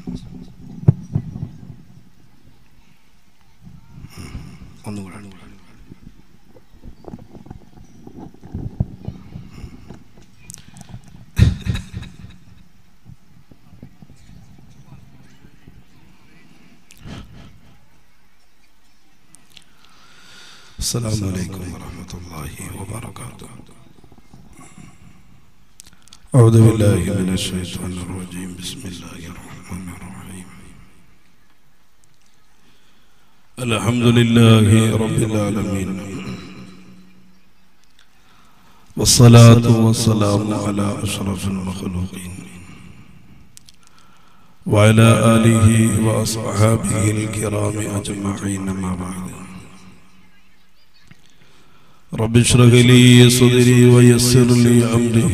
ഒന്നുകൂടെ السلام عليكم ورحمة الله وبركاته أعوذ بالله من الشيطان الرجيم بسم الله الرحمن الرحيم الحمد لله رب العالمين والصلاة والسلام على أشرف المخلوقين وعلى آله وأصحابه الكرام أجمعين ما بعد رب اشرح لي صدري ويسر لي أمري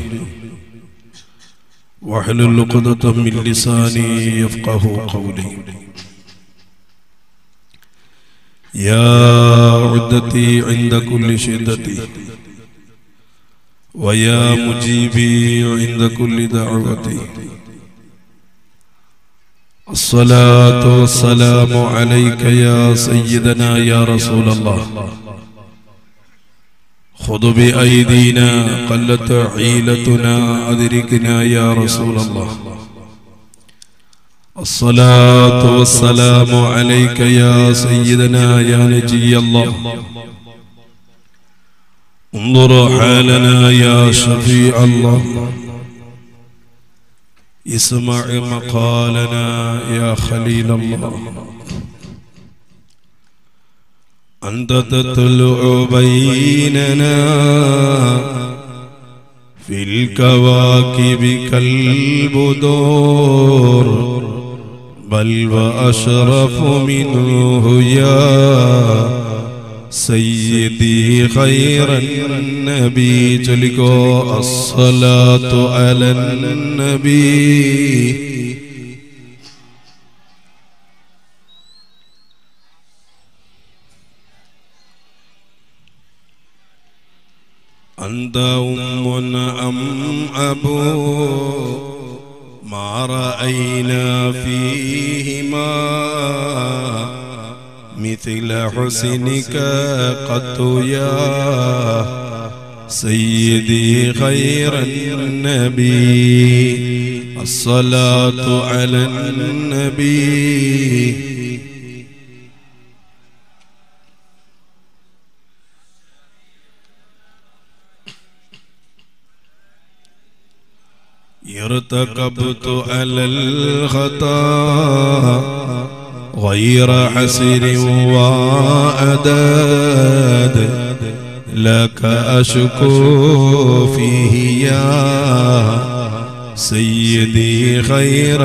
واحلل عقدة من لساني يفقه قولي يا عدتي عند كل شدتي ويا مجيبي عند كل دعوتي الصلاة والسلام عليك يا سيدنا يا رسول الله خذ بأيدينا قلت حيلتنا أدركنا يا رسول الله الصلاة والسلام عليك يا سيدنا يا نجي الله انظر حالنا يا شفيع الله اسمع مقالنا يا خليل الله أنت تطلع بيننا في الكواكب كالبدور بل وأشرف منه يا سيدي خير النبي جلقوا الصلاة على النبي أنت أم أم أبو ما رأينا فيهما مثل حسنك قط يا سيدي خير النبي الصلاة على النبي ارتكبت على الخطا غير حسر وعداد لك أشكو فيه يا سيدي خير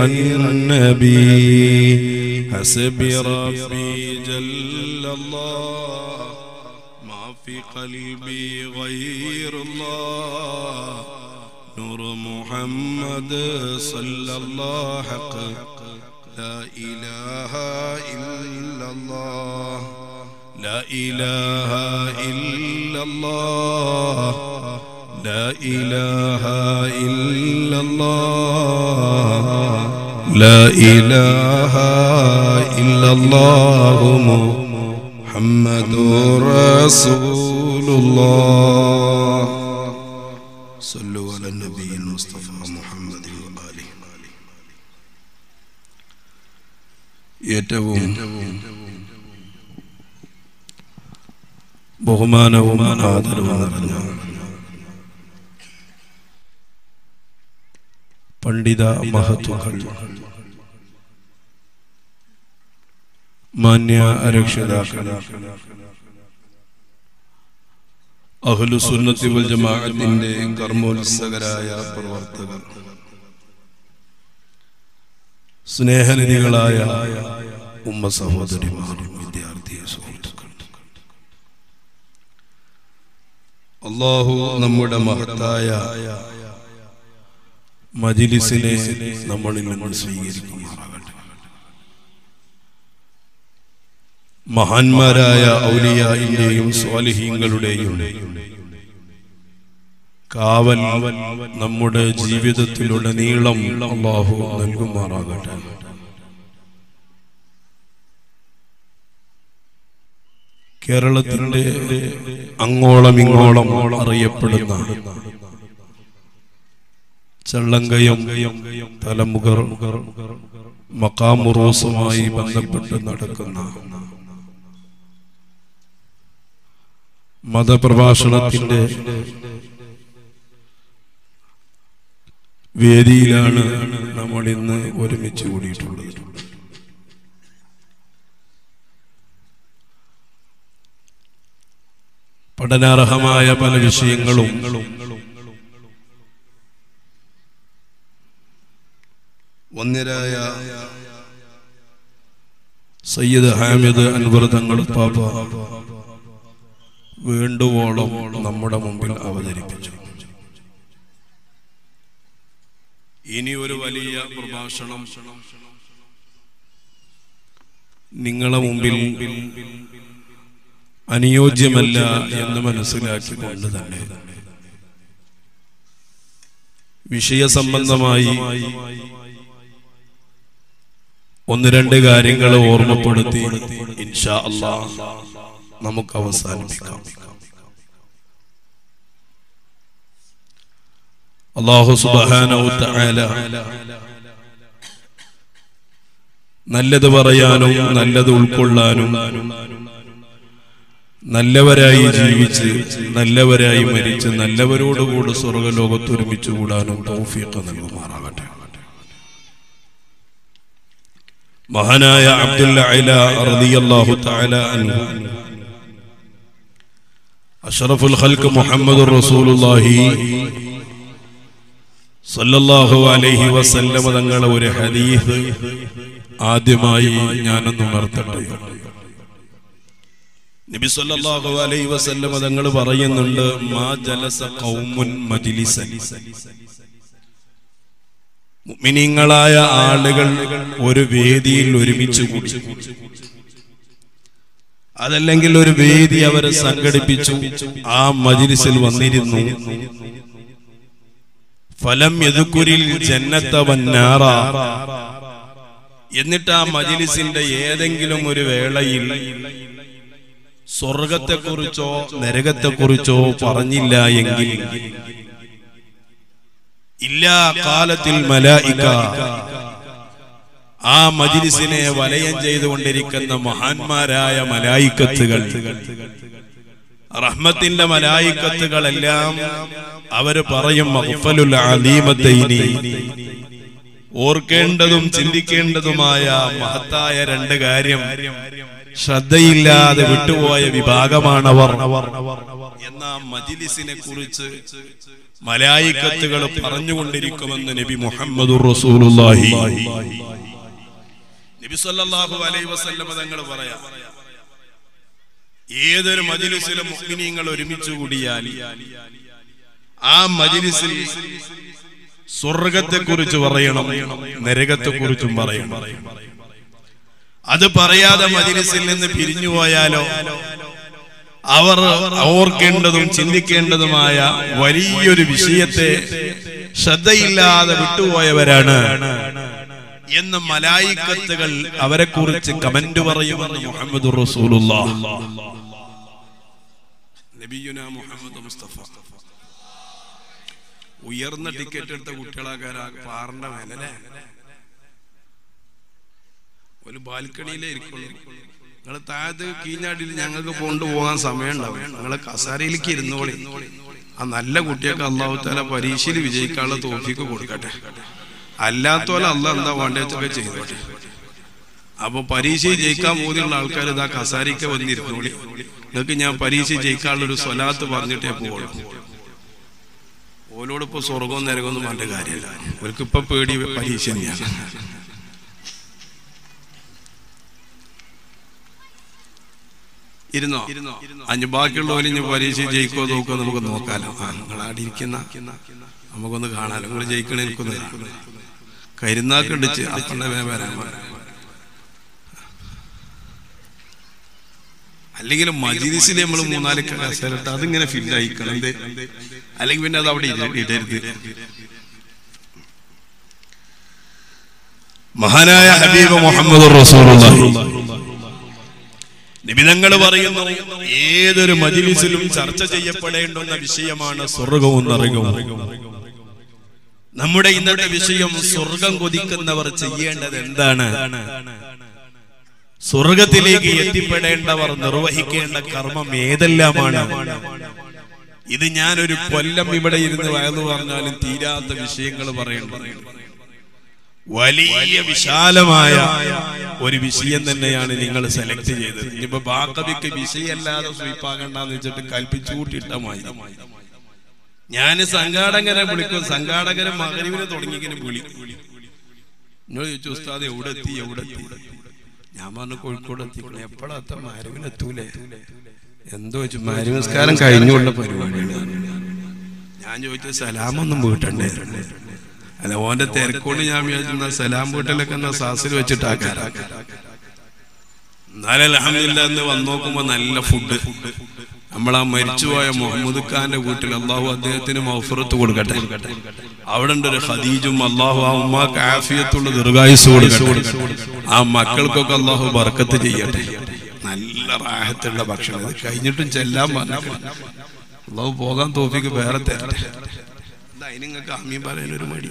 النبي حسبي ربي جل الله ما في قلبي غير الله نور محمد صلى الله حق لا إله إلا الله لا إله إلا الله لا إله إلا الله لا إله إلا الله محمد رسول الله صلوا على النبي المصطفى محمد وآله ഏറ്റവും ബഹുമാനവും ആദരവും നിറഞ്ഞ പണ്ഡിത മഹത്വങ്ങൾ മാന്യ രക്ഷിതാക്കൾ അഹ്ലുസുന്നത്തി വൽ ജമാഅത്തിന്റെ കർമ്മോത്സകരായ പ്രവർത്തകർ സ്നേഹനിധികളായ ഉമ്മ സഹോദരിമാരും വിദ്യാർത്ഥി സുഹൃത്തുക്കൾ അള്ളാഹു നമ്മുടെ മഹത്തായ മജിലിസിനെ നമ്മളിൽ നിന്ന് സ്വീകരിക്കുമാറാകട്ടെ മഹാന്മാരായ ഔലിയായിന്റെയും സ്വാലിഹീങ്ങളുടെയും കാവൽ നമ്മുടെ ജീവിതത്തിലുടനീളം അള്ളാഹു നൽകുമാറാകട്ടെ കേരളത്തിന്റെ അങ്ങോളം ഇങ്ങോളം അറിയപ്പെടുന്ന ചള്ളങ്കയം തലമുകർ മക്കാമുറോസുമായി ബന്ധപ്പെട്ട് നടക്കുന്ന മതപ്രഭാഷണത്തിന്റെ വേദിയിലാണ് നമ്മൾ ഇന്ന് ഒരുമിച്ച് കൂടിയിട്ടുള്ളത് പഠനാർഹമായ പല വിഷയങ്ങളും ഒന്നിരായ സയ്യിദ് ഹാമിദ് അൻവർ തങ്ങൾ പാപ്പ വേണ്ടുവോളം നമ്മുടെ മുമ്പിൽ അവതരിപ്പിച്ചു ഇനി ഒരു വലിയ പ്രഭാഷണം നിങ്ങളെ മുമ്പിൽ അനുയോജ്യമല്ല എന്ന് മനസ്സിലാക്കിക്കൊണ്ട് തന്നെ വിഷയസംബന്ധമായി ഒന്ന് രണ്ട് കാര്യങ്ങൾ ഓർമ്മപ്പെടുത്തി ഇൻഷാ അല്ലാ നമുക്ക് അവസാനിപ്പിക്കാം അള്ളാഹു സുബ്ഹാനഹു തആല നല്ലത് പറയാനും നല്ലത് ഉൾക്കൊള്ളാനും നല്ലവരായി ജീവിച്ച് നല്ലവരായി മരിച്ച് നല്ലവരോടുകൂടി സ്വർഗലോകത്ത് ഒരുമിച്ച് കൂടാനും തൗഫീഖ് നൽകുമാറാകട്ടെ മഹാനായ അബ്ദുല്ല അല റളിയല്ലാഹു തആല അൻഹു അഷ്റഫുൽ ഖൽഖ് മുഹമ്മദുർ റസൂലുള്ളാഹി സല്ലല്ലാഹു അലൈഹി വസല്ലമ തങ്ങളെ ഒരു ഹദീസ് ആദ്യമായി ഞാനൊന്ന് ഉണർത്തട്ടെ നബി സല്ലല്ലാഹു അലൈഹി വസല്ലമ തങ്ങൾ പറയുന്നുണ്ട് മാ ജലസ ഖൗമുൻ മജ്ലിസൻ മുഅ്മിനീങ്ങളായ ആളുകൾ ഒരു വേദിയിൽ ഒരുമിച്ച് കൂടി അതല്ലെങ്കിൽ ഒരു വേദി അവരെ സംഘടിപ്പിച്ചു ആ മജ്ലിസിൽ വന്നിരുന്നു ഫലം എതുക്കുരിൽ ജന്നത്ത വന്നാറ എന്നിട്ട് ആ മജിലിസിന്റെ ഏതെങ്കിലും ഒരു വേളയിൽ സ്വർഗത്തെക്കുറിച്ചോ നരകത്തെക്കുറിച്ചോ പറഞ്ഞില്ല എങ്കിൽ ഇല്ലാ കാലത്തിൽ മലായിക ആ മജിലിസിനെ വലയം ചെയ്തുകൊണ്ടിരിക്കുന്ന മഹാന്മാരായ മലായിക്കത്തുകൾ റഹ്മത്തിന്റെ മലായിക്കത്തുകളെല്ലാം അവര് പറയും മഹ്ഫലുൽ അലീമത്തൈനി ഓർക്കേണ്ടതും ചിന്തിക്കേണ്ടതുമായ മഹത്തായ രണ്ട് കാര്യം ശ്രദ്ധയില്ലാതെ വിട്ടുപോയ വിഭാഗമാണവർ എന്ന മജിലിസിനെ കുറിച്ച് മലായിക്കത്തുകൾ പറഞ്ഞുകൊണ്ടിരിക്കുമെന്ന് നബി മുഹമ്മദ് റസൂലുള്ളാഹി നബി സല്ലല്ലാഹു അലൈഹി വസല്ലമ തങ്ങൾ പറയാം ഏതൊരു മജിലിസിലും മുഅ്മിനീങ്ങൾ ഒരുമിച്ച് കൂടിയാൽ ആ മജിലിസിൽ സ്വർഗത്തെ കുറിച്ച് പറയണം നരകത്തെ കുറിച്ചും പറയണം അത് പറയാതെ മജിലിസിൽ നിന്ന് പിരിഞ്ഞു പോയാലോ അവർ ഓർക്കേണ്ടതും ചിന്തിക്കേണ്ടതുമായ വലിയൊരു വിഷയത്തെ ശ്രദ്ധയില്ലാതെ വിട്ടുപോയവരാണ് എന്ന് മലായിക്കത്തുകൾ അവരെ കുറിച്ച് കമന്റ് പറയുമെന്ന് മുഹമ്മദ് നബിയുന മുഹമ്മദ് മുസ്തഫ ഉയർന്ന ടിക്കറ്റ് എടുത്ത കുട്ടികളാക്കാരാ പാറിന്റെ മേലല്ലേ ഒരു ബാൽക്കണിയിലേ ഇരിക്കുള്ളൂ നിങ്ങൾ താഴത്ത് കീഞ്ഞാടിയിൽ ഞങ്ങൾക്ക് കൊണ്ടുപോകാൻ സമയം ഉണ്ടാവും നിങ്ങളെ കസാരയിലേക്ക് ഇരുന്നോളി ആ നല്ല കുട്ടിയൊക്കെ അള്ളാഹു താല പരീക്ഷയിൽ വിജയിക്കാനുള്ള തോഫിക്ക് കൊടുക്കട്ടെ അല്ലാത്തോലെ അല്ല എന്താ വേണ്ടതൊക്കെ ചെയ്തോട്ടെ അപ്പൊ പരീക്ഷയിൽ ജയിക്കാൻ പോകുന്നുള്ള ആൾക്കാർ ഇതാ കസാരിക്ക് വന്നിരുന്നോളി നിങ്ങൾക്ക് ഞാൻ പരീക്ഷ ജയിക്കാനുള്ള ഒരു സ്വലാത്ത് പറഞ്ഞിട്ടേ പോകുള്ളൂ ഓലോടിപ്പോ സ്വർഗവും നരകമൊന്നും വേണ്ട കാര്യമില്ല അവർക്ക് ഇപ്പൊ പേടി പരീക്ഷ തന്നെയാണ് ഇരുന്നോ അഞ്ച് ബാക്കിയുള്ളവര് ഇനി പരീക്ഷ ജയിക്കോ നോക്കോ നമുക്ക് നോക്കാലോ ആ നിങ്ങളാടി ഇരിക്കുന്ന നമുക്കൊന്ന് കാണാലോ നിങ്ങൾ ജയിക്കണേ എനിക്കൊന്ന് കരുന്നാക്കണ്ടിച്ച് അപ്പണ്ട വേ വരാൻ അല്ലെങ്കിൽ മജിദിസിൽ നമ്മൾ മൂന്നാല് കസരട്ട് അതിങ്ങനെ ഫിൽ ആയിക്കണം എന്ത് അല്ലെങ്കിൽ പിന്നെ അത് അവിടെ ഇട- ഇടരുത് മഹാനായ ഹബീബ് മുഹമ്മദ് റസൂലുള്ളാഹി നിബിധങ്ങൾ പറയുന്നു ഏതൊരു മജിലിസിലും ചർച്ച ചെയ്യപ്പെടേണ്ടുന്ന വിഷയമാണ് സ്വർഗവും നരകവും നമ്മുടെ ഇന്നത്തെ വിഷയം സ്വർഗം കൊതിക്കുന്നവർ ചെയ്യേണ്ടത് എന്താണ് സ്വർഗത്തിലേക്ക് എത്തിപ്പെടേണ്ടവർ നിർവഹിക്കേണ്ട കർമ്മം ഏതെല്ലാമാണ് ഇത് ഞാനൊരു കൊല്ലം ഇവിടെ ഇരുന്ന് വയന്നു പറഞ്ഞാലും തീരാത്ത വിഷയങ്ങൾ പറയേണ്ടത് വലിയ വിശാലമായ ഒരു വിഷയം തന്നെയാണ് നിങ്ങൾ സെലക്ട് ചെയ്തത് ഇനിയിപ്പോ ബാക്കവിക്ക് വിഷയമല്ലാതെ സ്വീപ്പാകണ്ടെന്ന് വെച്ചിട്ട് കൽപ്പിച്ചു കൂട്ടിയിട്ടമായി ഞാൻ സംഘാടകരെ വിളിക്കും സംഘാടകരെ മകരുവിനെ തുടങ്ങിങ്ങനെ വിളി നിങ്ങൾ ചോദിച്ചു ഉസ്താദ് എവിടെ എത്തി എവിടെ എത്തി ഞാൻ പറഞ്ഞു കോഴിക്കോട് എത്തിക്കണം എപ്പോഴത്തെ മരുവിനെത്തൂലേ എന്തോ വെച്ചു മരുവിസ്കാരം കഴിഞ്ഞുള്ള പരിപാടിയാണ് ഞാൻ ചോദിച്ചു സലാമൊന്നും വീട്ടണ്ടേ അല്ല ഓന്റെ തിരക്കോണ്ട് ഞാൻ വിചാരിക്കുന്ന സലാം വീട്ടിലൊക്കെ എന്നാ സാസിൽ വെച്ചിട്ടാക്കാരാ എന്നാലും അലഹമില്ല എന്ന് വന്നു നോക്കുമ്പോ നല്ല ഫുഡ് നമ്മളാ മരിച്ചുപോയ മുഹമ്മദ് ഖാന്റെ വീട്ടിൽ അള്ളാഹു അദ്ദേഹത്തിന് മൗഫറത്ത് കൊടുക്കട്ടെ അവിടെ ഉണ്ട് ഒരു ഖദീജും അള്ളാഹു ആ ഉമ്മാക്ക് ആഫിയത്തുള്ള ദീർഘായുസ് കൊടുക്കട്ടെ ആ മക്കൾക്കൊക്കെ അള്ളാഹു ബർക്കത്ത് ചെയ്യട്ടെ നല്ല റാഹത്തുള്ള ഭക്ഷണം ഇത് കഴിഞ്ഞിട്ടും ചെല്ലാൻ പറഞ്ഞു അള്ളാഹു പോകാൻ തോഫിക്ക് വേറെ തരട്ടെ അതിന് നിങ്ങൾക്ക് അമ്മീൻ പറയാൻ ഒരു മടി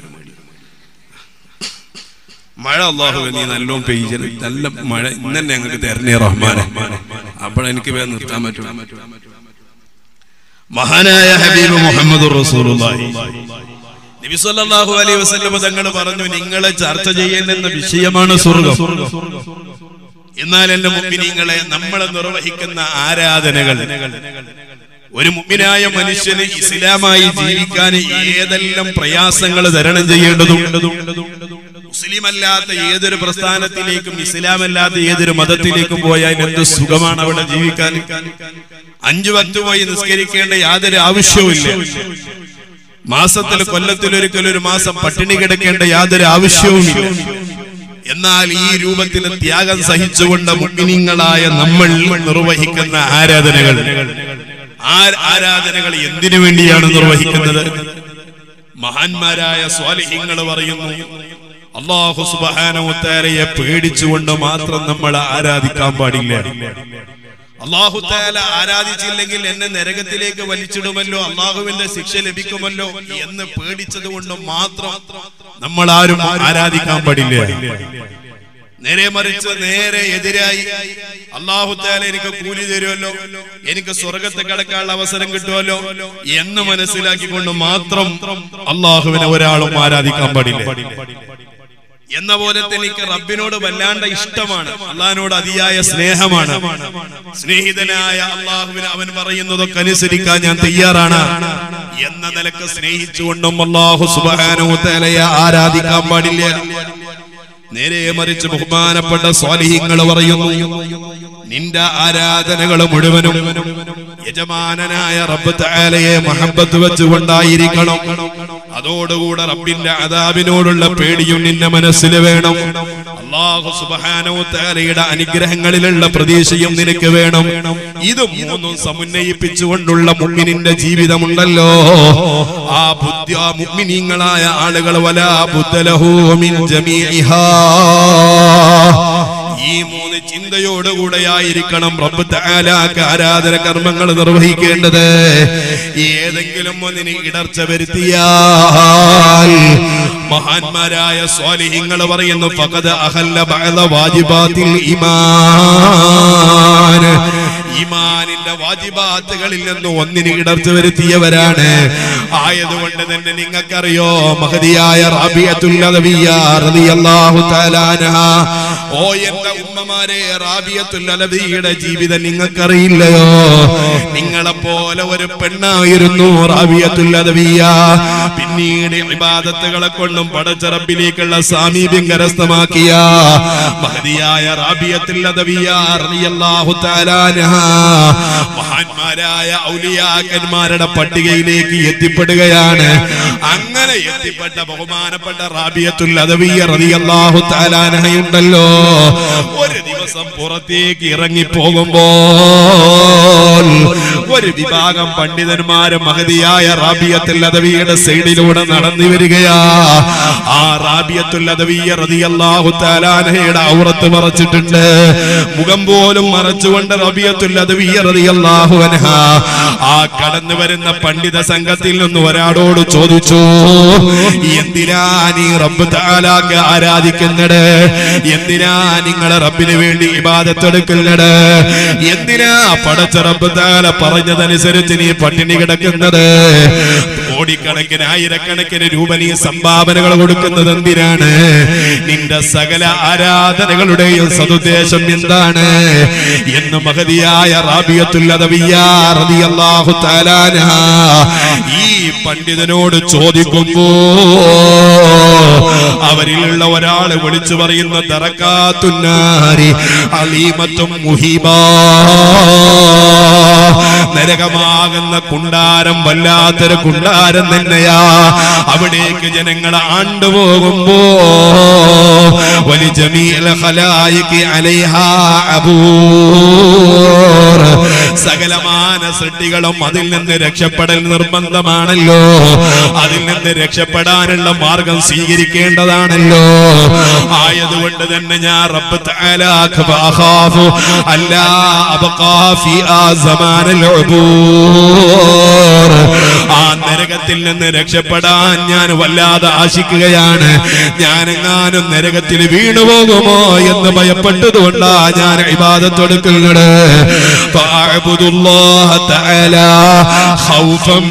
മഴ അള്ളാഹു നീ നല്ലോണം പെയ്യൽ നല്ല മഴ ഇന്നെ ഞങ്ങൾക്ക് തരണേ റഹ്മാനെ അപ്പോഴെനിക്ക് വേഗം നിർത്താൻ പറ്റും മഹാനായ ഹബീബ് മുഹമ്മദ് റസൂലുള്ളാഹി നബി സല്ലല്ലാഹു അലൈഹി വസല്ലം തങ്ങൾ പറഞ്ഞു നിങ്ങളെ ചർച്ച ചെയ്യേണ്ടുന്ന വിഷയമാണ് സ്വർഗം എന്നാൽ എന്റെ മുമ്പിനിങ്ങളെ നമ്മളെ നിർവഹിക്കുന്ന ആരാധനകൾ ഒരു മുമ്പിനായ മനുഷ്യന് ഇസ്ലാമായി ജീവിക്കാൻ ഏതെല്ലാം പ്രയാസങ്ങൾ തരണം ചെയ്യേണ്ടതുണ്ട് മുസ്ലിം അല്ലാത്ത ഏതൊരു പ്രസ്ഥാനത്തിലേക്കും ഇസ്ലാം അല്ലാത്ത ഏതൊരു മതത്തിലേക്കും പോയാൽ എന്ത് സുഖമാണ് അവിടെ ജീവിക്കാൻ അഞ്ചു വക്തുമായി നിസ്കരിക്കേണ്ട യാതൊരു ആവശ്യവുമില്ല മാസത്തിൽ കൊല്ലത്തിലൊരിക്കൽ ഒരു മാസം പട്ടിണി കിടക്കേണ്ട യാതൊരു ആവശ്യവുമില്ല എന്നാൽ ഈ രൂപത്തിൽ ത്യാഗം സഹിച്ചുകൊണ്ട് മുഗ്നിങ്ങളായ നമ്മൾ നിർവഹിക്കുന്ന ആരാധനകൾ ആ ആരാധനകൾ എന്തിനു വേണ്ടിയാണ് നിർവഹിക്കുന്നത് മഹാന്മാരായ സ്വാലിഹ്യങ്ങൾ പറയുന്നു അള്ളാഹു സുബാനോത്താരയെ പേടിച്ചുകൊണ്ട് മാത്രം നമ്മൾ ആരാധിക്കാൻ പാടില്ല അള്ളാഹു താല ആരാധിച്ചില്ലെങ്കിൽ എന്നെ നരകത്തിലേക്ക് വലിച്ചിടുമല്ലോ അള്ളാഹുവിന്റെ ശിക്ഷ ലഭിക്കുമല്ലോ എന്ന് പേടിച്ചത് കൊണ്ട് മാത്രം നമ്മൾ ആരും ആരാധിക്കാൻ പാടില്ല നേരെ മറിച്ച് നേരെ എതിരായി അള്ളാഹു താല എനിക്ക് കൂലി തരുമല്ലോ എനിക്ക് സ്വർഗത്തെ കിടക്കാനുള്ള അവസരം കിട്ടുമല്ലോ എന്ന് മനസ്സിലാക്കിക്കൊണ്ട് മാത്രം അള്ളാഹുവിനെ ഒരാളും ആരാധിക്കാൻ പാടില്ല എന്ന പോലെ തന്നെ എനിക്ക് റബ്ബിനോട് വല്ലാണ്ട ഇഷ്ടമാണ് അള്ളഹാനോട് അതിയായ സ്നേഹമാണ് സ്നേഹിതനായ അള്ളാഹുവിന് അവൻ പറയുന്നതൊക്കെ അനുസരിക്കാൻ ഞാൻ തയ്യാറാണ് എന്ന നിലക്ക് സ്നേഹിച്ചുകൊണ്ടും അള്ളാഹു സുബാനോ തലയെ ആരാധിക്കാൻ പാടില്ല നേരെ മറിച്ച് ബഹുമാനപ്പെട്ട സ്വാലിഹ്യങ്ങൾ പറയുന്നു നിന്റെ ആരാധനകൾ മുഴുവനും യജമാനനായ റബ്ബ് താലയെ മഹബത്ത് വെച്ചുകൊണ്ടായിരിക്കണം അതോടുകൂടെ റബ്ബിന്റെ അതാബിനോടുള്ള പേടിയും നിന്റെ മനസ്സിൽ വേണം അള്ളാഹു സുബാനോ താലയുടെ അനുഗ്രഹങ്ങളിലുള്ള പ്രതീക്ഷയും നിനക്ക് വേണം ഇത് മൂന്നും സമന്വയിപ്പിച്ചുകൊണ്ടുള്ള മുമ്മിനിന്റെ ജീവിതമുണ്ടല്ലോ ആ ബുദ്ധി ആ മുമ്മിനീങ്ങളായ ആളുകൾ വലാ ബുദ്ധലഹൂമിൻ ജമീഇഹാ ഈ മൂന്ന് ചിന്തയോടുകൂടെയായിരിക്കണം റബ്ബ് തആലാക്ക് ആരാധന കർമ്മങ്ങൾ നിർവഹിക്കേണ്ടത് ഏതെങ്കിലും ഒന്നിന് ഇടർച്ച വരുത്തിയാൽ മഹാന്മാരായ സ്വാലിഹിങ്ങൾ പറയുന്നു ഫഖദ അഹല്ല ബഅദ വാജിബാത്തിൽ ഈമാൻ ഈമാനിന്റെ വാജിബാത്തുകളിൽ നിന്ന് ഒന്നിന് ഇടർച്ച വരുത്തിയവരാണ് ആയതുകൊണ്ട് തന്നെ നിങ്ങൾക്കറിയോ മഹതിയായ റാബിയത്തുൽ അലവിയ്യ റളിയല്ലാഹു തആല അൻഹ ഓ എന്റെ ഉമ്മമാരെ റാബിയത്തുൽ അലവിയുടെ ജീവിതം നിങ്ങൾക്കറിയില്ലയോ നിങ്ങളെ പോലെ ഒരു പെണ്ണായിരുന്നു റാബിയത്തുൽ അലവിയ പിന്നീട് ഇബാദത്തുകളെ കൊണ്ടും പടച്ചറബിലേക്കുള്ള സാമീപ്യം കരസ്ഥമാക്കിയ മഹതിയായ റാബിയത്തുൽ അലവിയ റളിയല്ലാഹു തആല അൻഹ മഹാന്മാരായ ഔലിയാക്കന്മാരുടെ പട്ടികയിലേക്ക് എത്തിപ്പെടുകയാണ് അങ്ങനെ എത്തിപ്പെട്ട ബഹുമാനപ്പെട്ട റാബിയത്തുൽ അദവിയ റളിയല്ലാഹു തആല അൻഹയുണ്ടല്ലോ ഒരു ദിവസം പുറത്തേക്ക് ഇറങ്ങി പോകുമ്പോ ഒരു വിഭാഗം പണ്ഡിതന്മാര് മഹതിയായ റാബിയത്തുൽ അദവിയുടെ സൈഡിലൂടെ നടന്നു വരികയാ ആ റാബിയത്തുൽ അദവിയ റളിയല്ലാഹു തആലാനയുടെ ഔറത്ത് മറച്ചിട്ടുണ്ട് മുഖം പോലും മറച്ചുകൊണ്ട് റബിയത്തുൽ അദവിയ റളിയല്ലാഹു അൻഹ ആ കടന്നു വരുന്ന പണ്ഡിത സംഘത്തിൽ നിന്ന് ഒരാളോട് ചോദിച്ചു എന്തിനാ നീ റബ്ബ് തആലാക്ക് ആരാധിക്കുന്നത് എന്തിനാ നിങ്ങളെ റബ്ബിന് വേണ്ടി ഇബാദത്തെടുക്കുന്നത് എന്തിനാ പടച്ച റബ്ബ് തആല പറഞ്ഞതനുസരിച്ച് നീ പട്ടിണി കിടക്കുന്നത് കോടിക്കണക്കിന് ആയിരക്കണക്കിന് രൂപ നീ സംഭാവനകൾ കൊടുക്കുന്നത് എന്തിനാണ് നിന്റെ സകല ആരാധനകളുടെയും സതുദ്ദേശം എന്താണ് എന്ന് മഹതിയായ റാബിയത്തുൽ അദവിയ്യ റളിയല്ലാഹു തആലാന ഈ പണ്ഡിതനോട് ചോദിക്കുമ്പോ അവരിലുള്ള ഒരാള് വിളിച്ചു പറയുന്ന ദറക്കാത്തുന്നാരി അലീമത്തും മുഹിബാ നരകമാകുന്ന കുണ്ടാരം വല്ലാത്തൊരു കുണ്ടാരം തന്നെയാ അവിടേക്ക് ജനങ്ങൾ ആണ്ടുപോകുമ്പോ വലി ജമീല ഖലായികി അലൈഹാ അബൂർ സകലമാന സൃഷ്ടികളും അതിൽ നിന്ന് രക്ഷപ്പെടൽ നിർബന്ധമാണല്ലോ അതിൽ നിന്ന് രക്ഷപ്പെടാനുള്ള മാർഗം സ്വീകരിക്കേണ്ടതാണല്ലോ ആയതുകൊണ്ട് തന്നെ ഞാൻ റബ്ബ് തആലാക്ക് ഫഅഖാഫു അല്ലാ അബ്ഖാ ഫി ആ സമാനൽ ഉബൂർ ആ നരകത്തിൽ നിന്ന് രക്ഷപ്പെടാൻ ഞാൻ വല്ലാതെ ആശിക്കുകയാണ് ഞാനെങ്ങാനും നരകത്തിൽ വീണുപോകുമോ എന്ന് ഭയപ്പെട്ടതുകൊണ്ടാ ഞാൻ ഇബാദത്തെടുക്കുന്നത് ഫഅബ്ദുല്ലാഹ തആല ഖൗഫൻ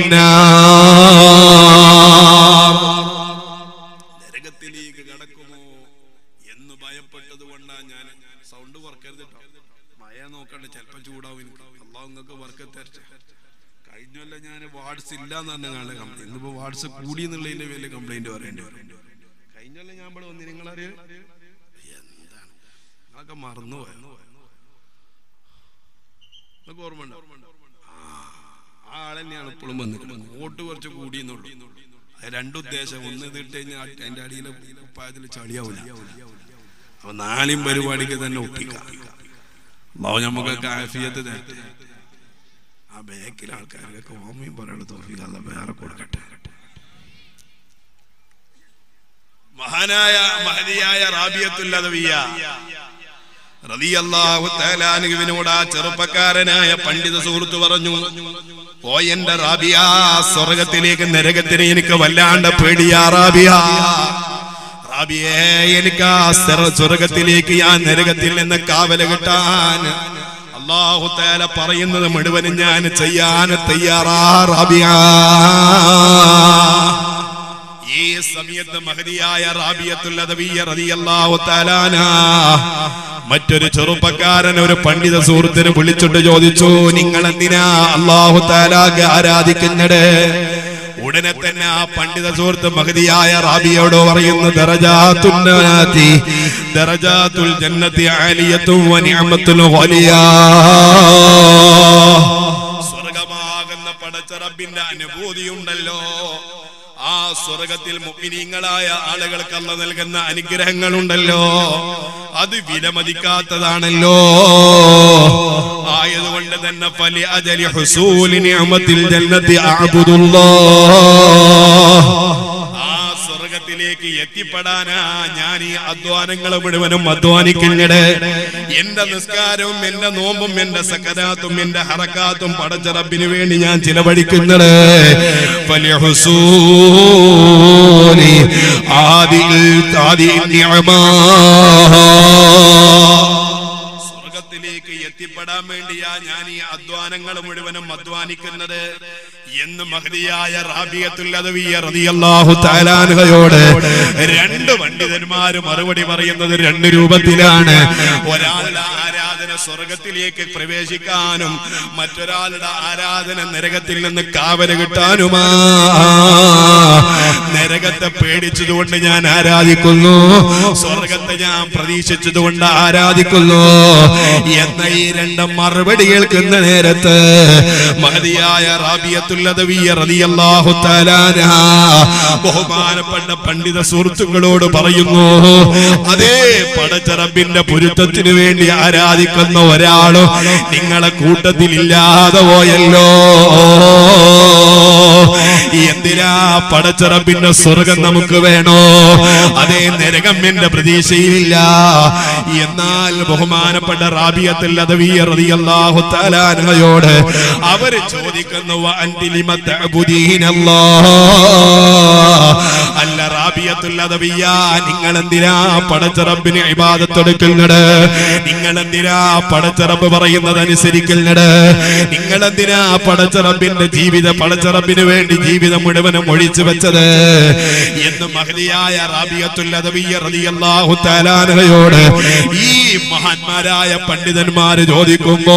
മിനന്നാർ നരകത്തിലേക്ക് കടക്കുമോ എന്ന് ഭയപ്പെട്ടത് കൊണ്ടാ ഞാൻ സൗണ്ട് കുറക്കരുത് കേട്ടോ മഴ നോക്കണ്ട ചിലപ്പോ ചൂടാവും എനിക്ക് അള്ളാഹ് നിങ്ങൾക്ക് വർക്ക് തരട്ടെ കഴിഞ്ഞല്ല ഞാൻ വാട്സ് ഇല്ല എന്ന് തന്നെ കാണുക കംപ്ലൈന്റ് ഇന്നിപ്പോ വാട്സ് കൂടി എന്നുള്ളതിന്റെ വലിയ കംപ്ലൈന്റ് പറയേണ്ടി വരും കഴിഞ്ഞല്ല ഞാൻ ഇവിടെ വന്ന് നിങ്ങളറിയ എന്താണ് അതൊക്കെ മറന്നുപോയ നിങ്ങൾക്ക് ഓർമ്മ ഉണ്ടോ ആ ആളെന്നെയാണ് ഇപ്പോഴും വന്നിട്ടുള്ളത് വോട്ട് കുറച്ച് കൂടിയെന്നുള്ളൂ അത് രണ്ടുദ്ദേശം ഒന്ന് ഇത് ഇട്ട് കഴിഞ്ഞാൽ അതിന്റെ അടിയിലെ കുപ്പായത്തിൽ ചളിയാവില്ല അപ്പൊ നാളെയും പരിപാടിക്ക് തന്നെ ഒപ്പിക്കാം അള്ളാഹു നമുക്കൊക്കെ ആഫിയത്ത് തരട്ടെ ആ ബാക്കിലെ ആൾക്കാർക്കൊക്കെ ഓമയും പറയണ തോഫിക്ക് അല്ല വേറെ കൊടുക്കട്ടെ മഹാനായ മഹതിയായ റാബിയത്തുല്ലതവിയ റളിയല്ലാഹു തആല അൻഹുവിനോട് ആ ചെറുപ്പക്കാരനായ പണ്ഡിത സുഹൃത്ത് പറഞ്ഞു ഓ എന്റെ റാബിയ സ്വർഗത്തിലേക്ക് നരകത്തിന് എനിക്ക് വല്ലാണ്ട് പേടിയാ റാബിയ റാബിയേ എനിക്ക് ആ സ്വർഗ- സ്വർഗത്തിലേക്ക് ഞാൻ നരകത്തിൽ നിന്ന് കാവല് കിട്ടാൻ അള്ളാഹു തആല പറയുന്നത് മുഴുവനും ഞാൻ ചെയ്യാൻ തയ്യാറാ റാബിയ ഈ സമയത്ത് മഹതിയായ റാബിയത്തുൽ അദവിയ്യ റളിയല്ലാഹു തആലാന മറ്റൊരു ചെറുപ്പക്കാരൻ ഒരു പണ്ഡിത സുഹൃത്തിനെ വിളിച്ചിട്ട് ചോദിച്ചു നിങ്ങൾ എന്തിനാ അള്ളാഹു താലാക്ക് ആരാധിക്കുന്നത് ഉടനെ തന്നെ ആ പണ്ഡിത സുഹൃത്ത് മഹതിയായ റാബിയോട് പറയുന്നു ദറജാത്തുന്നാതി ദറജാത്തുൽ ജന്നത്തി ആലിയത്തും വനിഅമത്തുൽ ഖലിയാ സ്വർഗമാകുന്ന പടച്ച റബ്ബിന്റെ അനുഭൂതിയുണ്ടല്ലോ ആ സ്വർഗത്തിൽ മുഅ്മിനീങ്ങളായ ആളുകൾക്ക് അല്ല നൽകുന്ന അനുഗ്രഹങ്ങളുണ്ടല്ലോ അത് വിലമതിക്കാത്തതാണല്ലോ ആയതുകൊണ്ട് തന്നെ ഫലി അജലി ഹുസൂലി നിഅമത്തിൽ ജന്നത്തി അഅബുദുല്ലാഹ് ആ സ്വർഗത്തിലേക്ക് എത്തിപ്പെടാനാ ഞാൻ ഈ അധ്വാനങ്ങൾ മുഴുവനും അധ്വാനിക്കുന്നത് എന്റെ നിസ്കാരവും എന്റെ നോമ്പും എന്റെ സക്കരാത്തും എന്റെ ഹറക്കാത്തും പടച്ച റബ്ബിന് വേണ്ടി ഞാൻ ചിലവഴിക്കുന്നത് ഫലിഹുസൂലി ആദിൽ ആദി നിഅമാ സ്വർഗത്തിലേക്ക് എത്തിപ്പെടാൻ വേണ്ടിയാ ഞാൻ ഈ അധ്വാനങ്ങൾ മുഴുവനും അധ്വാനിക്കുന്നത് എന്ന് മഹതിയായ റളിയല്ലാഹു തആലാൻഹയോട് രണ്ട് പണ്ഡിതന്മാര് മറുപടി പറയുന്നത് രണ്ട് രൂപത്തിലാണ് ഒരാളുടെ ആരാധന ആരാധന സ്വർഗത്തിലേക്ക് പ്രവേശിക്കാനും മറ്റൊരാളുടെ ആരാധന നരകത്തിൽ നിന്ന് കാവല് കിട്ടാനുമാ നരകത്തെ പേടിച്ചതുകൊണ്ട് ഞാൻ ആരാധിക്കുന്നു സ്വർഗത്തെ ഞാൻ പ്രതീക്ഷിച്ചതുകൊണ്ട് ആരാധിക്കുന്നു എന്ന ഈ രണ്ട് മറുപടി കേൾക്കുന്ന നേരത്ത് മഹതിയായ റാബിയത്തുല്ലതവിയ റളിയല്ലാഹു തആലാന ബഹുമാനപ്പെട്ട പണ്ഡിത സുഹൃത്തുക്കളോട് പറയുന്നു അതേ പടച്ച റബ്ബിന്റെ പൊരുത്തത്തിന് വേണ്ടി ആരാധിക്കുന്ന ഒരാളും നിങ്ങളെ കൂട്ടത്തിൽ ഇല്ലാതെ പോയല്ലോ എന്തിനാ പടച്ചറബിന്റെ സ്വർഗം നമുക്ക് വേണോ അതേ നരകം എന്റെ പ്രതീക്ഷയിലില്ല എന്നാൽ ബഹുമാനപ്പെട്ട റാബിയത്തിൽ റളിയല്ലാഹു അവര് ചോദിക്കുന്നു "വഅൻതിലിമ തഅബുദീനല്ലാഹ്?" അല്ല റാബിയത്തുൽ അദവിയ നിങ്ങൾ എന്തിനാ പടച്ചറബിന് ഇബാദത്തെടുക്കുന്നത് നിങ്ങൾ എന്തിനാ പടച്ചറബ് പറയുന്നത് അനുസരിക്കുന്നത് നിങ്ങൾ എന്തിനാ പടച്ചറബിന്റെ ജീവിത പടച്ചറബിന് വേണ്ടി ജീവിതം മുഴുവനും ഒഴിച്ചു വെച്ചത് എന്ന് മഹതിയായ റാബിയത്തുൽ അദവിയ റളിയല്ലാഹു തആലാനയോട് ഈ മഹാന്മാരായ പണ്ഡിതന്മാര് ചോദിക്കുമ്പോ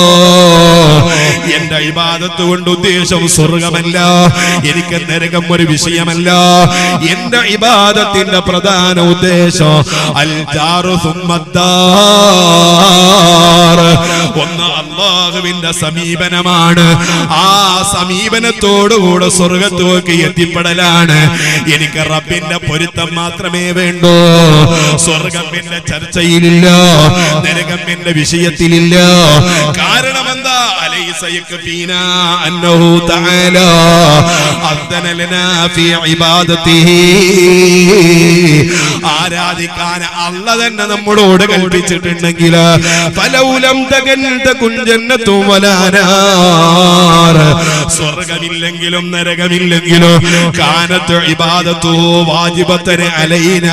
എന്റെ ഇബാദത്ത് കൊണ്ട് ഉദ്ദേശം സ്വർഗമല്ല എനിക്ക് നരകം ഒരു വിഷയമല്ല എന്റെ ഇബാദത്തിന്റെ പ്രധാന ഉദ്ദേശം അൽ ജാറു സുമ്മദ്ദാർ ഒന്ന് അള്ളാഹുവിന്റെ സമീപനമാണ് ആ സമീപനത്തോടുകൂടെ സ്വർഗത്തോക്ക് എത്തിപ്പെടലാണ് എനിക്ക് റബ്ബിന്റെ പൊരുത്തം മാത്രമേ വേണ്ടൂ സ്വർഗം എന്റെ ചർച്ചയിലില്ല നരകം എന്റെ വിഷയത്തിലില്ല കാരണം എന്താ അലൈസ യക്ഫീനാ അന്നഹു തആല അദ്ദന ലനാ ഫീ ഇബാദത്തിഹി ആരാധിക്കാൻ അല്ല തന്നെ നമ്മളോട് കൽപ്പിച്ചിട്ടുണ്ടെങ്കിൽ ഫലൗലം തകൻ തകുൻ ജന്നത്തും വലാനാർ സ്വർഗമില്ലെങ്കിലും നരകമില്ലെങ്കിലും കാനത്ത് ഇബാദത്തു വാജിബത്തന് അലൈനാ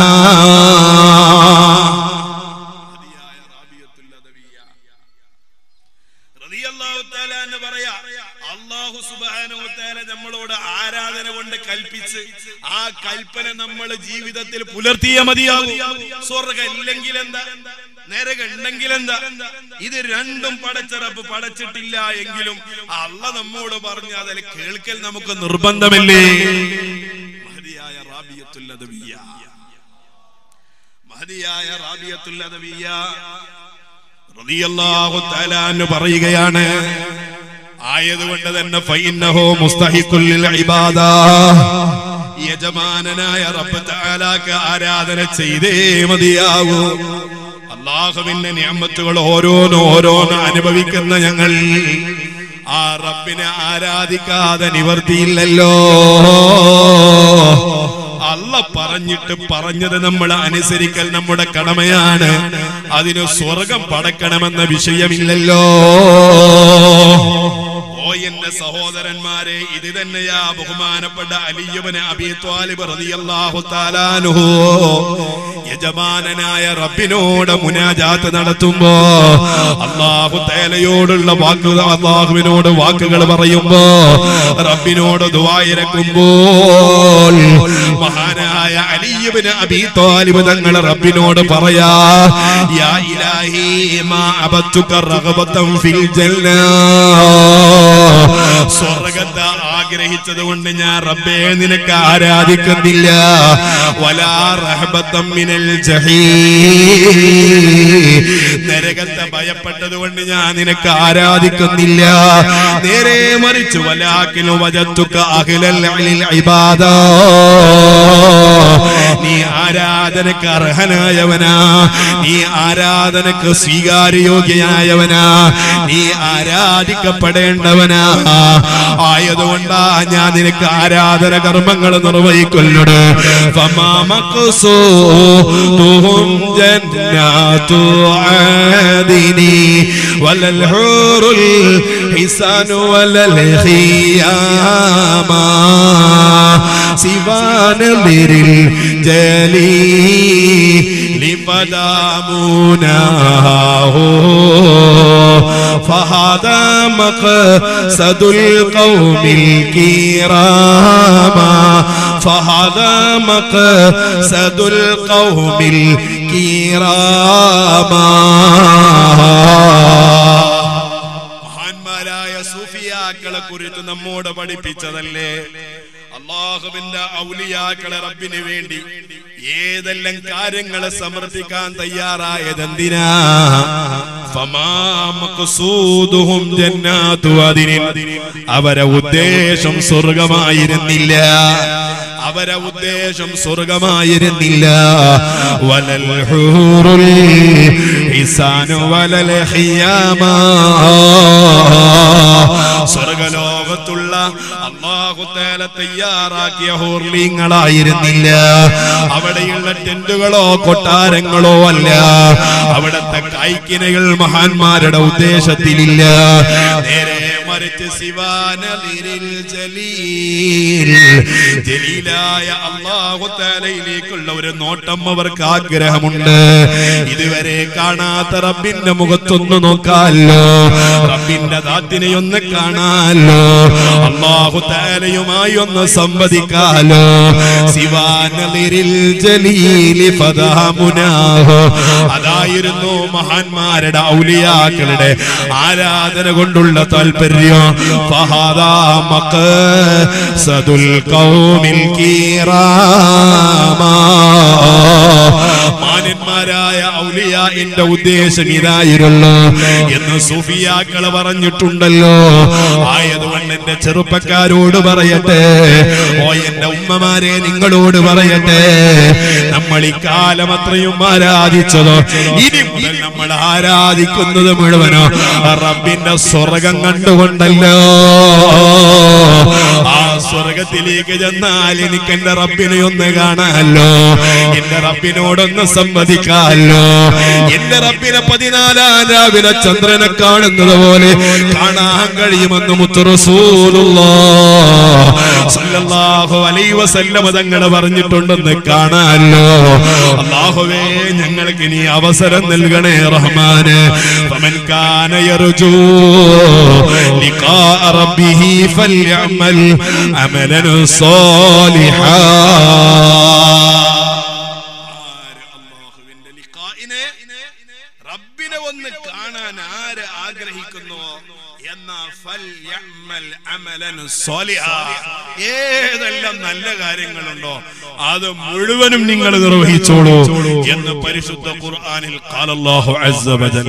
റളിയല്ലാഹു തആല എന്ന് പറയാ അല്ലാഹു സുബ്ഹാനഹു തആല നമ്മളോട് ആരാധന കൊണ്ട് കൽപ്പിച്ച് ആ കൽപ്പന നമ്മൾ ജീവിതത്തിൽ പുലർത്തിയ മതിയാകും സ്വർഗം ഇല്ലെങ്കിൽ എന്താ നരകം ഉണ്ടെങ്കിൽ എന്താ ഇത് രണ്ടും പടച്ചിറപ്പ് പടച്ചിട്ടില്ല എങ്കിലും അല്ല നമ്മോട് പറഞ്ഞു അതിൽ കേൾക്കൽ നമുക്ക് നിർബന്ധമല്ലേ മഹതിയായ റാബിയത്തുൽ അദവിയ്യ മഹതിയായ റാബിയത്തുൽ അദവിയ്യ റളിയല്ലാഹു തആല അൻഹു പറയുകയാണ് ആയതുകൊണ്ട് തന്നെ ഫൈന്നഹു മുസ്തഹിഖുൽ ലിൽ ഇബാദ യജമാനനായ റബ്ബ് തആലാക്ക് ആരാധന ചെയ്തേ മതിയാകൂ അള്ളാഹുവിന്റെ നിയമത്തുകൾ ഓരോന്ന് ഓരോന്ന് അനുഭവിക്കുന്ന ഞങ്ങൾ ആ റബ്ബിനെ ആരാധിക്കാതെ നിവർത്തിയില്ലല്ലോ അല്ല പറഞ്ഞിട്ട് പറഞ്ഞത് നമ്മൾ അനുസരിക്കൽ നമ്മുടെ കടമയാണ് അതിന് സ്വർഗം പടക്കണമെന്ന വിഷയമില്ലല്ലോ ഓ എന്റെ സഹോദരന്മാരെ ഇത് തന്നെയാ ബഹുമാനപ്പെട്ട അലിയുബന് അബി ത്വാലിബ് റളിയല്ലാഹു തആലാനുഹു യജമാനനായ റബ്ബിനോട് മുനാജാത്ത് നടത്തുമ്പോ അള്ളാഹു തേലയോടുള്ള വാക്കുകൾ അള്ളാഹുവിനോട് വാക്കുകൾ പറയുമ്പോ റബ്ബിനോട് ദുവായിരക്കുമ്പോൾ മഹാനായ അലിയുബിന് അബി ത്വാലിബ് തങ്ങൾ റബ്ബിനോട് പറയാ യാ ഇലാഹി മാ അബത്തുക റഗബതൻ ഫിൽ ജന്ന സ്വർഗത്തെ ആഗ്രഹിച്ചത് കൊണ്ട് ഞാൻ റബ്ബേ നിനക്ക് ആരാധിക്കുന്നില്ല വലാ റഹബത്തം മിനൽ ജഹീം നരകത്തെ ഭയപ്പെട്ടത് കൊണ്ട് ഞാൻ നിനക്ക് ആരാധിക്കുന്നില്ല നേരെ മറിച്ച് വലാക്കിനു വജത്തുക അഖിലൽ അലിൽ ഇബാദ നീ ആരാധനക്ക് അർഹനായവനാ നീ ആരാധനക്ക് സ്വീകാര്യോഗ്യനായവനാ നീ ആരാധിക്കപ്പെടേണ്ടവനാ ആയതുകൊണ്ടാ ഞാൻ നിനക്ക് ആരാധന കർമ്മങ്ങൾ നിർവഹിക്കൊല്ലുണ്ട് ولا الحور الحسان ولا الخيام سوى نظر الجليل فدامناه فهذا مقصد القوم الكرام فهذا مقصد القوم മഹാന്മാരായ സൂഫിയാക്കളെ കുറിച്ച് നമ്മോട് പഠിപ്പിച്ചതല്ലേ അള്ളാഹുവിന്റെ ഔലിയാക്കളെ റബ്ബിന് വേണ്ടി ഏതെല്ലാം കാര്യങ്ങളെ സമർപ്പിക്കാൻ തയ്യാറായതെന്തിനാ ഫമാമഖ്സൂദുഹും ജന്നാതു അദിനിൻ. അവരെ ഉദ്ദേശം സ്വർഗമായിരുന്നില്ല അവരെ ഉദ്ദേശം സ്വർഗമായിരുന്നില്ല വലൽ ഹൂറുൽ ഹിസാനു വലൽ ഹിയാമാ സ്വർഗലോകത്തുള്ള അള്ളാഹുത്തേല തയ്യാറാക്കിയ ഹോർലിങ്ങളായിരുന്നില്ല അവിടെയുള്ള ടെന്റുകളോ കൊട്ടാരങ്ങളോ അല്ല അവിടത്തെ കൈക്കിനകൾ മഹാന്മാരുടെ ഉദ്ദേശത്തിലില്ല നേരെ മറിച്ച് ശിവാനലിരിൽ ജലീൽ ജലീലായ അള്ളാഹുത്താലയിലേക്കുള്ള ഒരു നോട്ടം അവർക്ക് ആഗ്രഹമുണ്ട് ഇതുവരെ കാണാത്ത റബ്ബിന്റെ മുഖത്തൊന്ന് നോക്കാലോ റബ്ബിന്റെ ദാത്തിനെ ഒന്ന് കാണാലോ അള്ളാഹുത്താലയുമായി ഒന്ന് സംവദിക്കാലോ ശിവാനലിരിൽ ജലീലി ഫദാമുനാഹോ അതായിരുന്നു മഹാന്മാരുടെ ഔലിയാക്കളുടെ ആരാധന കൊണ്ടുള്ള താല്പര്യം ഫഹദാ മഖ്സദുൽ ഖൗമിൽ കീറാമാ മാന്യന്മാരായ ഔലിയാന്റെ ഉദ്ദേശം ഇതായിരുന്നു എന്ന് സൂഫിയാക്കൾ പറഞ്ഞിട്ടുണ്ടല്ലോ ആയതുകൊണ്ട് എന്റെ ചെറുപ്പക്കാരോട് പറയട്ടെ ഓ എന്റെ ഉമ്മമാരെ നിങ്ങളോട് പറയട്ടെ നമ്മൾ ഇക്കാലം അത്രയും ആരാധിച്ചതോ ഇനി മുതൽ നമ്മൾ ആരാധിക്കുന്നത് മുഴുവനോ റബ്ബിന്റെ സ്വർഗം കണ്ടുകൊണ്ടല്ലോ ആ സ്വർഗത്തിലേക്ക് ചെന്നാൽ എനിക്ക് എന്റെ റബ്ബിനെ ഒന്ന് കാണാമല്ലോ എന്റെ റബ്ബിനോടൊന്ന് സംവദിക്കാമല്ലോ എന്റെ റബ്ബിനെ പതിനാലാം രാവിലെ ചന്ദ്രനെ കാണുന്നത് പോലെ കാണാൻ കഴിയുമെന്ന് മുത്തറസൂലുള്ളാഹു അലൈ വസല്ലമ തങ്ങൾ പറഞ്ഞിട്ടുണ്ടെന്ന് കാണാമല്ലോ അള്ളാഹുവേ ഞങ്ങൾക്ക് ഇനി അവസരം നൽകണേ റഹ്മാന് ഫമൻ കാന യർജൂ ലിഖാ റബ്ബിഹി ഫൽയഅമൽ അമലൻ സാലിഹാ അള്ളാഹുവിന്റെ ലിഖാഇനെ റബ്ബിനെ ഒന്ന് കാണാൻ ആര് ആഗ്രഹിക്കുന്നു എന്ന ഫൽയഅമൽ അമലൻ സാലിഹാ ഏതെല്ലാം നല്ല കാര്യങ്ങളുണ്ടോ അത് മുഴുവനും നിങ്ങൾ നിർവഹിച്ചോളൂ എന്ന് പരിശുദ്ധ ഖുർആനിൽ ഖാലല്ലാഹു അസ്സ വജൽ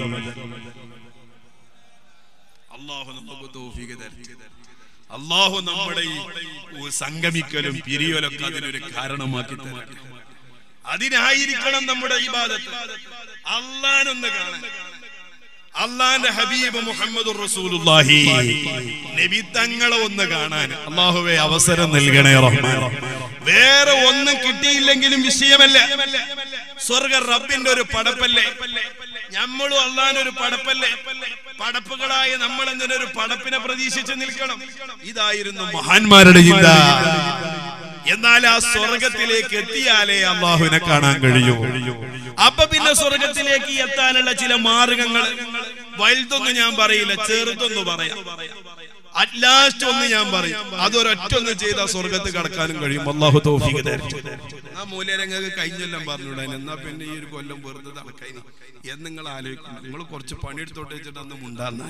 അല്ലാഹു നമുക്ക് തൗഫീഖ് തരട്ടെ അള്ളാഹു നമ്മുടെ ഈ സംഗമിക്കലും പിരിയലൊക്കെ അതിനൊരു കാരണമാക്കി തരട്ടെ അതിനായിരിക്കണം നമ്മുടെ ഇബാദത്ത് അള്ളാനൊന്ന് കാണാൻ അള്ളാന്റെ ഹബീബ് മുഹമ്മദ് റസൂലുള്ളാഹി നബി തങ്ങളെ ഒന്ന് കാണാൻ അള്ളാഹുവെ അവസരം നൽകണേ റഹ്മാൻ വേറെ ഒന്നും കിട്ടിയില്ലെങ്കിലും വിഷയമല്ല സ്വർഗ റബ്ബിന്റെ ഒരു പടപ്പല്ലേ നമ്മളും അള്ളാന്റെ ഒരു പടപ്പല്ലേ പടപ്പുകളായ നമ്മൾ എന്തിനൊരു പടപ്പിനെ പ്രതീക്ഷിച്ച് നിൽക്കണം ഇതായിരുന്നു മഹാന്മാരുടെ ചിന്ത എന്നാൽ ആ സ്വർഗത്തിലേക്ക് എത്തിയാലേ അള്ളാഹുവിനെ കാണാൻ കഴിയൂ അപ്പൊ പിന്നെ സ്വർഗത്തിലേക്ക് എത്താനുള്ള ചില മാർഗങ്ങൾ വലുതൊന്നും ഞാൻ പറയില്ല ചെറുതൊന്നു പറയാം അറ്റ്ലാസ്റ്റ് ഒന്ന് ഞാൻ പറയും അതൊരൊറ്റ ഒന്ന് ചെയ്താൽ സ്വർഗത്ത് കടക്കാനും കഴിയും അള്ളാഹു തോഫിക്ക് തരട്ടെ ആ മൂല്യരംഗക്ക് കഴിഞ്ഞെല്ലാം പറഞ്ഞൂടാൻ എന്നാ പിന്നെ ഈ ഒരു കൊല്ലം വെറുതെ നടക്കാനി എന്ന് നിങ്ങൾ ആലോചിക്കും നിങ്ങൾ കുറച്ച് പണിയെടുത്തോട്ട് വെച്ചിട്ട് അന്ന് മുണ്ടാന്ന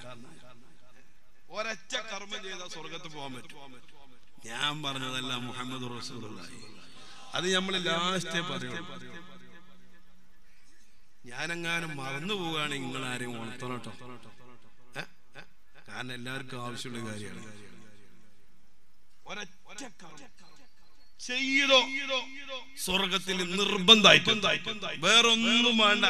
ഒരൊറ്റ കർമ്മം ചെയ്താൽ സ്വർഗത്ത് പോകാൻ പറ്റും ഞാൻ പറഞ്ഞതല്ല മുഹമ്മദ് റസൂലുള്ളാഹി അത് നമ്മൾ ലാസ്റ്റേ പറയുള്ളൂ ഞാനെങ്ങാനും മറന്നു പോവുകയാണെങ്കിൽ നിങ്ങൾ ആരെയും ഉണർത്തണം കേട്ടോ ഏ? ഏ? കാരണം എല്ലാവർക്കും ആവശ്യമുള്ള കാര്യമാണ് ഒരൊറ്റ കർമ്മം ചെയ്തോ സ്വർഗത്തിൽ നിർബന്ധമായിട്ട് വേറൊന്നും വേണ്ട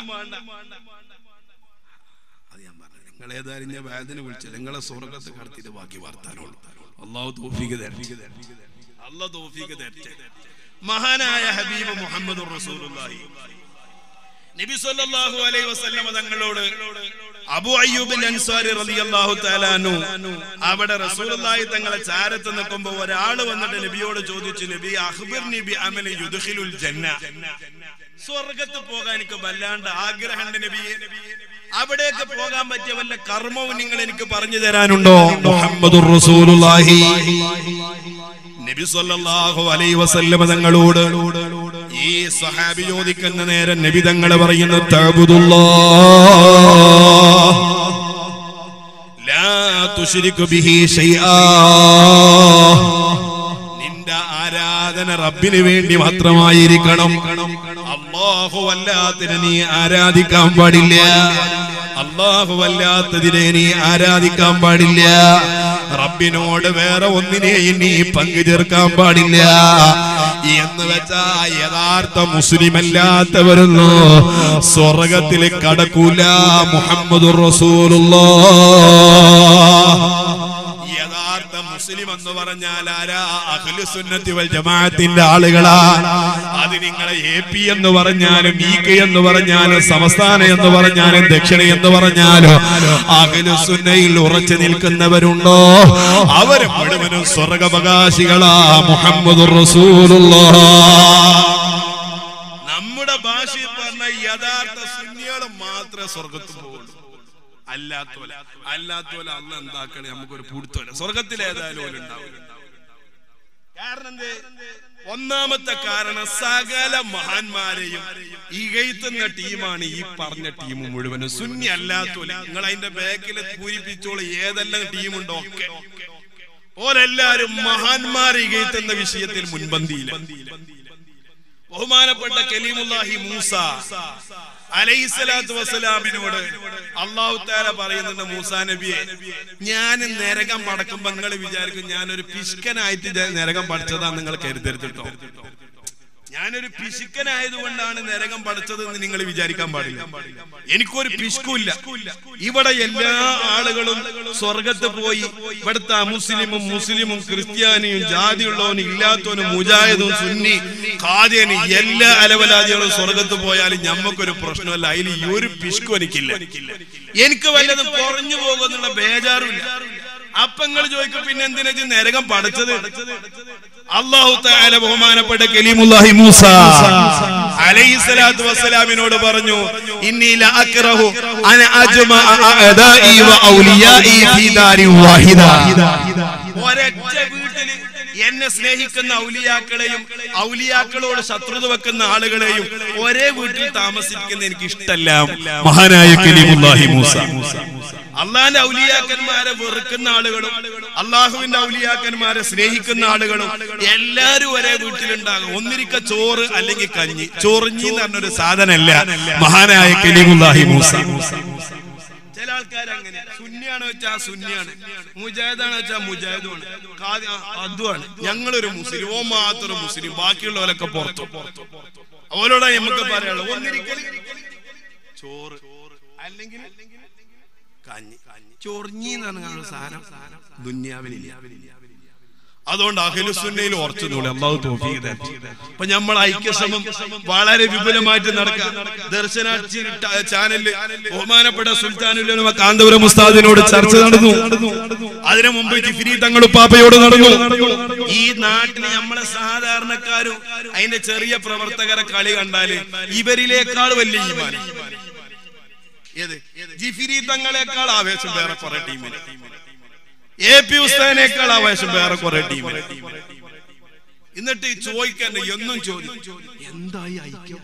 അത് ഞാൻ പറഞ്ഞു നിങ്ങൾ ഏതായാലും ഞാൻ വേദന വിളിച്ചത് നിങ്ങളെ സ്വർഗത്ത് കടത്തിയിട്ട് ബാക്കി വർത്താനുള്ളൂ അള്ളാഹു തോഫിക്ക് തരട്ടെ അള്ളാഹ് തോഫിക്ക് തരട്ടെ മഹാനായ ഹബീബ് മുഹമ്മദ് റസൂലുള്ളാഹി നബി സല്ലല്ലാഹു അലൈഹി വസല്ലമ തങ്ങളോട് അബു അയ്യൂബിൻ അൻസാരി റളിയല്ലാഹു തആലാനു അവിടെ റസൂലുള്ളാഹി തങ്ങളെ ചാരത്ത് നിൽക്കുമ്പോൾ ഒരാൾ വന്നിട്ട് നബിയോട് ചോദിച്ചു നബി അഖ്ബിർനി ബി അമലി യുദ്ഖിലുൽ ജന്ന സ്വർഗ്ഗത്ത് പോകാൻ എനിക്ക് വല്ലാണ്ട് ആഗ്രഹമുണ്ട് നബിയെ അവിടേക്ക് പോകാൻ പറ്റിയ വല്ല കർമ്മവും നിങ്ങൾ എനിക്ക് പറഞ്ഞു തരാനുണ്ടോ മുഹമ്മദുർ റസൂലുള്ളാഹി നബി സല്ലല്ലാഹു അലൈഹി വസല്ലമ തങ്ങളോട് ഈ സഹാബി ചോദിക്കുന്ന നേരം നബിതങ്ങൾ പറയുന്നു തഅബുദുല്ലാ ലാ തുശ്രികു ബിഹി ശൈആ നിന്റെ ആരാധന റബ്ബിന് വേണ്ടി മാത്രമായിരിക്കണം അള്ളാഹു അല്ലാത്തിനെ നീ ആരാധിക്കാൻ പാടില്ല അള്ളാഹു അല്ലാത്തതിനെ നീ ആരാധിക്കാൻ പാടില്ല റബ്ബിനോട് വേറെ ഒന്നിനെയും നീ പങ്കു ചേർക്കാൻ പാടില്ല എന്ന് വെച്ചാ യഥാർത്ഥ മുസ്ലിം അല്ലാത്തവരൊന്നു സ്വർഗത്തിൽ കടക്കൂല മുഹമ്മദ് യഥാർത്ഥ മുസ്ലിം എന്ന് പറഞ്ഞാൽ ആരാ അഖിലു സുന്നത്തി വൽ ജമാഅത്തിന്റെ ആളുകളാ അത് നിങ്ങളെ എ പി എന്ന് പറഞ്ഞാലും ഇ കെ എന്ന് പറഞ്ഞാലും സംസ്ഥാനം എന്ന് പറഞ്ഞാലും ദക്ഷിണ എന്ന് പറഞ്ഞാലും അഖിലു സുന്നയിൽ ഉറച്ചു നിൽക്കുന്നവരുണ്ടോ അവർ മുഴുവനും സ്വർഗവകാശികളാ മുഹമ്മദ് നമ്മുടെ ഭാഷയിൽ പറഞ്ഞ യഥാർത്ഥ സുന്നികൾ മാത്രമേ സ്വർഗത്ത് പോകുള്ളൂ അല്ലാത്തോല അല്ലാത്തോല അന്ന് എന്താക്കണേ നമുക്കൊരു പൂടുത്തോല സ്വർഗത്തിൽ ഏതായാലും ഓല് ഉണ്ടാവില്ല കാരണം എന്തേ ഒന്നാമത്തെ കാരണം സകല മഹാന്മാരെയും ഇകഴ്ത്തുന്ന ടീമാണ് ഈ പറഞ്ഞ ടീം മുഴുവനും സുന്നി അല്ലാത്തോല നിങ്ങൾ അതിന്റെ ബാക്കിൽ പൂരിപ്പിച്ചോളൂ ഏതെല്ലാം ടീമുണ്ടോ ഒക്കെ ഓരെല്ലാരും മഹാന്മാരെ ഇകഴ്ത്തുന്ന വിഷയത്തിൽ മുൻപന്തിയില്ല ബഹുമാനപ്പെട്ട കലീമുല്ലാഹി മൂസ അലൈഹിസ്സലാത്തു വസ്സലാമിനോട് അള്ളാഹു താല പറയുന്നുണ്ട് മൂസാ നബിയെ ഞാൻ നരകം പടക്കുമ്പോ നിങ്ങൾ വിചാരിക്കും ഞാനൊരു പിശുക്കനായിട്ട് ഞാൻ നരകം പഠിച്ചതാ നിങ്ങൾ കരുതരുത്തിട്ടോ ഞാനൊരു പിശുക്കനായതുകൊണ്ടാണ് നരകം പഠിച്ചതെന്ന് നിങ്ങൾ വിചാരിക്കാൻ പാടില്ല എനിക്കൊരു പിശുക്കില്ല ഇവിടെ എല്ലാ ആളുകളും സ്വർഗത്ത് പോയി ഇവിടുത്തെ അമുസ്ലിമും മുസ്ലിമും ക്രിസ്ത്യാനിയും ജാതിയുള്ളവനും ഇല്ലാത്തവനും മുജാഹിദും സുന്നി ഖാദിയനും എല്ലാ അലവലാദികളും സ്വർഗത്ത് പോയാലും ഞമ്മക്കൊരു പ്രശ്നമല്ല അതിൽ ഈ ഒരു പിശുക്കും എനിക്കില്ല എനിക്ക് വല്ലതും കുറഞ്ഞു പോകുന്നുള്ള ബേജാറുമില്ല അപ്പൊ നിങ്ങൾ ചോദിക്കും പിന്നെ എന്തിനാ ഇത് നരകം പഠിച്ചത് അള്ളാഹു താല ബഹുമാനപ്പെട്ട കലീമുല്ലാഹി മൂസ അലൈഹിസ്സലാത്തു വസ്സലാമിനോട് പറഞ്ഞു ഇന്നി ലഅക്റഹു അന അജ്മഅ അഅദാഇ വ ഔലിയാഇ ഫീ ദാരിൻ വാഹിദ ഒരൊറ്റ വീട്ടില് എന്നെ സ്നേഹിക്കുന്ന ഔലിയാക്കളെയും ഔലിയാക്കളോട് ശത്രുത വെക്കുന്ന ആളുകളെയും ഒരേ വീട്ടിൽ താമസിക്കുന്ന എനിക്ക് ഇഷ്ടല്ല മഹാനായ കലീമുല്ലാഹി മൂസ അള്ളാന്റെ ഔലിയാക്കന്മാരെ വെറുക്കുന്ന ആളുകളും അള്ളാഹുവിന്റെ ഔലിയാക്കന്മാരെ സ്നേഹിക്കുന്ന ആളുകളും എല്ലാരും ഒരേ വീട്ടിലുണ്ടാകും ഒന്നിരിക്ക ചോറ് അല്ലെങ്കിൽ കഞ്ഞി ചൊറിഞ്ഞി എന്ന് പറഞ്ഞൊരു സാധനമല്ല മഹാനായ കലീമുല്ലാഹി മൂസ ചില ആൾക്കാർ അങ്ങനെ സുന്നിയാണ് വെച്ചാ സുന്നിയാണ് മുജാഹിദാണ് വെച്ചാ മുജാഹിദുമാണ് ഖാദി- ആ, അതുമാണ് ഞങ്ങളൊരു മുസ്ലിം ഓ മാത്രം മുസ്ലിം ബാക്കിയുള്ളവരൊക്കെ പുറത്തു അവരോടാ നമുക്ക് പറയാനുള്ളത് ഒന്നിരിക്കൽ ചോറ് അല്ലെങ്കിൽ കഞ്ഞി ചൊറിഞ്ഞി എന്ന് പറഞ്ഞ സാധനം ദുന്യാവിലില്ല അതുകൊണ്ട് അഖിലുസുന്നയിൽ ഉറച്ചു നൂല് അള്ളാഹു തോഫീഖ് തരട്ടെ. അപ്പൊ നമ്മൾ ഐക്യശ്രമം വളരെ വിപുലമായിട്ട് നടക്കാം ദർശന ചാനലില് ബഹുമാനപ്പെട്ട സുൽത്താനുല്ലമ കാന്തപുരം ഉസ്താദിനോട് ചർച്ച നടന്നു അതിനു മുമ്പ് ജിഫിരി തങ്ങൾ ഉപ്പാപ്പയോട് നടന്നു ഈ നാട്ടിൽ നമ്മളെ സാധാരണക്കാരും അതിന്റെ ചെറിയ പ്രവർത്തകരെ കളി കണ്ടാല് ഇവരിലേക്കാൾ വലിയ ഈമാൻ ഏത് ജിഫിരി തങ്ങളെക്കാൾ ആവേശം വേറെ കുറെ ടീമിന് എ പി ഉസ്താനേക്കാൾ ആവേശം വേറെ കുറെ ടീമിന് എന്നിട്ട് ഈ ചോദിക്കാൻ എന്നും ചോദിക്കും എന്തായി ഐക്യം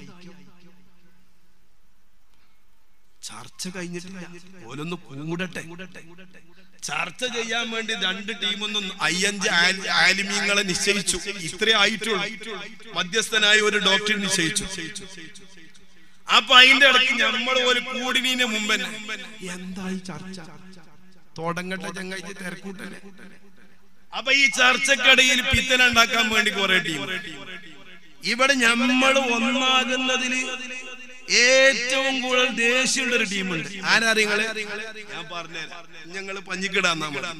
ചർച്ച കഴിഞ്ഞിട്ടില്ല ഓലൊന്ന് കൂടട്ടെ ചർച്ച ചെയ്യാൻ വേണ്ടി രണ്ട് ടീമൊന്നും അയ്യഞ്ച് ആൽ- ആലിമീങ്ങളെ നിശ്ചയിച്ചു ഇത്രേ ആയിട്ടുള്ളൂ മധ്യസ്ഥനായ ഒരു ഡോക്ടർ നിശ്ചയിച്ചു അപ്പൊ അതിന്റെ ഇടയ്ക്ക് നമ്മൾ ഒരു കൂടിനീന് മുമ്പ് തന്നെ എന്തായി ചർച്ച തുടങ്ങട്ടെ ചങ്ങാഴ്ച തിരക്കൂട്ടല്ലേ അപ്പൊ ഈ ചർച്ചക്കടയിൽ പിത്തന ഉണ്ടാക്കാൻ വേണ്ടി കുറെ ടീം ഇവിടെ നമ്മൾ ഒന്നാകുന്നതിൽ ഏറ്റവും കൂടുതൽ ദേഷ്യമുള്ള ഒരു ടീമുണ്ട് ആരാ നിങ്ങള് ഞാൻ പറഞ്ഞ ഞങ്ങള് പഞ്ഞിക്കിടാൻ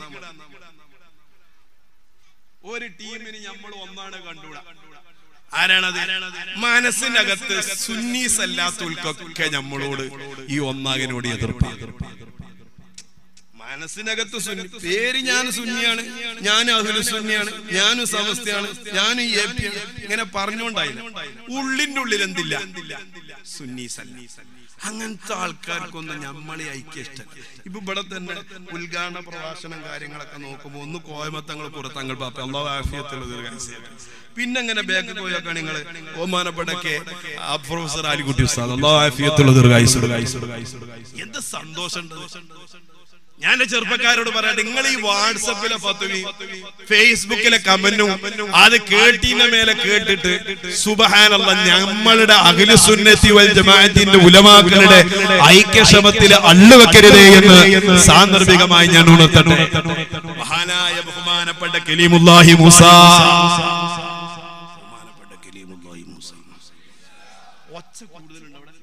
ഒരു ടീമിന് നമ്മൾ ഒന്നാണ് കണ്ടുകൂടാ ആരാണത് മനസ്സിന്റെ അകത്ത് സുന്നീസ് അല്ലാത്തവർക്കൊക്കെ നമ്മളോട് ഈ ഒന്നാകനോട് എതിർപ്പാണ് മനസ്സിനകത്ത് സുന്നി പേര് ഞാൻ സുന്നിയാണ് ഞാൻ അഹുലു സുന്നിയാണ് ഞാനും സമസ്തയാണ് ഞാനും എ പി ആണ് ഇങ്ങനെ പറഞ്ഞുകൊണ്ടായില്ല ഉള്ളിന്റെ ഉള്ളിൽ എന്തില്ല സുന്നി സല്ലി അങ്ങനത്തെ ആൾക്കാർക്കൊന്നും നമ്മളെ ഐക്യ ഇഷ്ടം ഇപ്പൊ ഇവിടെ തന്നെ ഉദ്ഘാടന പ്രഭാഷണം കാര്യങ്ങളൊക്കെ നോക്കുമ്പോ ഒന്ന് കോയമത്തങ്ങൾ പുറത്തങ്ങൾ പാപ്പ അള്ളാഹു ആഫിയത്തുള്ള ദീർഘായുസ്സ് പിന്നെ അങ്ങനെ ബാക്ക് പോയൊക്കെ നിങ്ങൾ ബഹുമാനപ്പെട്ടൊക്കെ ആ പ്രൊഫസർ ആലിക്കുട്ടി ഉസ്താദ് അള്ളാഹു ആഫിയത്തുള്ള ദീർഘായുസ്സ് എന്ത് സന്തോഷമുണ്ട് ഞാൻ എന്റെ ചെറുപ്പക്കാരോട് പറയട്ടെ നിങ്ങൾ ഈ വാട്സപ്പിലെ പത്തുവി ഫേസ്ബുക്കിലെ കമന്റും അത് കേട്ടീന്റെ മേലെ കേട്ടിട്ട് സുബഹാനല്ല നമ്മളുടെ അഖിലുസുന്നത്തി വൽ ജമാഅത്തിന്റെ ഉലമാക്കളുടെ ഐക്യക്ഷമത്തിൽ അള്ളുവെക്കരുതേ എന്ന് സാന്ദർഭികമായി ഞാൻ ഉണർത്തട്ടെ മഹാനായ ബഹുമാനപ്പെട്ട കലീമുല്ലാഹി മൂസ ബഹുമാനപ്പെട്ട കലീമുല്ലാഹി മൂസ ഒച്ച കൂടുതലുണ്ട് അവിടെ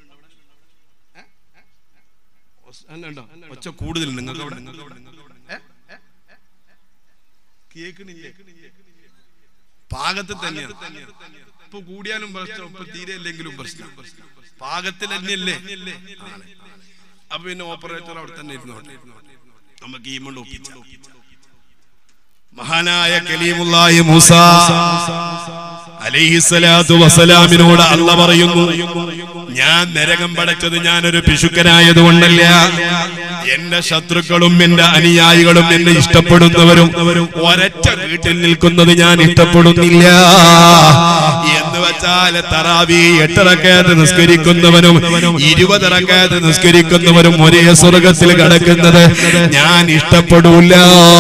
അല്ലണ്ടോ ഒച്ച കൂടുതൽ നിങ്ങൾക്ക് അവിടെ ഏ? കേക്കണില്ലേ പാകത്തിൽ തന്നെയാണ് ഇപ്പൊ കൂടിയാലും പ്രശ്നം ഇപ്പൊ തീരെ അല്ലെങ്കിലും പ്രശ്നം പാകത്തിൽ തന്നെയല്ലേ ആണ്. അപ്പൊ പിന്നെ ഓപ്പറേറ്റർ അവിടെ തന്നെ ഇരുന്നോട്ടെ നമുക്ക് ഈ മണ്ട് ഒപ്പിച്ച മഹാനായ കലീമുല്ലാഹി മൂസ അലൈഹിസ്സലാത്തു വസലാമിനോട് അല്ല പറയുന്നു ഞാൻ നരകം പടച്ചത് ഞാനൊരു പിശുക്കനായതുകൊണ്ടല്ല എന്റെ ശത്രുക്കളും എന്റെ അനുയായികളും എന്നെ ഇഷ്ടപ്പെടുന്നവരും ഒരൊറ്റ വീട്ടിൽ നിൽക്കുന്നത് ഞാൻ ഇഷ്ടപ്പെടുന്നില്ല എന്ന് വെച്ചാൽ തറാവി എട്ടിറക്കത്ത് നിസ്കരിക്കുന്നവനും ഇരുപതിറക്കത്ത് നിസ്കരിക്കുന്നവരും ഒരേ സ്വർഗത്തിൽ കിടക്കുന്നത് ഞാൻ ഇഷ്ടപ്പെടൂല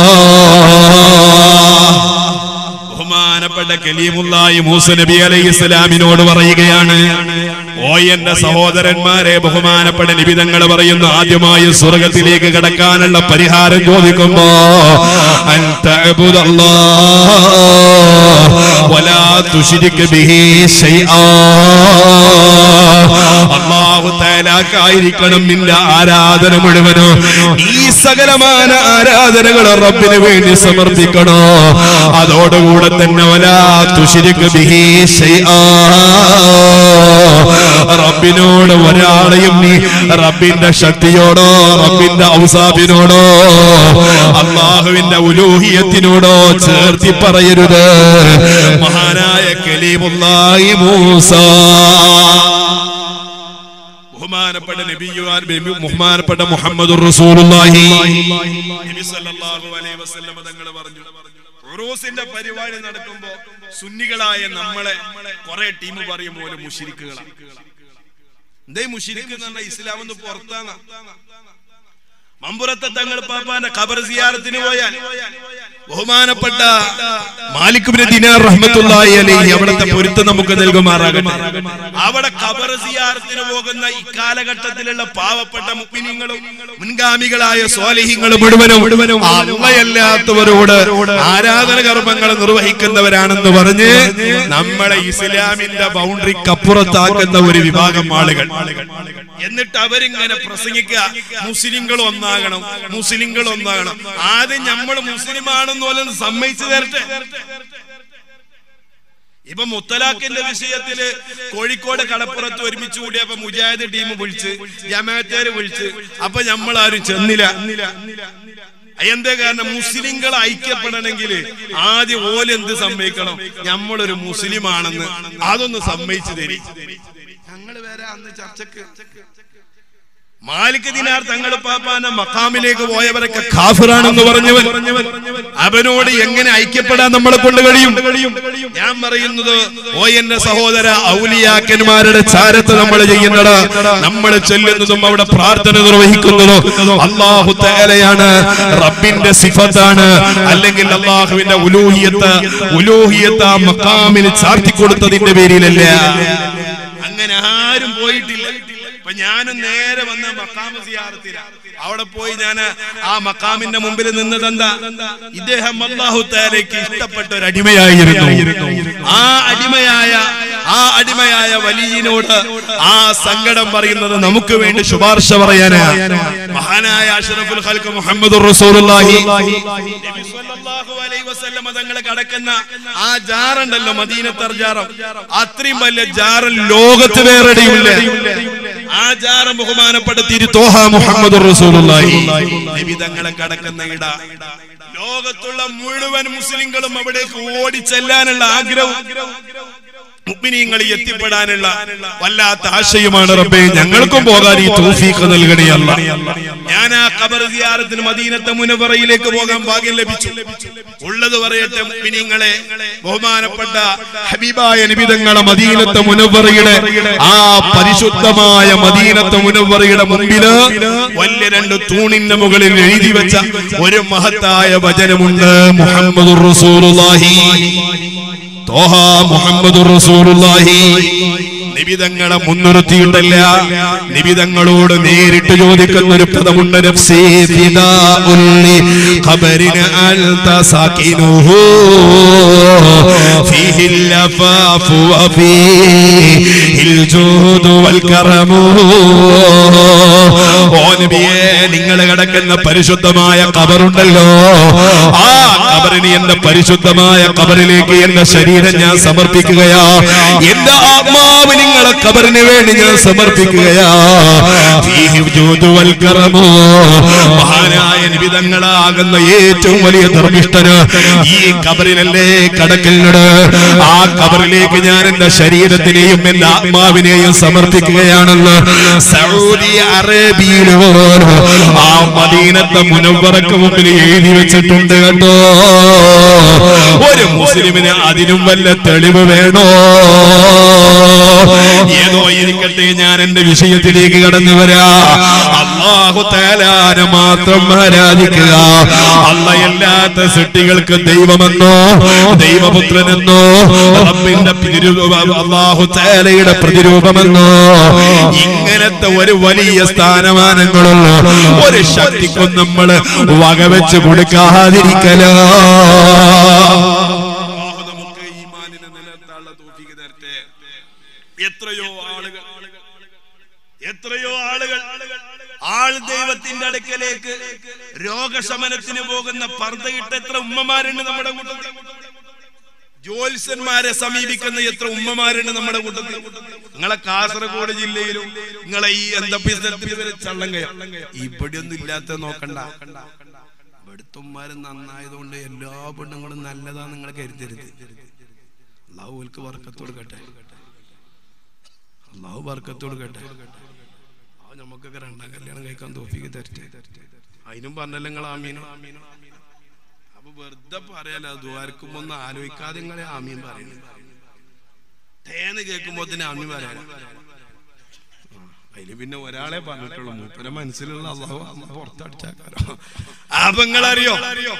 ബഹുമാനപ്പെട്ട കലീമുല്ലായി മൂസ നബി അലൈഹി ഇസ്ലാമിനോട് പറയുകയാണ് ഓ എന്റെ സഹോദരന്മാരെ ബഹുമാനപ്പെട്ട നിബിതങ്ങൾ പറയുന്നു ആദ്യമായി സ്വർഗത്തിലേക്ക് കടക്കാനുള്ള പരിഹാരം ചോദിക്കുമ്പോ അൻ തഅബുദല്ലാഹ് വലാ തുശ്രിക് ബിഹി ശൈആ അല്ലാഹു തആലാക്കായിരിക്കണം നിന്റെ ആരാധന മുഴുവനും ഈ സകലമാന ആരാധനകൾ റബ്ബിന് വേണ്ടി സമർപ്പിക്കണോ അതോടുകൂടെ തന്നെ വലാ തുശ്രിക് ബിഹി ശൈആ റബ്ബിനോട് ഒരാളെയും നീ റബ്ബിന്റെ ശക്തിയോടോ റബ്ബിന്റെ ഔസാബിനോടോ അള്ളാഹുവിന്റെ ഉലൂഹിയത്തിനോടോ ചേർത്തി പറയരുത് മഹാനായ കലീമുല്ലാഹി മൂസ ബഹുമാനപ്പെട്ട നബിയുവാൻ ബഹു- ബഹുമാനപ്പെട്ട മുഹമ്മദ് റസൂലുള്ളാഹി നബി സല്ലല്ലാഹു അലൈഹി വസല്ലം തങ്ങൾ പറഞ്ഞു ഉറൂസിന്റെ പരിപാടി നടക്കുമ്പോ സുന്നികളായ നമ്മളെ കുറെ ടീം പറയും പോലെ മുഷിരിക്കുകളാണ് എന്തേ മുഷിരിക്ക് എന്ന് പറഞ്ഞാൽ ഇസ്ലാം ഒന്ന് പുറത്താണ് മമ്പുറത്തെ തങ്ങൾ പാപ്പാന്റെ ഖബർ സിയാറത്തിന് പോയാൽ ബഹുമാനപ്പെട്ട മാലിക്കുബിന് ദിനാർ റഹ്മത്തുള്ളാഹി അലൈഹി അവിടുത്തെ പൊരുത്തം നമുക്ക് നൽകുമാറാകട്ടെ അവിടെ ഖബർ സിയാറത്തിന് പോകുന്ന ഇക്കാലഘട്ടത്തിലുള്ള പാവപ്പെട്ട മുഗ്മിനീങ്ങളും മുൻഗാമികളായ സ്വാലിഹ്യങ്ങളും മുഴുവനും അള്ളയല്ലാത്തവരോട് ആരാധന കർമ്മങ്ങൾ നിർവഹിക്കുന്നവരാണെന്ന് പറഞ്ഞ് നമ്മളെ ഇസ്ലാമിന്റെ ബൗണ്ടറിക്ക് അപ്പുറത്താക്കുന്ന ഒരു വിഭാഗം ആളുകൾ എന്നിട്ട് അവരിങ്ങനെ പ്രസംഗിക്കുക മുസ്ലിങ്ങൾ ഒന്നാകണം മുസ്ലിങ്ങൾ ഒന്നാകണം ആദ്യം നമ്മൾ മുസ്ലിമാണെന്ന് പോലെ സമ്മതിച്ചു തരട്ടെ ഇപ്പൊ മുത്തലാഖിന്റെ വിഷയത്തില് കോഴിക്കോട് കടപ്പുറത്ത് ഒരുമിച്ച് കൂടിയപ്പോ മുജാഹിദ് ടീം വിളിച്ച് ജമാഅത്തേര് വിളിച്ച് അപ്പൊ നമ്മൾ ആരും ചെന്നില്ല എന്തേ കാരണം മുസ്ലിങ്ങൾ ഐക്യപ്പെടണമെങ്കിൽ ആദ്യം ഓലെന്ത് സമ്മതിക്കണം നമ്മളൊരു മുസ്ലിമാണെന്ന് അതൊന്ന് സമ്മതിച്ചു തരി ഞങ്ങൾ വരെ അന്ന് ചർച്ചക്ക് മാലിക് ദിനാർ തങ്ങൾ പാപ്പാന മക്കാമിലേക്ക് പോയവരൊക്കെ കാഫിറാണെന്ന് പറഞ്ഞവൻ അവനോട് എങ്ങനെ ഐക്യപ്പെടാൻ നമ്മളെ കൊണ്ട് കഴിയും ഞാൻ പറയുന്നത് ഓ എന്റെ സഹോദര ഔലിയാക്കന്മാരുടെ ചാരത്ത് നമ്മൾ ചെയ്യുന്നത് നമ്മൾ ചെല്ലുന്നതും അവിടെ പ്രാർത്ഥന നിർവഹിക്കുന്നതും അള്ളാഹു തേലയാണ് റബ്ബിന്റെ സിഫത്താണ് അല്ലെങ്കിൽ അള്ളാഹുവിന്റെ ഉലൂഹിയത്ത് ഉലൂഹിയത്ത് ആ മക്കാമിന് ചാർത്തി കൊടുത്തതിന്റെ പേരിലല്ല അങ്ങനെ ആരും പോയിട്ടില്ല ഇപ്പൊ ഞാനും നേരെ വന്ന മക്കാമ സിയാറത്തില അവിടെ പോയി ഞാൻ ആ മക്കാമിന്റെ മുമ്പിൽ നിന്നതെന്താ ഇദ്ദേഹം അള്ളാഹു താലേക്ക് ഇഷ്ടപ്പെട്ട ഒരു അടിമയായിരുന്നു ആ അടിമയായ ആ അടിമയായ വലിയനോട് ആ സങ്കടം പറയുന്നത് നമുക്ക് വേണ്ടി ശുപാർശ പറയാനാ മഹാനായ അഷ്റഫുൽ ഖൽഖ് മുഹമ്മദ് റസൂലുള്ളാഹി നബി സ്വല്ലല്ലാഹു അലൈഹി വസല്ലം തങ്ങൾ കടക്കുന്ന ആ ജാറുണ്ടല്ലോ മദീനത്തർ ജാറം അത്രയും വലിയ ജാറ് ലോകത്ത് വേറെയുമില്ല ആ ആചാരം ബഹുമാനപ്പെടുത്തി തോഹ മുഹമ്മദ് റസൂലുള്ളാഹി നബി തങ്ങളെ കടക്കുന്ന ഇട ലോകത്തുള്ള മുഴുവൻ മുസ്ലിങ്ങളും അവിടേക്ക് ഓടിച്ചെല്ലാനുള്ള ആഗ്രഹം മുഅ്മിനീങ്ങൾ എത്തിപ്പെടാനുള്ള വല്ലാത്ത ആശയമാണ് റബ്ബേ ഞങ്ങൾക്കും പോകാൻ ഈ തൗഫീഖ് നൽകണേ അല്ല ഞാൻ ആ ഖബർ സിയാറത്തിന് മദീനത്തെ മുനവറയിലേക്ക് പോകാൻ ഭാഗ്യം ലഭിച്ചു ഉള്ളത് പറയട്ടെ മുഅ്മിനീങ്ങളെ ബഹുമാനപ്പെട്ട ഹബീബായ നിബിതങ്ങളെ മദീനത്തെ മുനവറയുടെ ആ പരിശുദ്ധമായ മദീനത്തെ മുനവറയുടെ മുമ്പില് വലിയ രണ്ട് തൂണിന്റെ മുകളിൽ എഴുതി വെച്ച ഒരു മഹത്തായ വചനമുണ്ട് മുഹമ്മദുർ റസൂലുള്ളാഹി തോഹ മുഹമ്മദ് റസൂലുള്ളാഹി നിബിതങ്ങളെ മുൻനിർത്തിയിട്ടല്ല നിബിതങ്ങളോട് നേരിട്ട് ചോദിക്കുന്ന ഒരു പദമുണ്ട് നഫ്സി ഫിദാഉൽ ലി ഖബരിന അൻത സാകിനുഹു ഫീഹിൽ ലഫാഫു വഫീഹിൽ ജൂദു വൽ കറമു ഓ നബിയേ നിങ്ങൾ കിടക്കുന്ന പരിശുദ്ധമായ ഖബറുണ്ടല്ലോ ആ ഖബറിന് എന്റെ പരിശുദ്ധമായ ഖബറിലേക്ക് എന്റെ ശരീരം ഞാൻ സമർപ്പിക്കുകയാ എന്റെ ആത്മാവ് നിങ്ങളെ ഖബറിന് വേണ്ടി ഞാൻ സമർപ്പിക്കുകയാ ഫീഹി ജൂദു വൽ കറമു. മഹാനായ നിബിതങ്ങളാകുന്ന ഏറ്റവും വലിയ ധർമ്മിഷ്ഠന് ഈ ഖബറിലല്ലേ കടക്കലിനോട് ആ ഖബറിലേക്ക് ഞാൻ എന്റെ ശരീരത്തിനെയും എന്റെ ആത്മാവിനെയും സമർപ്പിക്കുകയാണെന്ന് സൗദി അറേബ്യയിലോ ആ മദീനത്തെ മുനവറക്ക് മുമ്പിൽ എഴുതി വെച്ചിട്ടുണ്ട് കേട്ടോ ഒരു മുസ്ലിമിന് അതിനും വല്ല തെളിവ് വേണോ ഏതോ ഇരിക്കട്ടെ ഞാൻ എന്റെ വിഷയത്തിലേക്ക് കടന്നു വരാ അള്ളാഹു തേലാനെ മാത്രം ആരാധിക്കുക അള്ളയല്ലാത്ത സൃഷ്ടികൾക്ക് ദൈവമെന്നോ ദൈവപുത്രനെന്നോ റബ്ബിന്റെ പ്രതിരൂപ- അള്ളാഹു തേലയുടെ പ്രതിരൂപമെന്നോ ഇങ്ങനത്തെ ഒരു വലിയ സ്ഥാനമാനങ്ങളുള്ള ഒരു ശക്തിക്കും നമ്മൾ വകവെച്ച് കൊടുക്കാതിരിക്കലോ നമുക്ക് ഈമാനിനെ നിലനിർത്താനുള്ള തൗഫീഖ് തരട്ടെ എത്രയോ ആളുകൾ എത്രയോ ആളുകൾ ആൾ ദൈവത്തിന്റെ അടുക്കലേക്ക് രോഗശമനത്തിന് പോകുന്ന പർദ്ദയിട്ട എത്ര ഉമ്മമാരുണ്ട് നമ്മുടെ കൂട്ടത്തിൽ ജ്യോത്സ്യന്മാരെ സമീപിക്കുന്ന എത്ര ഉമ്മമാരുണ്ട് നമ്മുടെ കൂട്ടത്തിൽ നിങ്ങളെ കാസർഗോഡ് ജില്ലയിലും നിങ്ങളെ ഈ എന്താ ചള്ളങ്കയ ഇവിടെ ഒന്നും ഇല്ലാത്ത നോക്കണ്ട ഇവിടുത്തെ ഉമ്മാര് നന്നായതുകൊണ്ട് എല്ലാ പെണ്ണുങ്ങളും നല്ലതാ നിങ്ങൾ കരുതരുത് അള്ളാഹു ഓൽക്ക് വർക്കത്ത് കൊടുക്കട്ടെ അള്ളാഹു വർക്കത്ത് കൊടുക്കട്ടെ ആ നമുക്കൊക്കെ രണ്ടാം കല്യാണം കഴിക്കാൻ തോഫിക്ക് തരട്ടെ അതിനും പറഞ്ഞല്ലോ നിങ്ങൾ ആമീനോ അപ്പൊ വെറുതെ പറയാലോ ദ്വാരക്കുമ്പോ ഒന്ന് ആലോചിക്കാതെ നിങ്ങളെ ആമീൻ പറയുന്നു തേന്ന് കേൾക്കുമ്പോ തന്നെ ആമീൻ പറയാലോ അതില് പിന്നെ ഒരാളെ പറഞ്ഞിട്ടുള്ളൂ മൂപ്പരെ മനസ്സിലുള്ള അള്ളാഹു അള്ളാഹു പുറത്തടിച്ചാക്കാരോ അപ്പൊ നിങ്ങളറിയോ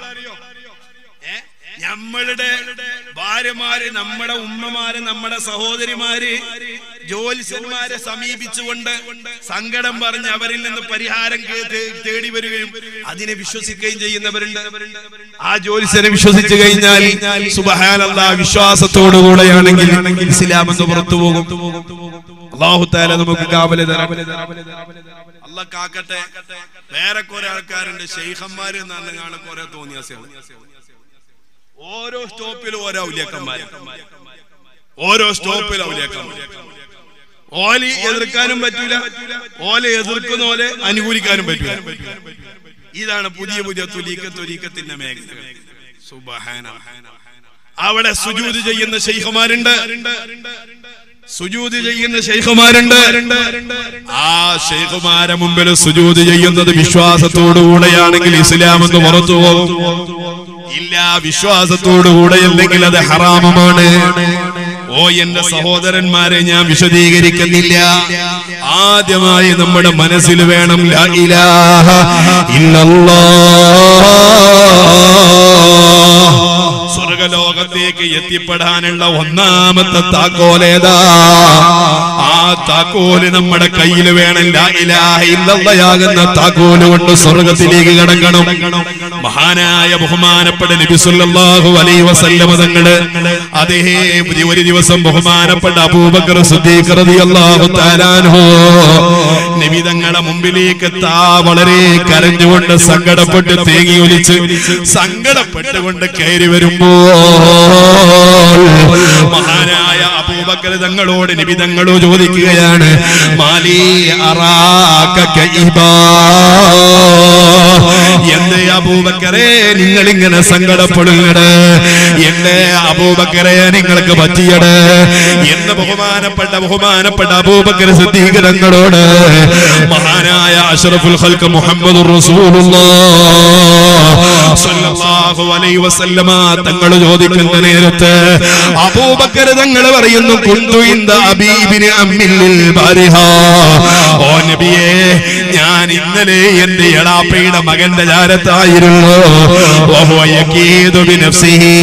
ഏ? നമ്മളുടെ ഭാര്യമാര് നമ്മുടെ ഉമ്മമാര് നമ്മുടെ സഹോദരിമാര് ജ്യോത്സ്യന്മാരെ സമീപിച്ചുകൊണ്ട് സങ്കടം പറഞ്ഞ് അവരിൽ നിന്ന് പരിഹാരം കേ- തേ- തേടി വരികയും അതിനെ വിശ്വസിക്കുകയും ചെയ്യുന്നവരുണ്ട് ആ ജ്യോത്സ്യനെ വിശ്വസിച്ചു കഴിഞ്ഞാൽ സുബഹാനല്ല വിശ്വാസത്തോടുകൂടെയാണെങ്കിൽ ഇസ്ലാം എന്ന് പുറത്തു പോകും അള്ളാഹു താല നമുക്ക് കാവല് തരാം അല്ല കാക്കട്ടെ വേറെ കുറെ ആൾക്കാരുണ്ട് ഷെയ്ഖന്മാര് എന്നാണ് കാണാൻ കുറെ തോന്നിയാസികൾ ഓരോ സ്റ്റോപ്പിലും ഓരോ ഔലിയക്കന്മാര് ഓരോ സ്റ്റോപ്പിലും ഔലിയക്കന്മാർ ഓലി എതിർക്കാനും പറ്റൂല ഓലെ എതിർക്കുന്ന പോലെ അനുകൂലിക്കാനും പറ്റൂല ഇതാണ് പുതിയ പുതിയ തുലീക്ക തുലീക്കത്തിന്റെ മേഖലകൾ സുബഹാന അവിടെ സുജൂത് ചെയ്യുന്ന ശൈഖമാരുണ്ട് സുജൂത് ചെയ്യുന്ന ശൈഖമാരുണ്ട് ആ ശൈഖുമാരെ മുമ്പിൽ സുജൂത് ചെയ്യുന്നത് വിശ്വാസത്തോടുകൂടെയാണെങ്കിൽ ഇസ്ലാം എന്ന് പുറത്തു പോകും ഇല്ല വിശ്വാസത്തോടുകൂടെ അല്ലെങ്കിൽ അത് ഹറാമമാണ് ഓ എന്റെ സഹോദരന്മാരെ ഞാൻ വിശദീകരിക്കുന്നില്ല ആദ്യമായി നമ്മുടെ മനസ്സിൽ വേണം ലാ ഇലാഹ ഇല്ലല്ലാഹ് സ്വർഗലോകത്തേക്ക് എത്തിപ്പെടാനുള്ള ഒന്നാമത്തെ താക്കോലേതാ ആ താക്കോല് നമ്മുടെ കയ്യിൽ വേണം ലാ ഇലാഹ ഇല്ലല്ലാഹയാകുന്ന താക്കോല് കൊണ്ട് സ്വർഗത്തിലേക്ക് കടക്കണം മഹാനായ ബഹുമാനപ്പെട്ട നബി സല്ലല്ലാഹു അലൈഹി വസല്ലമ തങ്ങള് അതേ ഒരു ദിവസം ബഹുമാനപ്പെട്ട അബൂബക്കർ സിദ്ദീഖ് റളിയല്ലാഹു തആല അൻഹു നബി തങ്ങളുടെ മുമ്പിലേക്ക് താ വളരെ കരഞ്ഞുകൊണ്ട് സങ്കടപ്പെട്ട് തേങ്ങി ഒലിച്ച് സങ്കടപ്പെട്ടുകൊണ്ട് കയറി വരുമ്പോ മഹാനായ അബൂ അബൂബക്കർ തങ്ങളോട് നബി തങ്ങളോ ചോദിക്കുകയാണ് മാലി അറാക കൈബാ. എന്തേ അബൂബക്കറെ നിങ്ങൾ ഇങ്ങനെ സങ്കടപ്പെടുന്നത് എന്റെ അബൂബക്കറെ നിങ്ങൾക്ക് പറ്റിയത് എന്ന് ബഹുമാനപ്പെട്ട ബഹുമാനപ്പെട്ട അബൂബക്കർ സിദ്ദീഖ് തങ്ങളോട് മഹാനായ അഷ്റഫുൽ ഖൽക്ക് മുഹമ്മദ് റസൂലുള്ളാഹി അലൈഹി വസല്ലമ തങ്ങൾ ചോദിക്കുന്ന നേരത്ത് അബൂബക്കർ തങ്ങൾ പറയുന്നു കുന്തു ഇന്ദ അബീബിന് അമ്മിൽ ബാരിഹ ഓ നബിയേ ഞാൻ ഇന്നലെ എന്റെ എളാപ്പയുടെ മകന്റെ ചാരത്തായിരുന്നു വഹുവ യകീദു ബിനഫ്സിഹി.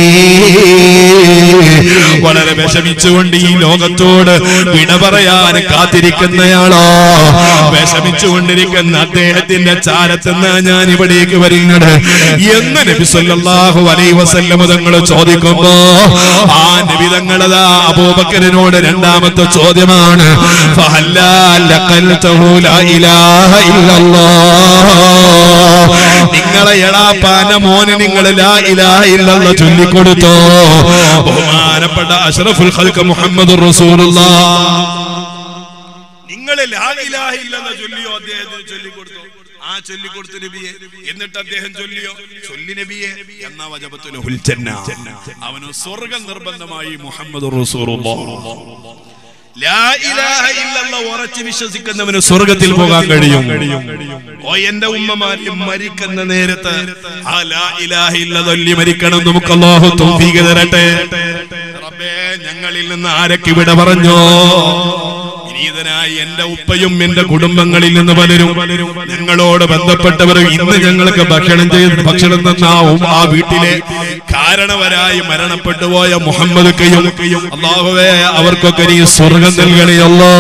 വളരെ വിഷമിച്ചുകൊണ്ട് ഈ ലോകത്തോട് വിട പറയാൻ കാത്തിരിക്കുന്നയാളോ വിഷമിച്ചുകൊണ്ടിരിക്കുന്ന അദ്ദേഹത്തിന്റെ ചാരത്തുനിന്ന് ഞാൻ ഇവിടേക്ക് വരുന്നത് എന്ന് നബി സല്ലല്ലാഹു അലൈഹി വസല്ലം തങ്ങൾ ചോദിക്കുമ്പോ ആ നബി തങ്ങളതാ അബൂബക്കറിനോട് രണ്ടാമത്തെ ചോദ്യമാണ് ഫഹല്ലാ ലഖൽതഹു ലാ ഇലാഹ ഇല്ലല്ലാഹ് നിങ്ങളെ എളാപ്പാന മോന് നിങ്ങൾ ലാ ഇലാഹ ഇല്ലല്ലാഹ് ചൊല്ലിക്കൊടുത്തോ ബഹുമാനപ്പെട്ട അഷ്റഫുൽ ഖൽഖ് മുഹമ്മദ് റസൂലുള്ളാഹ് നിങ്ങൾ ലാ ഇലാഹ ഇല്ലല്ലാഹ് ചൊല്ലിയോ അദ്ദേഹത്തിന് ചൊല്ലിക്കൊടുത്തോ ആ ചൊല്ലിക്കൊടുത്തു നബിയെ എന്നിട്ട് അദ്ദേഹം ചൊല്ലിയോ ചൊല്ലി നബിയെ എന്നാ വജബത്തുൽ ജന്ന അവന് സ്വർഗം നിർബന്ധമായി മുഹമ്മദ് റസൂലുള്ളാഹ് ലാ ഇലാഹ ഇല്ലല്ലാഹ് ഉറച്ചു വിശ്വസിക്കുന്നവന് സ്വർഗത്തിൽ പോകാൻ കഴിയും ഓ എന്റെ ഉമ്മമാരെ മരിക്കുന്ന നേരത്ത് ആ ലാ ഇലാഹ ഇല്ലല്ലി മരിക്കണം നമുക്ക് അല്ലാഹു തൗഫീഖ് തരട്ടെ റബ്ബേ ഞങ്ങളിൽ നിന്ന് ആരൊക്കെ ഇവിടെ പറഞ്ഞോ വിനീതനായി എന്റെ ഉപ്പയും എന്റെ കുടുംബങ്ങളിൽ നിന്ന് പലരും ഞങ്ങളോട് ബന്ധപ്പെട്ടവരും ഇന്ന് ഞങ്ങൾക്ക് ഭക്ഷണം ചെയ്ത് ഭക്ഷണം തന്നാവും ആ വീട്ടിലെ കാരണവരായി മരണപ്പെട്ടു പോയ മുഹമ്മദ് കയ്യും അള്ളാഹുവേ അവർക്കൊക്കെ നീ സ്വർഗം നൽകണയല്ലോ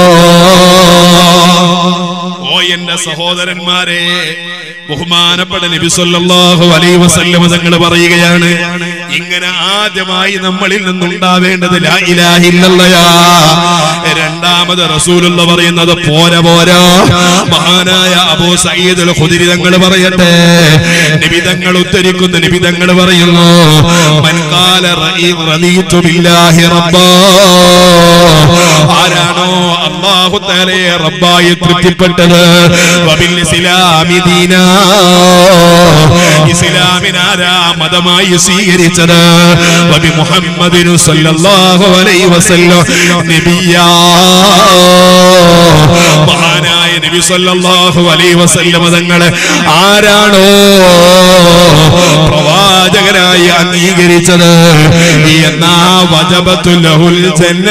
ഓ എന്റെ സഹോദരന്മാരെ ബഹുമാനപ്പെട്ട നബി സല്ലല്ലാഹു അലൈഹി വസല്ലം തങ്ങൾ പറയുകയാണ് ഇങ്ങനെ ആദ്യമായി നമ്മളിൽ നിന്നുണ്ടാവേണ്ടത് ലാ ഇലാഹ ഇല്ലല്ലയാ രണ്ടാമത് റസൂലുള്ള പറയുന്നത് പോരാ പോരാ മഹാനായ അബൂ സഈദ് അൽ ഖുദരി തങ്ങൾ പറയട്ടെ നിബിതങ്ങൾ ഉദ്ധരിക്കുന്ന നിബിതങ്ങൾ പറയുന്നു മൻ ഖാല റഈ റദീതു ബില്ലാഹി റബ്ബാ ആരാണോ അല്ലാഹു തആലയെ റബ്ബായി തൃപ്തിപ്പെട്ടത് വബിൽ ഇസ്ലാമി ദീനാ ഇസ്ലാമിനാരാ മതമായി സ്വീകരിച്ചത് വബി മുഹമ്മദിനു സല്ലല്ലാഹു അലൈഹി വസല്ലം നബിയാ മഹാനായ നബി സല്ലല്ലാഹു അലൈഹി വസല്ലം തങ്ങളെ ആരാണോ പ്രവാചകനായി അംഗീകരിച്ചത് എന്നാ വജബത്തുൽ ജന്ന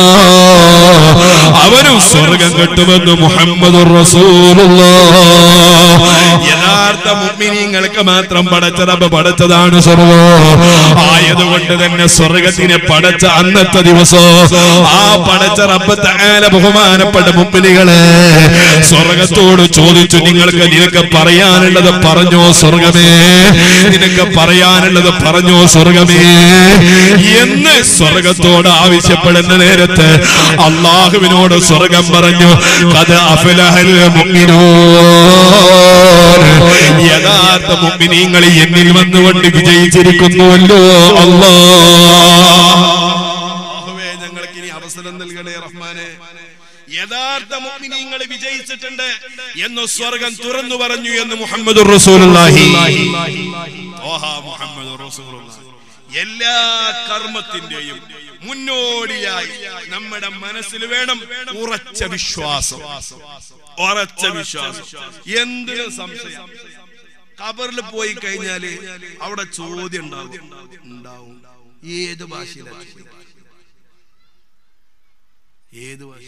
അവനും സ്വർഗം കിട്ടുമെന്ന് മുഹമ്മദ് യഥാർത്ഥ മുഅ്മിനീങ്ങൾക്ക് മാത്രം പടച്ച റബ്ബ് പടച്ചതാണ് സ്വർഗം ആയതുകൊണ്ട് തന്നെ സ്വർഗത്തിനെ പടച്ച അന്നത്തെ ദിവസം ആ പടച്ച റബ്ബ് തആല ബഹുമാനപ്പെട്ട മുഅ്മിനികളെ സ്വർഗത്തോട് ചോദിച്ചു നിങ്ങൾക്ക് നിനക്ക് പറയാനുള്ളത് പറഞ്ഞോ സ്വർഗമേ നിനക്ക് പറയാനുള്ളത് പറഞ്ഞോ സ്വർഗമേ എന്ന് സ്വർഗത്തോട് ആവശ്യപ്പെടുന്ന നേരത്ത് അള്ളാഹുവിനോട് സ്വർഗം പറഞ്ഞു കഥ അഫലഹൽ മുഅ്മിനൂൻ യഥാർത്ഥ മുഅ്മിനീങ്ങൾ എന്നിൽ വന്നുകൊണ്ട് വിജയിച്ചിരിക്കുന്നുവല്ലോ അല്ലാഹുവേ ഞങ്ങൾക്ക് ഇനി അവസരം നൽകണേ റഹ്മാനെ യഥാർത്ഥ മുഅ്മിനീങ്ങൾ വിജയിച്ചിട്ടുണ്ട് എന്ന് സ്വർഗം തുറന്നു പറഞ്ഞു എന്ന് മുഹമ്മദ് റസൂലുള്ളാഹി ഓഹ മുഹമ്മദ് റസൂലുള്ളാഹി എല്ലാ കർമ്മത്തിന്റെയും മുന്നോടിയായി നമ്മുടെ മനസ്സിൽ വേണം ഉറച്ച വിശ്വാസം ഉറച്ച വിശ്വാസം എന്തിനു സംശയം ഖബറിൽ പോയി കഴിഞ്ഞാല് അവിടെ ചോദ്യം ഉണ്ടാവും ഉണ്ടാവും ഏത് ഭാഷയിലാണ് ചോദ്യം? ഏത് ഭാഷ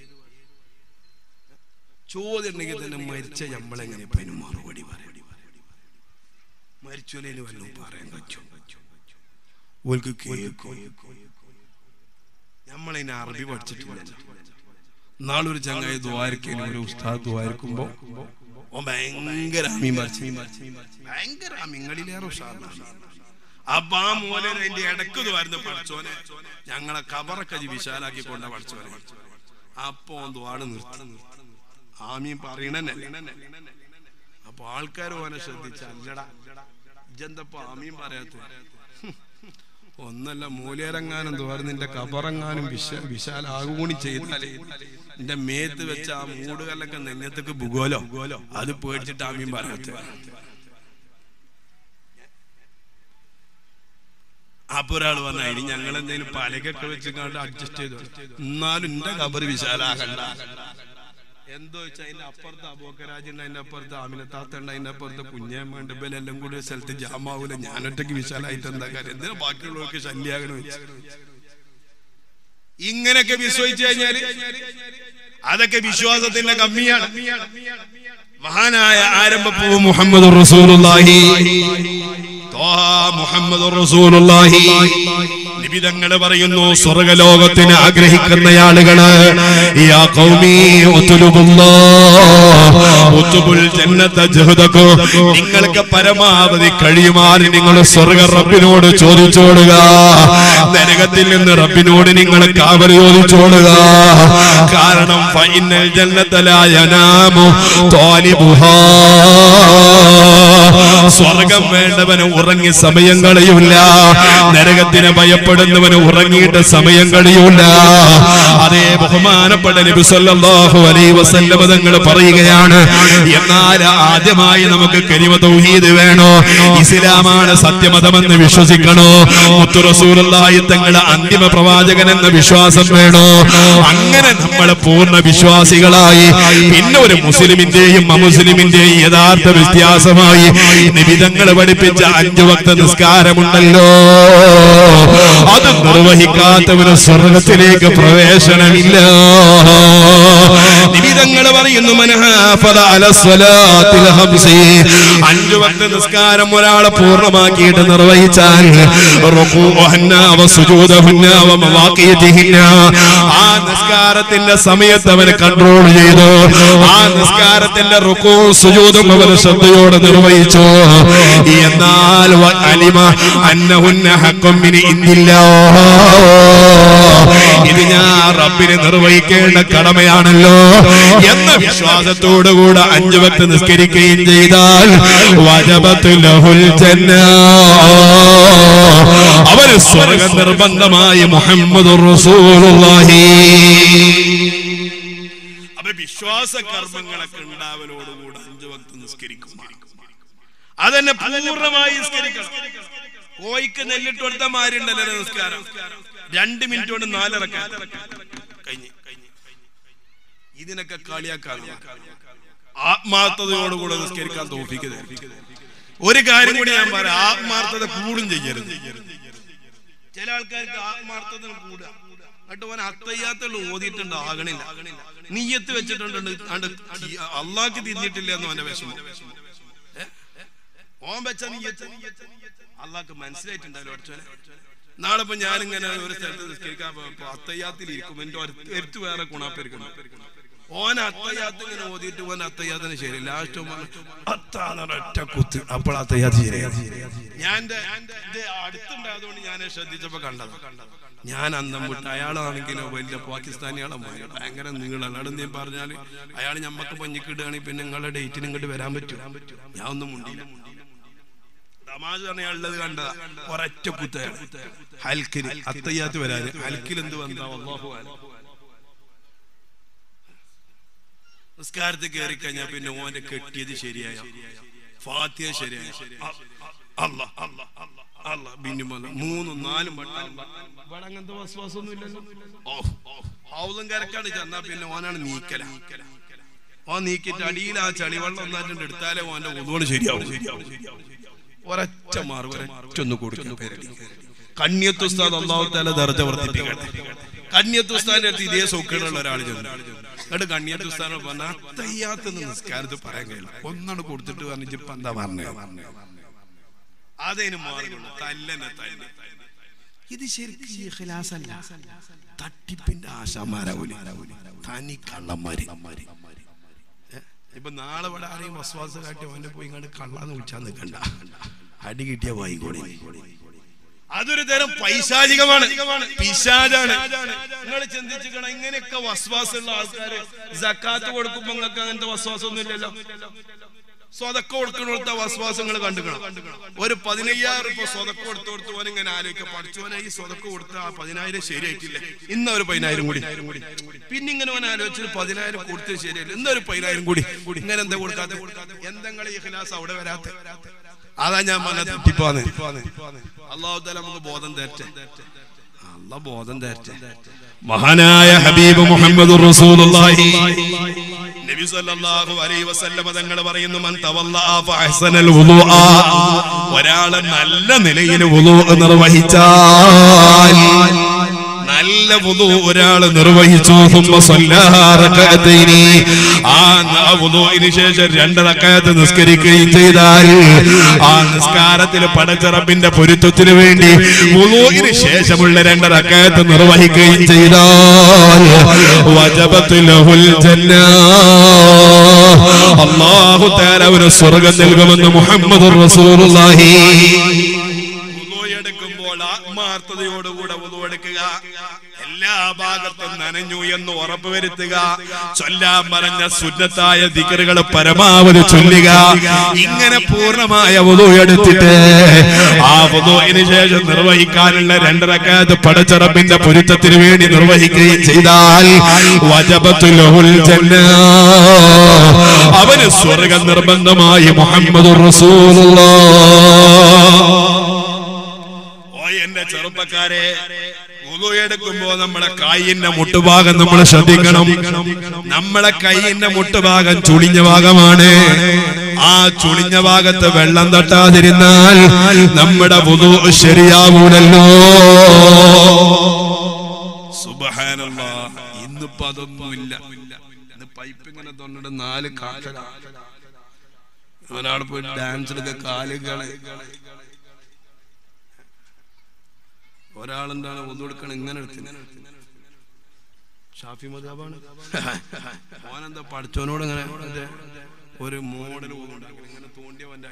ചോദ്യം ഉണ്ടെങ്കിൽ തന്നെ മരിച്ച നമ്മളെങ്ങനെ ഇപ്പൊ അതിന് മറുപടി പറയാം മരിച്ചോലേന് വല്ലതും പറയാൻ പറ്റും ഓൽക്ക് കേൾക്കും നമ്മളതിന് അറബി പഠിച്ചിട്ടില്ല നാളൊരു ചങ്ങായി ദ്വാരക്കേന് ഒരു ഉസ്താദ് ദ്വാരക്കുമ്പോ ഓൻ ഭയങ്കര അമീൻ പറിച്ച് ഭയങ്കര അമിങ്ങളിലേറെ ഉഷാറാണ് അപ്പൊ ആ മോനെ അതിന്റെ ഇടക്ക് ദ്വാരുന്ന പഠിച്ചോനെ ഞങ്ങളെ കബറൊക്കെ ജി വിശാലാക്കി കൊണ്ട പഠിച്ചോനെ അപ്പൊ ഓൻ ദ്വാട് നിർത്തി ആമീൻ പറയണന്നെ അപ്പൊ ആൾക്കാർ ഓനെ ശ്രദ്ധിച്ച അല്ലടാ ഇജെന്തപ്പോ ആമീൻ പറയാത്ത ഒന്നല്ല മൂലേരെങ്ങാനും തോറും നിന്റെ കബറങ്ങാനും വിശ വിശാലാകൂടി ചെയ്താലേ നിന്റെ മേത്ത് വെച്ച ആ മൂടുകല്ലൊക്കെ നെഞ്ഞത്തേക്ക് ബുഗോലോ അത് പേടിച്ചിട്ട് ആമീൻ പറയാത്ത അപ്പൊ ഒരാൾ പറഞ്ഞ ഇനി ഞങ്ങൾ എന്തെങ്കിലും പലകൊക്കെ വെച്ച് കണ്ട് അഡ്ജസ്റ്റ് ചെയ്തു എന്നാലും എന്റെ കബറ് വിശാലാകണ്ട എന്തോ വെച്ചാൽ അതിന്റെ അപ്പുറത്ത് അബോക്കരാജുണ്ട് അതിന്റെ അപ്പുറത്ത് ആമിനത്താത്തുണ്ട് അതിന്റെ അപ്പുറത്ത് കുഞ്ഞമ്മ ഉണ്ട് ഇവരെല്ലാം കൂടി ഒരു സ്ഥലത്ത് ജാമാവൂല ഞാനൊറ്റയ്ക്ക് വിശാലായിട്ട് എന്താ കാര്യം എന്തിനാ ബാക്കിയുള്ളവർക്ക് ശല്യാകണം വെച്ച് ഇങ്ങനെയൊക്കെ വിശ്വസിച്ചു കഴിഞ്ഞാല് അതൊക്കെ വിശ്വാസത്തിന്റെ കമ്മിയാണ് മഹാനായ ആരംഭപ്പൂ മുഹമ്മദ് റസൂലുള്ളാഹി ത്വാഹ മുഹമ്മദ് റസൂലുള്ളാഹി നിബിതങ്ങൾ പറയുന്നു സ്വർഗലോകത്തിന് ആഗ്രഹിക്കുന്ന ആളുകള് യാ ഖൗമി ഉത്ലുബുല്ലാഹ് ഉത്ലുബുൽ ജന്നത ജഹദകു നിങ്ങൾക്ക് പരമാവധി കഴിയുമാറി നിങ്ങൾ സ്വർഗ റബ്ബിനോട് ചോദിച്ചോടുക നരകത്തിൽ നിന്ന് റബ്ബിനോട് നിങ്ങൾ കാവൽ ചോദിച്ചോടുക കാരണം ഫൈനൽ ജന്നതലായനാമു ത്വാലിബുഹാ സ്വർഗം വേണ്ടവന് ഉറങ്ങി സമയം കളയൂല നരകത്തിന് ഭയപ്പെടുന്നവന് ഉറങ്ങിയിട്ട് സമയം കഴിയൂല അതേ ബഹുമാനപ്പെട്ട നബി സല്ലല്ലാഹു അലൈഹി വസല്ലമ തങ്ങൾ പറയുകയാണ് എന്നാൽ ആദ്യമായി നമുക്ക് കരിമ തൗഹീദ് വേണോ ഇസ്ലാമാണ് സത്യമതമെന്ന് വിശ്വസിക്കണോ മുത്തു റസൂലുള്ളാഹി തങ്ങളെ അന്തിമ പ്രവാചകൻ എന്ന വിശ്വാസം വേണോ അങ്ങനെ നമ്മൾ പൂർണ്ണ വിശ്വാസികളായി പിന്നെ ഒരു മുസ്ലിമിന്റെയും അമുസ്ലിമിന്റെയും യഥാർത്ഥ വ്യത്യാസമായി നിബിതങ്ങൾ പഠിപ്പിച്ച അഞ്ചു വക്ത നിസ്കാരമുണ്ടല്ലോ അത് നിർവഹിക്കാത്തവന് സ്വർഗത്തിലേക്ക് പ്രവേശനമില്ല നിബിതങ്ങൾ പറയുന്നു മനഹാഫദ അലസ്വലാത്തിൽ ഹംസി അഞ്ചു വക്ത നിസ്കാരം ഒരാളെ പൂർണ്ണമാക്കിയിട്ട് നിർവഹിച്ചാൽ റുകൂഅഹന്ന വ സുജൂദഹന്ന വ മവാഖീതിഹിന്ന ആ നിസ്കാരത്തിന്റെ സമയത്ത് അവന് കൺട്രോൾ ചെയ്തു ആ നിസ്കാരത്തിന്റെ റുക്കൂ സുജൂദും അവന് ശ്രദ്ധയോടെ നിർവഹിച്ചു എന്നാൽ വ അലിമ അന്നഹുന്ന ഹഖ്ഖും മിൻ ഇന്നില്ലാഹ് ഇത് ഞാൻ റബ്ബിന് നിർവഹിക്കേണ്ട കടമയാണല്ലോ എന്ന വിശ്വാസത്തോടുകൂടെ അഞ്ചു വക്ത് നിസ്കരിക്കുകയും ചെയ്താൽ വജബത്ത് ലഹുൽ ജന്ന അവന് സ്വർഗ നിർബന്ധമായി മുഹമ്മദ് റസൂലുള്ളാഹി അപ്പൊ വിശ്വാസ കർമ്മങ്ങളൊക്കെ ഉണ്ടാവലോടുകൂടെ അഞ്ചു വക്ത് നിസ്കരിക്കും അതന്നെ പൂർണ്ണമായി നിസ്കരിക്കണം കോയിക്ക് നെല്ലിട്ട് കൊടുത്ത മാരുണ്ടല്ലോ നിസ്കാരം രണ്ട് മിനിറ്റ് കൊണ്ട് നാലിറക്കാൻ കഴിഞ്ഞ് ഇതിനൊക്കെ കളിയാക്കാൻ ആത്മാർത്ഥതയോടുകൂടെ നിസ്കരിക്കാൻ തോപ്പിക്കുന്നത് ഒരു കാര്യം കൂടി ഞാൻ പറയാം ആത്മാർത്ഥത കൂടും ചെയ്യരുത് ചില ആൾക്കാർക്ക് ആത്മാർത്ഥത കൂടുക എന്നിട്ട് ഓൻ അത്തയ്യാത്തുള്ള ഓതിയിട്ടുണ്ട് ആകണില്ല നീയത്ത് വെച്ചിട്ടുണ്ട് അള്ളാഹ്ക്ക് തിരിഞ്ഞിട്ടില്ല എന്ന് അവന്റെ വിഷമം ഏ? ഓൻ വെച്ച നീയത്ത് അള്ളാഹ്ക്ക് മനസ്സിലായിട്ടുണ്ടല്ലോ അടിച്ചോനെ നാളെ ഇപ്പൊ ഞാനിങ്ങനെ ഒരു സ്ഥലത്ത് നിസ്കരിക്കാൻ പോയപ്പോ അത്തയ്യാത്തിൽ ഇരിക്കും എന്റെ എടുത്ത് വേറെ ഗുണാപ്പെരിക്കുന്നു ഓൻ അത്തയ്യാത്ത് ഇങ്ങനെ ഓതിയിട്ട് ഓൻ അത്തയ്യാത്തിന് ശരി ലാസ്റ്റ് ഒറ്റ കുത്ത് അപ്പോൾ അത്തയ്യാത്ത് ശരി ഞാൻ എന്റെ- ഇത് അടുത്തുണ്ടായതുകൊണ്ട് ഞാൻ ശ്രദ്ധിച്ചപ്പോ കണ്ടത് ഞാൻ അന്തം വിട്ട് അയാളാണെങ്കിലോ വലിയ പാകിസ്ഥാനിയാളെ മാതിരി ഭയങ്കര നീളം അവിടെ നീ പറഞ്ഞാല് അയാൾ ഞമ്മക്ക് പഞ്ഞിക്കിടുകയാണെങ്കിൽ പിന്നെ നിങ്ങളുടെ ഡേറ്റിന് ഇങ്ങോട്ട് വരാൻ പറ്റും ഞാൻ ഒന്നും മുണ്ടില്ല തമാശ പറഞ്ഞുള്ളത് കണ്ട ഒരൊറ്റ കുത്തയാണ് ഹൽക്കിന് അത്തയ്യാത്ത് വരാന് ഹൽക്കിൽ എന്ത് വന്നാ അള്ളാഹു അലം. നിസ്കാരത്തിൽ കയറി കഴിഞ്ഞാൽ പിന്നെ ഓന്റെ കെട്ടിയത് ശരിയായ ഫാത്തിയ ശരിയായ അല്ല അല്ല അല്ല ബിന്നുമല്ല മൂന്നും നാലും വട്ടം ഇവിടെ അങ്ങനത്തെ വസ്വാസൊന്നും ഇല്ലല്ലോ ഓ ഹൗലും കരക്കാണ് ചെന്നാ പിന്നെ ഓനാണ് നീക്കല ഓൻ നീക്കിട്ട് അടിയിൽ ആ ചളിവെള്ളം ഒന്നായിട്ട് എടുത്താലേ ഓന്റെ ഉതുകൊണ്ട് ശരിയാവും ഒരൊറ്റ മാർഗ് ഒരൊറ്റ ഒന്ന് കൊടുക്കും കണ്യത്ത് ഉസ്താദ് അള്ളാഹു താല ദർജ വർദ്ധിപ്പിക്കട്ടെ കണ്യത്ത് ഉസ്താദിന്റെ അടുത്ത് ഇതേ സൗഖ്യമുള്ള ഒരാൾ ചെന്നു എന്നിട്ട് കണ്യത്ത് ഉസ്താദിനോട് പറഞ്ഞ അത്തയ്യാത്ത നിസ്കാരത്ത് പറയാൻ കഴിയില്ല ഒന്നാണ് കൊടുത്തിട്ട് പറഞ്ഞിട്ട് ഇപ്പൊ എന്താ പറഞ്ഞത് അതതിന് മാർഗമുണ്ട് തല്ലനെ തല്ല ഇത് ശരിക്കും ഇഖ്ലാസ് അല്ല തട്ടിപ്പിന്റെ ആശാമാരാവൂലി തനി കള്ളന്മാര് ഏ? ഇപ്പൊ നാളെ ഇവിടെ ആരെയും വസ്വാസ കാട്ടി അവന്റെ പോയി കണ്ട് കള്ളാന്ന് വിളിച്ചാൽ നിൽക്കണ്ട അടി കിട്ടിയ വായിക്കോടി അതൊരു തരം പൈശാചികമാണ് പിശാചാണ് നിങ്ങൾ ചിന്തിച്ചുക്കണം ഇങ്ങനെയൊക്കെ വസ്വാസമുള്ള ആൾക്കാര് ജക്കാത്ത് കൊടുക്കുമ്പോ നിങ്ങൾക്ക് അങ്ങനത്തെ വസ്വാസം ഒന്നും ഇല്ലല്ലോ സ്വതക്ക കൊടുക്കണോടത്ത വസ്വാസങ്ങൾ കണ്ടുക്കണം ഒരു പതിനയ്യായിരം രൂപ സ്വതക്ക കൊടുത്തു കൊടുത്തു പോലെ ഇങ്ങനെ ആലോചിക്കുക പഠിച്ചോനെ ഈ സ്വതക്ക കൊടുത്ത ആ പതിനായിരം ശരിയായിട്ടില്ല ഇന്ന ഒരു പതിനായിരം കൂടി പിന്നെ ഇങ്ങനെ അവൻ ആലോചിച്ചൊരു പതിനായിരം കൊടുത്തത് ശരിയല്ല ഇന്നൊരു പതിനായിരം കൂടി ഇങ്ങനെ എന്താ കൊടുക്കാത്ത എന്തെങ്കിലും ഈ ഖിലാസ് അവിടെ വരാത്ത അതാ ഞാൻ പറഞ്ഞ തെറ്റിപ്പോന്ന് അള്ളാഹു താല നമുക്ക് ബോധം തരട്ടെ അല്ല ബോധം തരട്ടെ മഹാനായ ഹബീബ് മുഹമ്മദ് റസൂലുള്ളാഹി നബി സല്ലല്ലാഹു അലൈഹി വസല്ലമ തങ്ങൾ പറയുന്നു മൻ തവല്ലാ അഹ്സനൽ വുളൂഅ ഒരാള് നല്ല നിലയിൽ വുളൂ നിർവഹിച്ചാൽ നല്ല വുളൂ ഒരാൾ നിർവഹിച്ചു ثم صلى ركعتين ആ ന- വുളൂഇന് ശേഷം രണ്ട് റക്അത്ത് നിസ്കരിക്കുകയും ചെയ്താൽ ആ നിസ്കാരത്തിൽ പടച്ചറബിന്റെ പൊരുത്തത്തിന് വേണ്ടി വുളൂഇന് ശേഷമുള്ള രണ്ട് റക്അത്ത് നിർവഹിക്കുകയും ചെയ്താൽ വജബത്ത് ലഹുൽ ജന്ന അല്ലാഹു തആല ഒരു സ്വർഗ്ഗം നൽകുമെന്ന് മുഹമ്മദ് റസൂലുള്ളാഹി എടുക്കുമ്പോൾ ആത്മാർത്ഥതയോടുകൂടെ വുളു എടുക്കുക എല്ലാ ഭാഗത്തും നനഞ്ഞു എന്ന് ഉറപ്പുവരുത്തുക ചൊല്ലാൻ പറഞ്ഞ സുന്നത്തായ ദിക്കറുകൾ പരമാവധി ചൊല്ലുക ഇങ്ങനെ പൂർണ്ണമായ വുളു എടുത്തിട്ട് ആ വുളുവിന് ശേഷം നിർവഹിക്കാനുള്ള രണ്ടരക്കാത്ത് പടച്ചറപ്പിന്റെ പൊരുത്തത്തിന് വേണ്ടി നിർവഹിക്കുകയും ചെയ്താൽ വജബത്തുൽ ലഹുൽ ജന്ന അവന് സ്വർഗം നിർബന്ധമായി മുഹമ്മദ് ഓ എന്റെ ചെറുപ്പക്കാരെ വുളു എടുക്കുമ്പോ നമ്മുടെ കൈയിന്റെ മുട്ടുഭാഗം നമ്മൾ ശ്രദ്ധിക്കണം നമ്മളെ കൈയിന്റെ മുട്ടുഭാഗം ചുളിഞ്ഞ ഭാഗമാണ് ആ ചുളിഞ്ഞ ഭാഗത്ത് വെള്ളം തട്ടാതിരുന്നാൽ നമ്മുടെ വുളു ശരിയാവൂലല്ലോ സുബഹാനല്ലാ ഇന്നിപ്പോ അതൊന്നുമില്ല ഇന്ന് പൈപ്പ് ഇങ്ങനെ തൊന്നിട്ട് നാല് കാക്കട ഒരാൾ പോയി ഡാൻസിലൊക്കെ കാലുകളെ ഒരാളെന്താണ് ഒന്നുകൊടുക്കണം ഇങ്ങനെ എടുത്തിന് ഷാഫി മതാബാണ് ഓനെന്താ പഠിച്ചവനോട് ഇങ്ങനെ മറ്റേ ഒരു മോഡൽ ഇങ്ങനെ തോണ്ടിയവന്റെ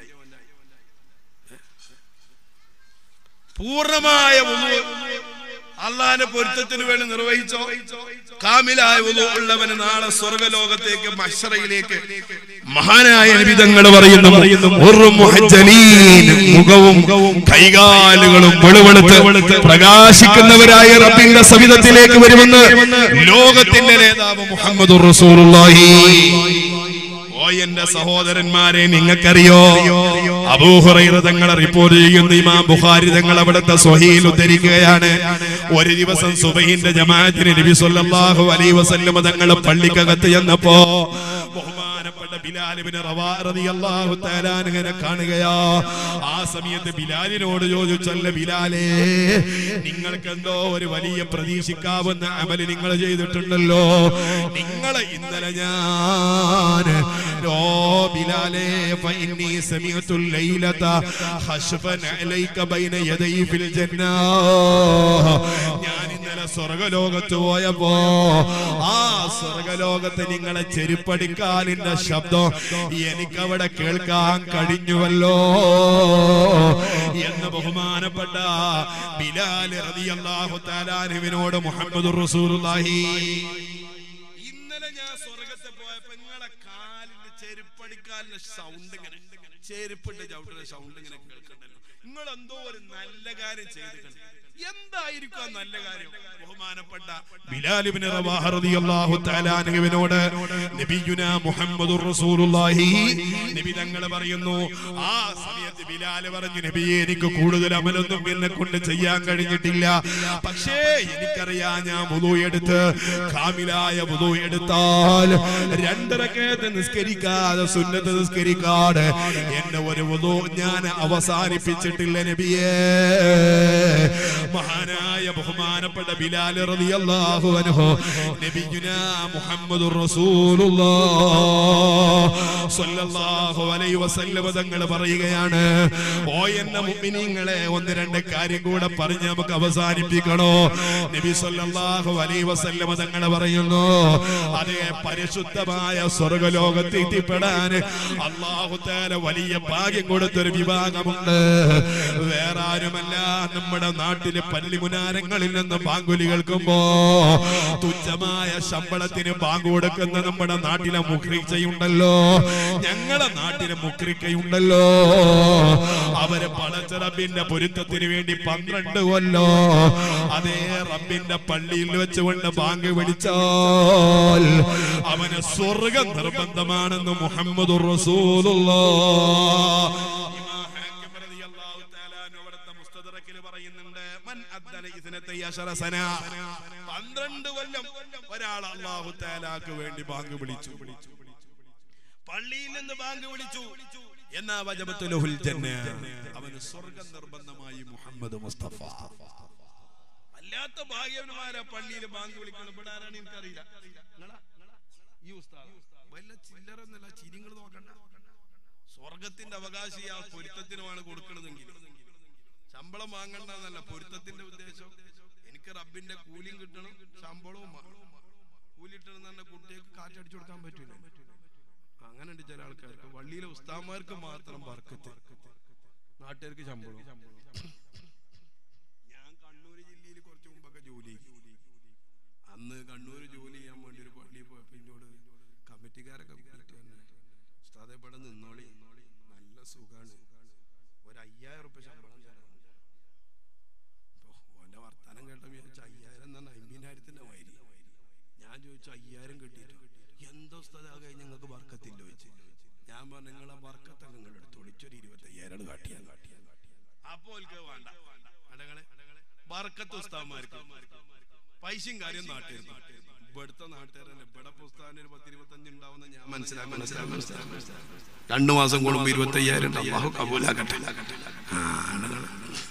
പൂർണ്ണമായ വുളു അള്ളാന്റെ പൊരുത്തത്തിന് വേണ്ടി നിർവഹിച്ചോ കാമിലായ വുളു ഉള്ളവന് നാളെ സ്വർഗലോകത്തേക്ക് മഷറയിലേക്ക് മഹാനായ നിബിതങ്ങൾ പറയുന്നു ഉറും മുഹജ്ജലീൻ, മുഖവും കൈകാലുകളും വെളുവെളുത്ത് പ്രകാശിക്കുന്നവരായ റബ്ബിന്റെ സവിധത്തിലേക്ക് വരുമെന്ന് ലോകത്തിന്റെ നേതാവ് മുഹമ്മദ് റസൂലുള്ളാഹി ഓ എന്റെ സഹോദരന്മാരെ നിങ്ങൾക്കറിയോ അബൂഹുറൈറ തങ്ങളെ റിപ്പോർട്ട് ചെയ്യുന്ന ഇമാം ബുഖാരി തങ്ങൾ അവിടുത്തെ സ്വഹീൽ ഉദ്ധരിക്കുകയാണ് ഒരു ദിവസം സുബഹിന്റെ ജമാഅത്തിന് നബി സല്ലല്ലാഹു അലൈഹി വസല്ലം തങ്ങൾ പള്ളിക്കകത്ത് ചെന്നപ്പോ ബഹുമാനപ്പെട്ട ബിലാലിബിന് റളിയല്ലാഹു തആല അൻഹുവിനെ കാണുകയാ ആ സമയത്ത് ബിലാലിനോട് ചോദിച്ചല്ല ബിലാലേ നിങ്ങൾക്ക് എന്തോ ഒരു വലിയ പ്രതീക്ഷിക്കാവുന്ന അമല് നിങ്ങൾ ചെയ്തിട്ടുണ്ടല്ലോ നിങ്ങളെ ഇന്നലെ ഞാൻ ഓ ബിലാലേ ഫഇന്നി സമീഅത്തുൽ ലൈലത ഖശ്ഫൻ അലൈക ബൈന യദൈ ഫിൽ ജന്ന ഞാൻ ഇന്നലെ സ്വർഗലോകത്ത് പോയപ്പോ ആ സ്വർഗലോകത്ത് നിങ്ങളെ ചെരുപ്പടിക്കാലിന്റെ ശബ്ദം എനിക്കവിടെ കേൾക്കാൻ കഴിഞ്ഞുവല്ലോ എന്ന് ബഹുമാനപ്പെട്ട ബിലാൽ റളിയല്ലാഹു തആലാനുവിനോട് മുഹമ്മദ് റസൂലുള്ളാഹി ഇന്നലെ ഞാൻ സ്വർഗത്തെ പോയപ്പോ നിങ്ങളെ കാലിന്റെ ചെരുപ്പടിക്കാലിന്റെ സൗണ്ട് ഇങ്ങനെ ചെരുപ്പിന്റെ ചവിട്ടുന്ന സൗണ്ട് ഇങ്ങനെ കേൾക്കണ്ടല്ലോ നിങ്ങൾ എന്തോ ഒരു നല്ല കാര്യം ചെയ്തിട്ടുണ്ട് എന്തായിരിക്കും ആ നല്ല കാര്യം ബഹുമാനപ്പെട്ട ബിലാലിബ്നു റവാഹ റളിയല്ലാഹു തആല അൻഹുവിനോട് നബിയുനാ മുഹമ്മദുർ റസൂലുള്ളാഹി നബി തങ്ങൾ പറയുന്നു ആ സമയത്ത് ബിലാൽ പറഞ്ഞു നബിയെ എനിക്ക് കൂടുതൽ അമലൊന്നും എന്നെ കൊണ്ട് ചെയ്യാൻ കഴിഞ്ഞിട്ടില്ല പക്ഷേ എനിക്കറിയാം ഞാൻ വുളു എടുത്ത് കാമിലായ വുളു എടുത്താൽ രണ്ടരക്കേത്ത് നിസ്കരിക്കാതെ സുന്നത്ത് നിസ്കരിക്കാതെ എന്റെ ഒരു വുളു ഞാൻ അവസാനിപ്പിച്ചിട്ടില്ല നബിയേ മഹാനായ ബഹുമാനപ്പെട്ട ബിലാൽ റളിയല്ലാഹു അൻഹു നബിയുനാ മുഹമ്മദുർ റസൂലുള്ളാഹ് സ്വല്ലല്ലാഹു അലൈഹി വസല്ലം തങ്ങൾ പറയുകയാണ് ഓ എന്ന മുഅ്മിനീങ്ങളെ ഒന്ന് രണ്ട് കാര്യം കൂടെ പറഞ്ഞ് നമുക്ക് അവസാനിപ്പിക്കണോ നബി സ്വല്ലല്ലാഹു അലൈഹി വസല്ലം തങ്ങൾ പറയുന്നു അതേ പരിശുദ്ധമായ സ്വർഗ്ഗലോകത്ത് എത്തിപ്പെടാൻ അല്ലാഹു തആല വലിയ ഭാഗ്യം കൊടുത്തൊരു വിഭാഗമുണ്ട് വേറെ ആരുമല്ല നമ്മുടെ നാട്ടിലെ പള്ളിമുനാരങ്ങളിൽ നിന്ന് ബാങ്കുലി കേൾക്കുമ്പോ തുച്ഛമായ ശമ്പളത്തിന് ബാങ്ക് കൊടുക്കുന്ന നമ്മുടെ നാട്ടിലെ മുഖ്രീച്ചയുണ്ടല്ലോ ഞങ്ങളെ നാട്ടിലെ മുക്രിക്കയുണ്ടല്ലോ അവര് പടച്ച റബ്ബിന്റെ പൊരുത്തത്തിന് വേണ്ടി പന്ത്രണ്ട് കൊല്ലോ അതേ റബ്ബിന്റെ പള്ളിയിൽ വെച്ചുകൊണ്ട് ബാങ്ക് വിളിച്ചാൽ അവന് സ്വർഗം നിർബന്ധമാണെന്ന് മുഹമ്മദ് പന്ത്രണ്ട് കൊല്ലം ഒരാൾ അള്ളാഹു താലാക്ക് വേണ്ടി ബാങ്ക് വിളിച്ചു പള്ളിയിൽ നിന്ന് ബാങ്ക് വിളിച്ചു എന്നാ വജബത്തുലഹുൽ ജന്ന അവന് സ്വർഗം നിർബന്ധമായി മുഹമ്മദ് മുസ്തഫ അല്ലാത്ത ഭാഗ്യവന്മാരെ പള്ളിയിൽ ബാങ്ക് വിളിക്കണം ഇവിടെ ആരാണ് എനിക്കറിയില്ല നിങ്ങളാ? ഈ ഉസ്താദ് വല്ല ചില്ലറൊന്നല്ല ചിരിങ്ങൾ നോക്കണ്ട സ്വർഗത്തിന്റെ അവകാശി ആ പൊരുത്തത്തിനുമാണ് കൊടുക്കണതെങ്കിൽ ശമ്പളം വാങ്ങണ്ടെന്നല്ല പൊരുത്തത്തിന്റെ ഉദ്ദേശം എനിക്ക് റബ്ബിന്റെ കൂലിയും കിട്ടണം ശമ്പളവും വേണം. കൂലി കിട്ടണം തന്നെ കുട്ടികൾക്ക് കാറ്റടിച്ചു കൊടുക്കാൻ പറ്റൂല അങ്ങനെ ഉണ്ട് ചില ആൾക്കാർക്ക് വള്ളിയിലെ ഉസ്താമാർക്ക് മാത്രം വർക്കത്ത് നാട്ടുകാർക്ക് ശമ്പളം ഞാൻ കണ്ണൂർ ജില്ലയിൽ കുറച്ച് മുമ്പൊക്കെ ജോലി ചെയ്തു. അന്ന് കണ്ണൂർ ജോലി ചെയ്യാൻ വേണ്ടി ഒരു പള്ളിയിൽ പോയപ്പോ എന്നോട് കമ്മിറ്റിക്കാരൊക്കെ വിളിച്ചു പറഞ്ഞു ഉസ്താദെ ഇവിടെ നിന്നോളി നല്ല സുഖാണ് ഒരു അയ്യായിരം റുപ്യ ശമ്പളം തരാം ഇപ്പൊ ഓന്റെ വർത്താനം കേട്ട വിചാരിച്ചു അയ്യായിരം എന്നാണ് അമ്പതിനായിരത്തിന്റെ വൈരി ഞാൻ ചോദിച്ചു അയ്യായിരം കിട്ടിയിട്ട് എന്താ ഉസ്താദ് ആ കഴിഞ്ഞ് ഞങ്ങൾക്ക് വർക്കത്തില്ല ചോദിച്ചു ഞാൻ പറഞ്ഞു നിങ്ങളെ വർക്കത്തൊക്കെ നിങ്ങളുടെ അടുത്ത് വിളിച്ചൊരു ഇരുപത്തി അയ്യായിരം കാട്ടിയാ കാട്ടിയാ അപ്പോ ഓൽക്ക് വേണ്ട അടങ്ങളെ വർക്കത്ത് ഉസ്താദ്മാർക്ക് പൈസയും കാര്യം നാട്ടുകാർ ഇവിടുത്തെ നാട്ടുകാരല്ല ഇവിടെ പുസ്തകം ഒരു പത്ത് ഇരുപത്തഞ്ച് ഉണ്ടാവുന്ന ഞാൻ മനസ്സിലാക്കി മനസ്സിലാക്കി രണ്ടു മാസം കൂടുമ്പോ ഇരുപത്തി അയ്യായിരം അള്ളാഹു കബൂലാക്കട്ടെ ആ, ആളുകള്.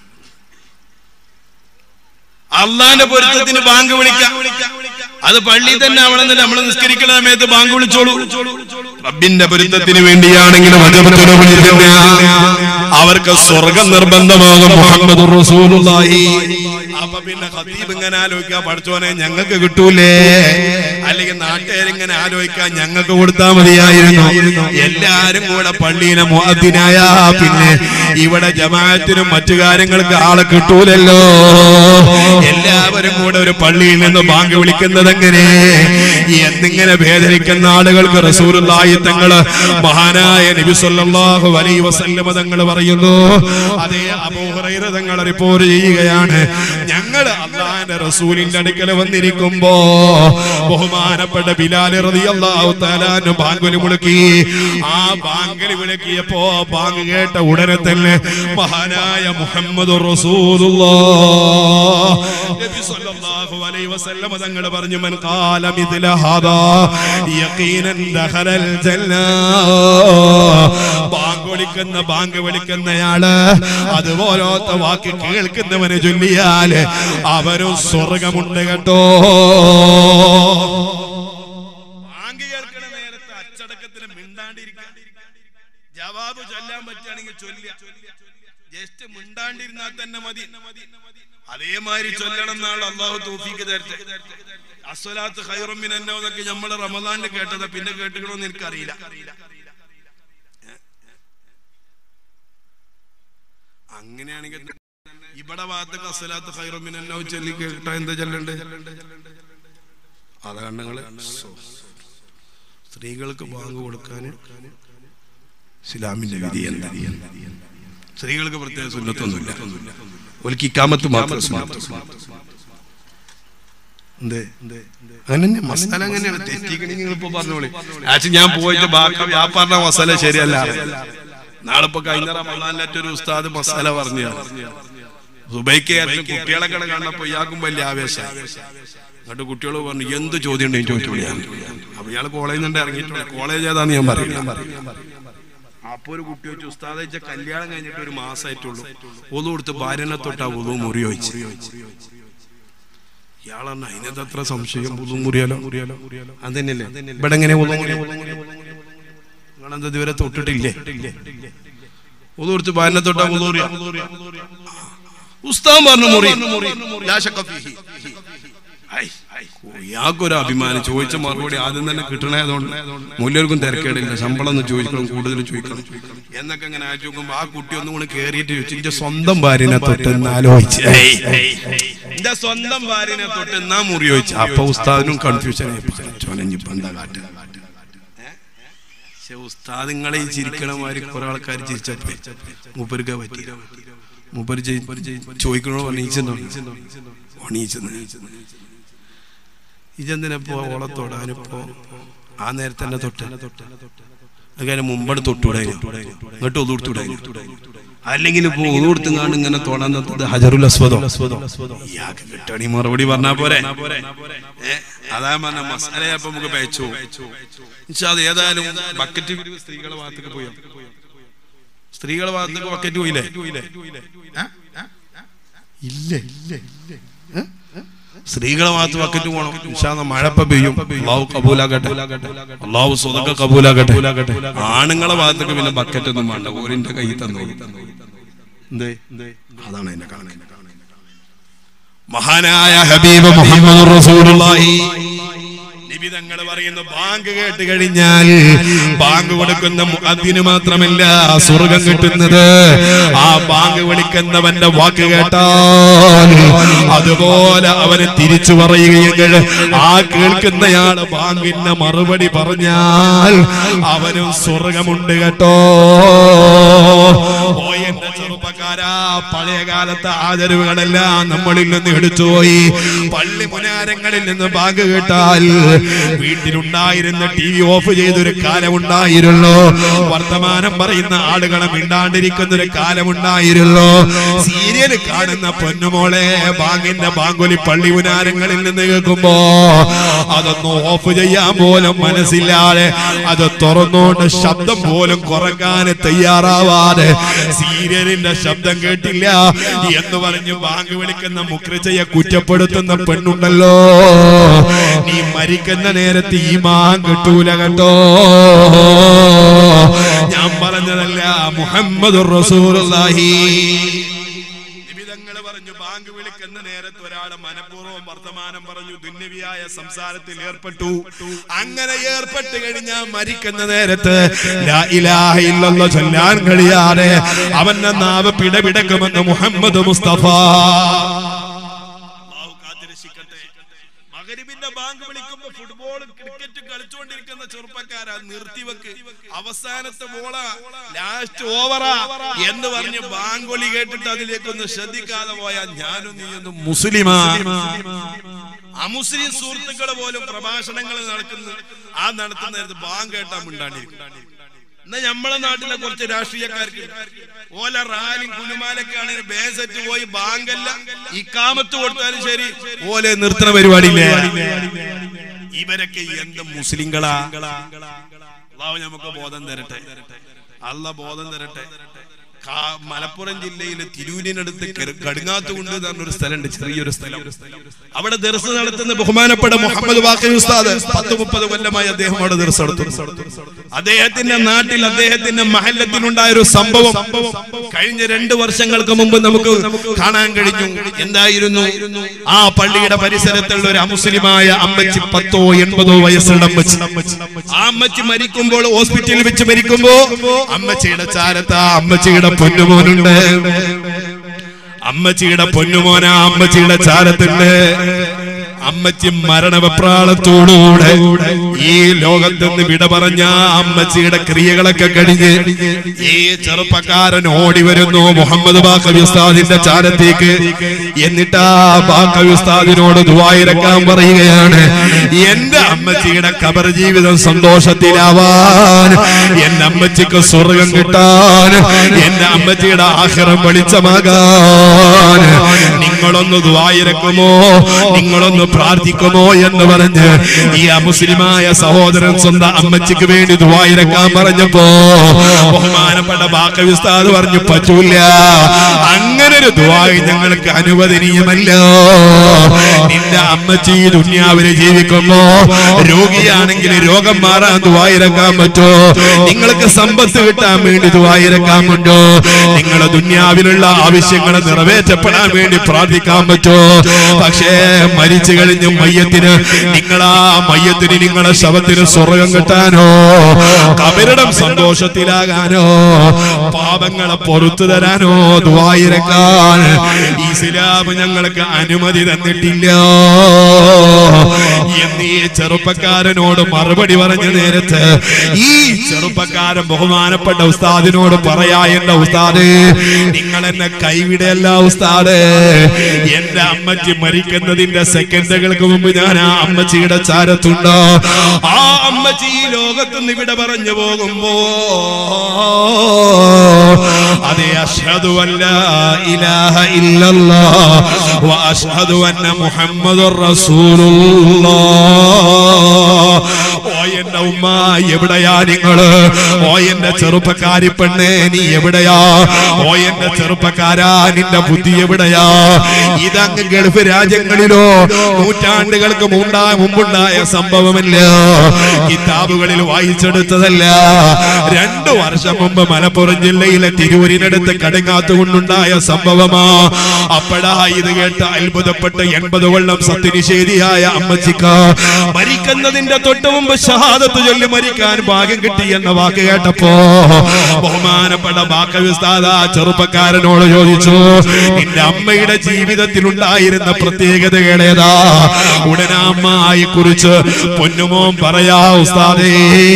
അള്ളാന്റെ പൊരുത്തത്തിന് ബാങ്ക് വിളിക്കാം അത് പള്ളിയിൽ തന്നെ ആവണമെന്നില്ല നമ്മൾ നിസ്കരിക്കുന്ന സമയത്ത് ബാങ്ക് വിളിച്ചോളൂ റബ്ബിന്റെ പൊരുത്തത്തിന് വേണ്ടിയാണെങ്കിലും വജബത്തുൽ ജന്ന. അവർക്ക് സ്വർഗം നിർബന്ധമാകും മുഹമ്മദ് റസൂലുള്ളാഹി അപ്പൊ പിന്നെ ഖത്തീബ് ഇങ്ങനെ ആലോചിക്കുക പഠിച്ചോനെ ഞങ്ങൾക്ക് കിട്ടൂലേ അല്ലെങ്കിൽ നാട്ടുകാരിങ്ങനെ ആലോചിക്കാൻ ഞങ്ങൾക്ക് കൊടുത്താൽ മതിയായിരുന്നു എല്ലാരും കൂടെ പള്ളിയിലെ മുഅദ്ദിനായ പിന്നെ ഇവിടെ ജമാഅത്തിനും മറ്റു കാര്യങ്ങൾക്ക് ആളെ കിട്ടൂലല്ലോ എല്ലാവരും കൂടെ ഒരു പള്ളിയിൽ നിന്ന് ബാങ്ക് വിളിക്കുന്നത് എങ്ങനെ എന്നിങ്ങനെ വേദനിക്കുന്ന ആളുകൾക്ക് റസൂലുള്ളാഹി തങ്ങള് മഹാനായ നബി സല്ലല്ലാഹു അലൈഹി വസല്ലമ തങ്ങൾ പറയുന്നു അതേ അബൂ ഹുറൈറ തങ്ങൾ റിപ്പോർട്ട് ചെയ്യുകയാണ് ഞങ്ങൾ അള്ളാഹിന്റെ റസൂലിന്റെ അടുക്കൽ വന്നിരിക്കുമ്പോ ബഹുമാനപ്പെട്ട ബിലാൽ റളിയല്ലാഹു തആല ബാങ്കുലി മുളുക്കി ആ ബാങ്കലി വിളക്കിയപ്പോ ബാങ്ക് കേട്ട ഉടനെ തന്നെ മഹാനായ മുഹമ്മദ് റസൂലുള്ളാഹ് നബി സല്ലല്ലാഹു അലൈഹി വസല്ലമ തങ്ങൾ പറഞ്ഞു മൻ ഖാല മിഥ്ല ഹാദാ യഖീനൻ ദഖലൽ ജന്ന ബാങ്ക് വിളിക്കുന്ന ബാങ്ക് വിളിക്കുന്നയാള് അതുപോലത്തെ വാക്ക് കേൾക്കുന്നവന് ചൊല്ലിയാല് അവരും സ്വർഗമുണ്ട് കേട്ടോ ബാങ്ക് കേൾക്കണ നേരത്തെ അച്ചടക്കത്തിന് മിണ്ടാണ്ടിരിക്കാൻ ജവാബ് ചൊല്ലാൻ പറ്റുകയാണെങ്കിൽ ചൊല്ലുക ജസ്റ്റ് മിണ്ടാണ്ടിരുന്നാൽ തന്നെ മതി അതേമാതിരി ചൊല്ലണം എന്നാണ് അള്ളാഹു തൗഫീക്ക് തരട്ടെ അസ്വലാത്ത് ഖൈറുമിൻ എന്നോ എന്നൊക്കെ നമ്മൾ റമദാനിൽ കേട്ടത് പിന്നെ കേട്ടുക്കണമെന്ന് എനിക്കറിയില്ല അങ്ങനെയാണെങ്കിൽ ഇവിടെ ഭാഗത്തൊക്കെ അസ്വലാത്ത് ഖൈറുമിൻ എന്നോ ചൊല്ലി കേട്ടാ എന്താ ചൊല്ലണ്ട് അതാണ് നിങ്ങള് സ്ത്രീകൾക്ക് ബാങ്ക് കൊടുക്കാൻ ഇസ്ലാമിന്റെ വിധി എന്താ സ്ത്രീകൾക്ക് പ്രത്യേക സുന്നത്തൊന്നുമില്ല ഒലിക്ക് ഇക്കാമത്ത് മാത്രം സുന്നത്ത് എന്തേ അങ്ങനെ മസാല അങ്ങനെയാണ് തെറ്റിക്കണെങ്കിൽ നിങ്ങൾ ഇപ്പൊ പറഞ്ഞോളി ആക്ച്വലി ഞാൻ പോയിട്ട് ബാക്കി ആ പറഞ്ഞ മസാല ശരിയല്ല നാളെ ഇപ്പൊ കഴിഞ്ഞ റമദാനിലേറ്റൊരു ഉസ്താദ് മസാല പറഞ്ഞു സുബൈക്ക് കുട്ടികളെ കട കണ്ടപ്പോ ഇയാൾക്കും വലിയ ആവേശം എന്നിട്ട് കുട്ടികൾ പറഞ്ഞു എന്ത് ചോദ്യം ഉണ്ടെങ്കിൽ ചോദിച്ചോളി ഞാൻ അപ്പൊ ഇയാൾ കോളേജിൽ നിന്ന് ഇറങ്ങിയിട്ടുണ്ട് കോളേജ് ഏതാന്ന് ഞാൻ പറയില്ല അപ്പൊ ഒരു കുട്ടി വെച്ച് ഉസ്താദ് വെച്ച കല്യാണം കഴിഞ്ഞിട്ട് ഒരു മാസമായിട്ടുള്ളൂ ഒതു കൊടുത്ത് ഭാര്യനെ തൊട്ടാ ഒതു മുറി വെച്ച് ഇയാളാണ് അതിനകത്ത് അത്ര സംശയം പുതു മുറിയാലോ അതന്നെയല്ലേ ഇവിടെ എങ്ങനെ നിങ്ങളെന്താ ഇതുവരെ തൊട്ടിട്ടില്ലേ ഒതു കൊടുത്ത് ഭാര്യനെ തൊട്ടാ ഒതു ഉസ്താൻ പറഞ്ഞു മുറി ലാ ശക്ക ഫീഹി. ഐ, ഇയാൾക്കൊരു അഭിമാനം ചോദിച്ച മറുപടി ആദ്യം തന്നെ കിട്ടണേതുകൊണ്ട് മൂല്യർക്കും തിരക്കേടില്ല ശമ്പളം ഒന്ന് ചോദിക്കണം കൂടുതൽ ചോദിക്കണം എന്നൊക്കെ അങ്ങനെ ആലോചിച്ച് നോക്കുമ്പോ ആ കുട്ടി ഒന്നും കൂടെ കേറിയിട്ട് ചോദിച്ചു എന്റെ സ്വന്തം ഭാര്യനെ തൊട്ടെന്ന് ആലോചിച്ച് എന്റെ സ്വന്തം ഭാര്യനെ തൊട്ടെന്നാ മുറി ചോദിച്ചു അപ്പൊ ഉസ്താദിനും കൺഫ്യൂഷൻ ചോനഞ്ഞിപ്പോ എന്താ കാട്ടുക പക്ഷെ ഉസ്താദിങ്ങളെ ഈ ചിരിക്കണ മാതിരി കുറെ ആൾക്കാർ ചിരിച്ചപ്പോ മൂപ്പർക്ക് പറ്റി മൂപ്പര് ചോദിക്കണോ എണീച്ചെന്നോ എണീച്ചെന്ന് ഇജെന്തിനപ്പോ ഓളെ തൊടാനിപ്പോ ആ നേരത്തെ തന്നെ തൊട്ട് അങ്ങനെ മുമ്പട് തൊട്ടൂടെ ഇങ്ങോട്ട് ഒതുകൊടുത്തൂടെ അല്ലെങ്കിൽ ഇപ്പൊ ഒതുകൊടുത്തുങ്ങാണ്ട് ഇങ്ങനെ തൊടാൻ നിർത്തത് ഹജറുൽ അസ്വദോ ഇയാൾക്ക് കിട്ടണി മറുപടി പറഞ്ഞാ പോരെ ഏ, അതാ പറഞ്ഞ മസാലയപ്പൊ നമുക്ക് പേച്ചു അത് ഏതായാലും ബക്കറ്റ് പിരിവ് സ്ത്രീകളെ ഭാഗത്തേക്ക് പോയോ സ്ത്രീകളെ ഭാഗത്തേക്ക് ബക്കറ്റ് പോയില്ലേ ആ? ഇല്ല ഏ? സ്ത്രീകളെ ഭാഗത്ത് ബക്കറ്റ് പോകണം ഇൻഷാല്ല മഴ ഇപ്പൊ പെയ്യും അള്ളാഹു കബൂലാകട്ടെ അള്ളാഹു സ്വതക്ക കബൂലാകട്ടെ ആണുങ്ങളെ ഭാഗത്തേക്ക് പിന്നെ ബക്കറ്റ് ഒന്നും വേണ്ട ഓരിന്റെ കൈ തന്നു എന്തേ അതാണ് എന്റെ കണക്ക് മഹാനായ ഹബീബ് മുഹമ്മദ് റസൂലുള്ളാഹി നബി തങ്ങൾ പറയുന്ന ബാങ്ക് കേട്ട് കഴിഞ്ഞാൽ ബാങ്ക് കൊടുക്കുന്ന മുഅദ്ദിന് മാത്രമല്ല സ്വർഗം കിട്ടുന്നത് ആ ബാങ്ക് വിളിക്കുന്നവന്റെ വാക്ക് കേട്ടാൽ അതുപോലെ അവന് തിരിച്ചു പറയുകയെങ്കിൽ ആ കേൾക്കുന്നയാള് ബാങ്കിന്റെ മറുപടി പറഞ്ഞാൽ അവനും സ്വർഗമുണ്ട് കേട്ടോ ഓ എന്റെ ചെറുപ്പക്കാരാ പഴയ കാലത്തെ ആദരവുകളെല്ലാം നമ്മളിൽ നിന്ന് എടുത്തുപോയി പള്ളി പുനാരങ്ങളിൽ നിന്ന് ബാങ്ക് കേട്ടാൽ വീട്ടിലുണ്ടായിരുന്ന ടി വി ഓഫ് ചെയ്തൊരു കാലമുണ്ടായിരുന്നു വർത്തമാനം പറയുന്ന ആളുകളെ മിണ്ടാണ്ടിരിക്കുന്ന ഒരു കാലമുണ്ടായിരുന്നു സീരിയൽ കാണുന്ന പൊന്നുമോളെ ബാങ്കിന്റെ ബാങ്കുലി പള്ളി പുനാരങ്ങളിൽ നിന്ന് കേൾക്കുമ്പോ അതൊന്നും ഓഫ് ചെയ്യാൻ പോലും മനസ്സില്ലാതെ അത് തുറന്നുകൊണ്ട് ശബ്ദം പോലും കുറക്കാൻ തയ്യാറാവാതെ സീരിയലിന്റെ ശബ്ദം കേട്ടില്ല എന്ന് പറഞ്ഞ് ബാങ്ക് വിളിക്കുന്ന മുക്രിച്ചയെ കുറ്റപ്പെടുത്തുന്ന പെണ്ണുണ്ടല്ലോ നീ മരിക്കുന്ന നേരത്ത് ഈ മാൻ കിട്ടൂല കേട്ടോ ഞാൻ പറഞ്ഞതല്ല മുഹമ്മദ് റസൂലുള്ളാഹി നിബിതങ്ങൾ പറഞ്ഞു ബാങ്ക് വിളിക്കുന്ന നേരത്ത് ഒരാളെ മനഃപൂർവ്വം വർത്തമാനം പറഞ്ഞു ദുന്യവിയായ സംസാരത്തിൽ ഏർപ്പെട്ടു അങ്ങനെ ഏർപ്പെട്ട് കഴിഞ്ഞാൽ മരിക്കുന്ന നേരത്ത് ലാ ഇലാഹ ഇല്ലല്ലാഹ് ചൊല്ലാൻ കഴിയാതെ അവന്റെ നാവ് പിടപിടക്കുമെന്ന് മുഹമ്മദ് മുസ്തഫ അല്ലാഹു കാത്തിരക്ഷിക്കട്ടെ. മഗ്‌രിബിന്റെ ബാങ്ക് വിളിക്കുമ്പോ ഫുട്ബോൾ ക്രിക്കറ്റ് കളിച്ചുകൊണ്ടിരിക്കുന്ന ചെറുപ്പക്കാരാ നിർത്തിവെക്ക് അവസാനത്തെ ബോള ലാസ്റ്റ് ഓവറാ എന്ന് പറഞ്ഞ് ബാങ്കൊലി കേട്ടിട്ട് അതിലേക്കൊന്ന് ശ്രദ്ധിക്കാതെ പോയാൽ ഞാനും നീയൊന്നും മുസ്ലിമാ അമുസ്ലിം സുഹൃത്തുക്കളെ പോലും പ്രഭാഷണങ്ങൾ നടക്കുന്ന ആ നടത്തുന്ന നേരത്ത് ബാങ്ക് കേട്ടാ മിണ്ടാണ്ടിരിക്കും എന്നാ നമ്മളെ നാട്ടിലെ കുറച്ച് രാഷ്ട്രീയക്കാർക്ക് ഓല റാലിയും കുലുമാലൊക്കെ ആണെങ്കിൽ ബേസറ്റ് പോയി ബാങ്കല്ല ഇക്കാമത്ത് കൊടുത്താലും ശരി ഓലെ നിർത്തണ പരിപാടിയില്ലേ ഇവരൊക്കെ എന്ത് മുസ്ലിങ്ങളാ അള്ളാഹു നമുക്ക് ബോധം തരട്ടെ അല്ല ബോധം തരട്ടെ കാ- മലപ്പുറം ജില്ലയിലെ തിരൂരിനടുത്ത് കെര- കടുങ്ങാത്തുകുണ്ട് എന്ന് പറഞ്ഞൊരു സ്ഥലമുണ്ട് ചെറിയൊരു സ്ഥലം അവിടെ ദർസ് നടത്തുന്ന ബഹുമാനപ്പെട്ട മുഹമ്മദ് വാക്കി ഉസ്താദ് പത്ത് മുപ്പത് കൊല്ലമായി അദ്ദേഹം അവിടെ ദർസ് നടത്തുന്നു അദ്ദേഹത്തിന്റെ നാട്ടിൽ അദ്ദേഹത്തിന്റെ മഹല്ലത്തിനുണ്ടായ ഒരു സംഭവം കഴിഞ്ഞ രണ്ട് വർഷങ്ങൾക്ക് മുമ്പ് നമുക്ക് കാണാൻ കഴിഞ്ഞു എന്തായിരുന്നു ആ പള്ളിയുടെ പരിസരത്തുള്ള ഒരു അമുസ്ലിമായ അമ്മച്ചി പത്തോ എൺപതോ വയസ്സുള്ള അമ്മച്ചി ആ അമ്മച്ചി മരിക്കുമ്പോൾ ഹോസ്പിറ്റലിൽ വെച്ച് മരിക്കുമ്പോ അമ്മച്ചിയുടെ ചാരത്ത് ആ അമ്മച്ചിയുടെ പൊന്നുമോനുണ്ട് അമ്മച്ചിയുടെ പൊന്നുമോന അമ്മച്ചിയുടെ ചാരത്തുണ്ട് അമ്മച്ചി മരണവെപ്രാളത്തോടുകൂടെ ഈ ലോകത്ത് നിന്ന് വിട പറഞ്ഞ അമ്മച്ചിയുടെ ക്രിയകളൊക്കെ കഴിഞ്ഞ് ഈ ചെറുപ്പക്കാരൻ ഓടി വരുന്നു മുഹമ്മദ് ബാക്കവി ഉസ്താദിന്റെ ചാരത്തേക്ക് എന്നിട്ട് ആ ബാക്കവി ഉസ്താദിനോട് ദുവായിരക്കാൻ പറയുകയാണ് എന്റെ അമ്മച്ചിയുടെ കബർ ജീവിതം സന്തോഷത്തിലാവാൻ എന്റെ അമ്മച്ചിക്ക് സ്വർഗം കിട്ടാൻ എന്റെ അമ്മച്ചിയുടെ ആഹ്റം വെളിച്ചമാകാൻ നിങ്ങളൊന്ന് ദുവായിരക്കുമോ നിങ്ങളൊന്ന് പ്രാർത്ഥിക്കുമോ എന്ന് പറഞ്ഞ് ഈ അമുസ്ലിമായ സഹോദരൻ സ്വന്തം അമ്മച്ചിക്ക് വേണ്ടി ദുവായിരക്കാൻ പറഞ്ഞപ്പോ ബഹുമാനപ്പെട്ട ബാക്കവി ഉസ്താദ് പറഞ്ഞു പറ്റൂല അങ്ങനെ ഒരു ദുവായി ഞങ്ങൾക്ക് അനുവദനീയമല്ല നിന്റെ അമ്മച്ചി ഈ ദുന്യാവില് ജീവിക്കുമ്പോ രോഗിയാണെങ്കിൽ രോഗം മാറാൻ ദുവായിരക്കാൻ പറ്റോ നിങ്ങൾക്ക് സമ്പത്ത് കിട്ടാൻ വേണ്ടി ദുവായിരക്കാൻ പറ്റോ നിങ്ങളെ ദുന്യാവിലുള്ള ആവശ്യങ്ങൾ നിറവേറ്റപ്പെടാൻ വേണ്ടി പ്രാർത്ഥിക്കാൻ പറ്റോ പക്ഷേ മരിച്ചു കഴിഞ്ഞ മയ്യത്തിന് നിങ്ങളാ മയ്യത്തിന് നിങ്ങളെ ശവത്തിന് സ്വർഗം കിട്ടാനോ കബരിടം സന്തോഷത്തിലാകാനോ പാപങ്ങളെ പുറത്തു തരാനോ ദുവായിരക്കാൻ ഇസ്ലാം ഞങ്ങൾക്ക് അനുമതി തന്നിട്ടില്ല എന്ന് ഈ ചെറുപ്പക്കാരനോട് മറുപടി പറഞ്ഞ നേരത്ത് ഈ ചെറുപ്പക്കാരൻ ബഹുമാനപ്പെട്ട ഉസ്താദിനോട് പറയാ എന്റെ ഉസ്താദ് നിങ്ങൾ എന്നെ കൈവിടല്ല ഉസ്താദ് എന്റെ അമ്മച്ചി മരിക്കുന്നതിന്റെ സെക്കൻഡുകൾക്ക് മുമ്പ് ഞാൻ ആ അമ്മച്ചിയുടെ ചാരത്തുണ്ട് ആ അമ്മച്ചി ഈ ലോകത്തുനിന്ന് ഇവിടെ പറഞ്ഞു പോകുമ്പോ അതെ അഷ്ഹദു അല്ല ഇലാഹ ഇല്ലല്ലാഹ് വ അഷ്ഹദു അന്ന മുഹമ്മദുർ റസൂലുള്ളാഹ് ഓ എന്റെ ഉമ്മ എവിടെയാ നിങ്ങള് ഓ എന്റെ ചെറുപ്പക്കാരി പെണ്ണേ നീ എവിടെയാ ഓ എന്റെ ചെറുപ്പക്കാരാ നിന്റെ ബുദ്ധി എവിടെയാ ഇതങ്ങ് ഗൾഫ് രാജ്യങ്ങളിലോ നൂറ്റാണ്ടുകൾക്ക് മുണ്ടാ മുമ്പുണ്ടായ സംഭവമല്ല കിതാബുകളിൽ വായിച്ചെടുത്തതല്ല രണ്ടു വർഷം മുമ്പ് മലപ്പുറം ജില്ലയിലെ തിരൂരിനടുത്ത് കടങ്ങാത്തുകൊണ്ടുണ്ടായ സംഭവമാ അപ്പടാ ഇത് കേട്ട് അത്ഭുതപ്പെട്ട് എൺപത് കൊല്ലം സത്യനിഷേധിയായ അമ്മച്ചിക്ക് മരിക്കുന്നതിന്റെ തൊട്ട് മുമ്പ് ഷഹാദത്ത് ചൊല്ലി മരിക്കാൻ ഭാഗ്യം കിട്ടി എന്ന വാക്ക് കേട്ടപ്പോ ബഹുമാനപ്പെട്ട ബാക്കവിസ്താദ ചെറുപ്പക്കാരനോട് ചോദിച്ചു നിന്റെ അമ്മയുടെ ജീവിതത്തിൽ ഉണ്ടായിരുന്ന പ്രത്യേകതകളേതാ ഉടനെ അമ്മയെ കുറിച്ച് പൊന്നുമോൻ പറയാ ഉസ്താദേ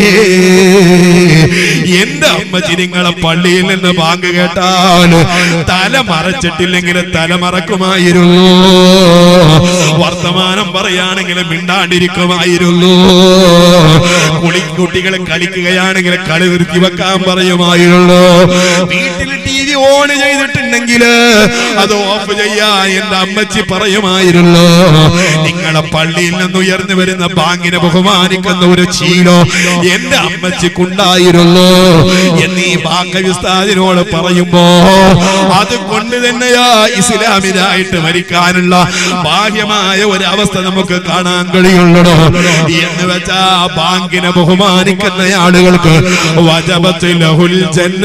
എന്റെ അമ്മച്ചി നിങ്ങളെ പള്ളിയിൽ നിന്ന് ബാങ്ക് കേട്ടാൽ തല മറച്ചിട്ടില്ലെങ്കിൽ തല മറക്കുമായിരുന്നു വർത്തമാനം പറയുകയാണെങ്കിൽ മിണ്ടാണ്ടിരിക്കുമായിരുന്നു കുളി കുട്ടികൾ കളിക്കുകയാണെങ്കിൽ കളി നിർത്തി വെക്കാൻ പറയുമായിരുന്നു വീട്ടിൽ ടി വി ഓൺ ചെയ്തിട്ടുണ്ടെങ്കിൽ അത് ഓഫ് ചെയ്യാ എന്റെ അമ്മച്ചി പറയുമായിരുന്നു നിങ്ങളെ പള്ളിയിൽ നിന്ന് ഉയർന്നു വരുന്ന ബാങ്കിനെ ബഹുമാനിക്കുന്ന ഒരു ശീലോ എന്റെ അമ്മച്ചിക്കുണ്ടായിരുന്നു എന്നീ ബാക്കവിസ്താദിനോട് പറയുമ്പോ അത് കൊണ്ട് തന്നെയാ ഇസ്ലാമിനായിട്ട് മരിക്കാനുള്ള ബാഹ്യമായ ഒരു അവസ്ഥ നമുക്ക് കാണാൻ കഴിയുള്ളൂ എന്ന് വെച്ചാ ബാങ്കിനെ ബഹുമാനിക്കുന്ന ആളുകൾക്ക് വജപത്തിൽ ലഹുൽ ജന്ന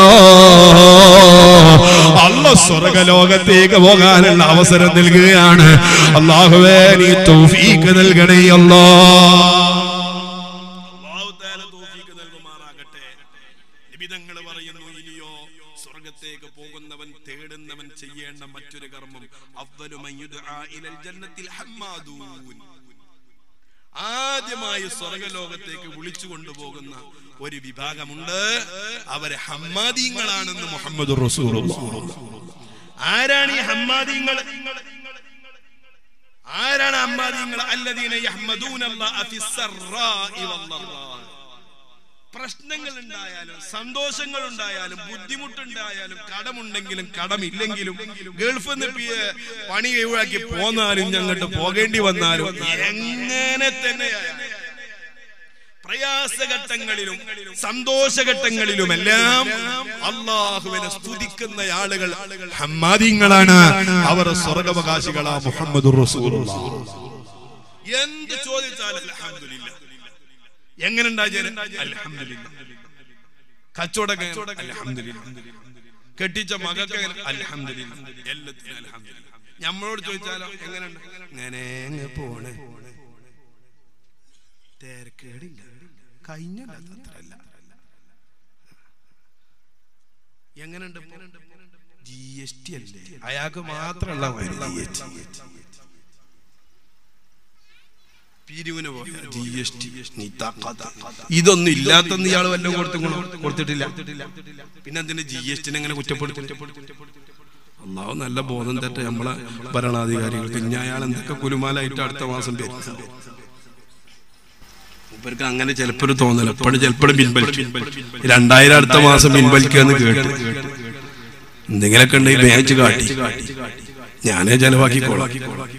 അല്ല സ്വർഗലോകത്തേക്ക് പോകാനുള്ള അവസരം നൽകുകയാണ് അള്ളാഹുവേ നീ തൗഫീക്ക് നൽകണേ അല്ലാ അല്ലാഹു തആല തൗഫീക്ക് നൽകുമാറാകട്ടെ നിബിതങ്ങൾ പറയുന്നു ഇനിയോ സ്വർഗത്തേക്ക് പോകുന്നവൻ തേടുന്നവൻ ചെയ്യേണ്ട മറ്റൊരു കർമ്മം അഫ്ദലു മൻ യുദ്ആ ഇലൽ ജന്നത്തിൽ ഹമ്മാദൂൻ ആദ്യമായി സ്വർഗലോകത്തേക്ക് വിളിച്ചു കൊണ്ടുപോകുന്ന ഒരു വിഭാഗമുണ്ട് അവര് ഹമ്മാദീങ്ങളാണെന്ന് മുഹമ്മദ് ആരാണ് ഈ ഹമ്മാദീങ്ങൾ ആരാണ് ഹമ്മാദീങ്ങൾ അല്ലദീന യഹ്മദൂനല്ലാഹ ഫിസ്സറാഇ വല്ലറാ പ്രശ്നങ്ങൾ ഉണ്ടായാലും സന്തോഷങ്ങൾ ഉണ്ടായാലും ബുദ്ധിമുട്ടുണ്ടായാലും കടമുണ്ടെങ്കിലും കടമില്ലെങ്കിലും ഗൾഫിൽ നിന്ന് പി- പണി ഒഴിവാക്കി പോന്നാലും ഞങ്ങോട്ട് പോകേണ്ടി വന്നാലും എങ്ങനെ തന്നെയായാലും പ്രയാസഘട്ടങ്ങളിലും സന്തോഷഘട്ടങ്ങളിലുമെല്ലാം അള്ളാഹുവിനെ സ്തുതിക്കുന്ന ആളുകൾ ഹമ്മാദിങ്ങളാണ് അവർ സ്വർഗവകാശികളാ മുഹമ്മദ് എന്ത് ചോദിച്ചാലും അൽഹംദുലില്ലാ എങ്ങനെ അൽഹംദുലില്ലാ കച്ചവടം അൽഹംദുലില്ലാ കെട്ടിച്ച മകൾക്ക് അൽഹംദുലില്ലാ എല്ലാത്തിനും അൽഹംദുലില്ലാ നമ്മളോട് ചോദിച്ചാലോ എങ്ങനെയുണ്ട് ഇങ്ങനെ അങ്ങ് പോണേ തേരക്കേടില്ല കഴിഞ്ഞ അത്രല്ല എങ്ങനെയുണ്ട് ജി എസ് ടി അല്ലേ അയാൾക്ക് മാത്രമല്ല ജി എസ് ടി പിരിവിന് പോയ ജി എസ് ടി ഇതൊന്നും ഇല്ലാത്തെന്ന് ഇയാൾ വല്ലതും കൊടുത്തു കൊടുത്തിട്ടില്ല പിന്നെ എന്തിനാ ജി എസ് ടിനെ എങ്ങനെ കുറ്റപ്പെടുത്തി അള്ളാഹു നല്ല ബോധം തെറ്റ നമ്മളെ ഭരണാധികാരികൾക്ക് ഇനി അയാൾ എന്തൊക്കെ കുലുമാലായിട്ട് അടുത്ത മാസം വരും ഇവർക്ക് അങ്ങനെ ചിലപ്പോൾ തോന്നല എപ്പോഴും ചിലപ്പോഴും പിൻവലിക്കും രണ്ടായിരം അടുത്ത മാസം പിൻവലിക്കുക എന്ന് കേട്ട് എന്തെങ്കിലൊക്കെ ഉണ്ടെങ്കിൽ മേച്ച് കാട്ടി ഞാനേ ചെലവാക്കിക്കോളാം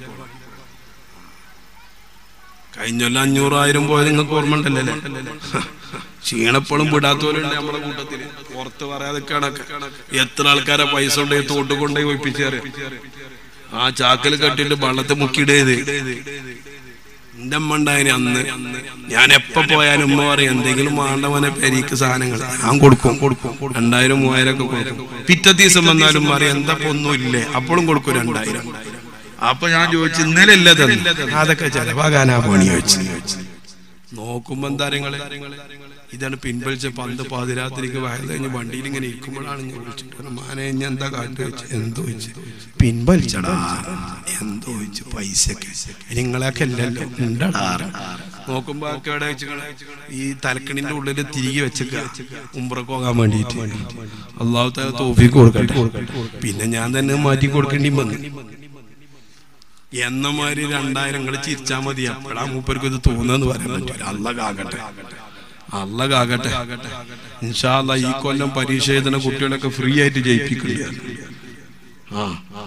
കഴിഞ്ഞൊല്ല അഞ്ഞൂറായിരം പോയത് നിങ്ങൾക്ക് ഓർമ്മ ഉണ്ടല്ലേ ക്ഷീണപ്പോഴും വിടാത്തവരുണ്ട് നമ്മുടെ കൂട്ടത്തില് പുറത്ത് പറയാതെ കണക്ക് എത്ര ആൾക്കാരെ പൈസ കൊണ്ടേ തോട്ട് കൊണ്ടേ ഒഴിപ്പിച്ചേറ് ആ ചാക്കൽ കെട്ടിട്ട് വള്ളത്തെ മുക്കിയിടേത് എന്റെ അമ്മ ഉണ്ടായിന് അന്ന് ഞാൻ എപ്പോ പോയാലും ഉമ്മ പറയും എന്തെങ്കിലും വേണ്ടവനെ പെരീക്ക് സാധനങ്ങൾ ഞാൻ കൊടുക്കും കൊടുക്കും രണ്ടായിരം മൂവായിരം ഒക്കെ കൊടുക്കും പിറ്റേ ദിവസം വന്നാലും പറയും എന്താ ഇപ്പൊ ഒന്നും ഇല്ലേ അപ്പോഴും കൊടുക്കും രണ്ടായിരം അപ്പൊ ഞാൻ ചോദിച്ചു ഇന്നലെ അല്ലേ തന്നെ അതൊക്കെ ചെലവാകാനാ പണി വെച്ച് നോക്കുമ്പോ എന്താ നിങ്ങള് ഇതാണ് പിൻവലിച്ച പന്ത് പാതിരാത്രിക്ക് വയത് കഴിഞ്ഞ് വണ്ടിയിൽ ഇങ്ങനെ ഇരിക്കുമ്പോഴാണ് ഞാൻ വിളിച്ചിട്ട് പറഞ്ഞു, മാനെ ഞാൻ എന്താ കാട്ടി വെച്ച് എന്തോ വെച്ച് പിൻവലിച്ചടാ എന്തോ വെച്ച് പൈസക്ക് നിങ്ങളൊക്കെ അല്ലല്ലോ ഉണ്ടടാ നോക്കുമ്പോ ഒക്കെ അവിടെ വെച്ച് ഈ തലക്കണിന്റെ ഉള്ളിൽ തിരികെ വെച്ചേക്ക ഉമ്പ്രക്ക് പോകാൻ വേണ്ടിയിട്ട് അള്ളാഹു താല തോഫിക്ക് കൊടുക്കട്ടെ പിന്നെ ഞാൻ തന്നെ മാറ്റി കൊടുക്കേണ്ടി വന്നു എന്നമാതിരി രണ്ടായിരം നിങ്ങൾ ചിരിച്ചാ മതി എപ്പോഴാ മൂപ്പർക്ക് ഇത് തോന്നുന്നു പറയാൻ പറ്റില്ല അല്ല കാകട്ടെ അല്ല കാകട്ടെ ഇൻഷാല്ല ഈ കൊല്ലം പരീക്ഷ എഴുതുന്ന കുട്ടികളൊക്കെ ഫ്രീ ആയിട്ട് ജയിപ്പിക്കില്ല ആ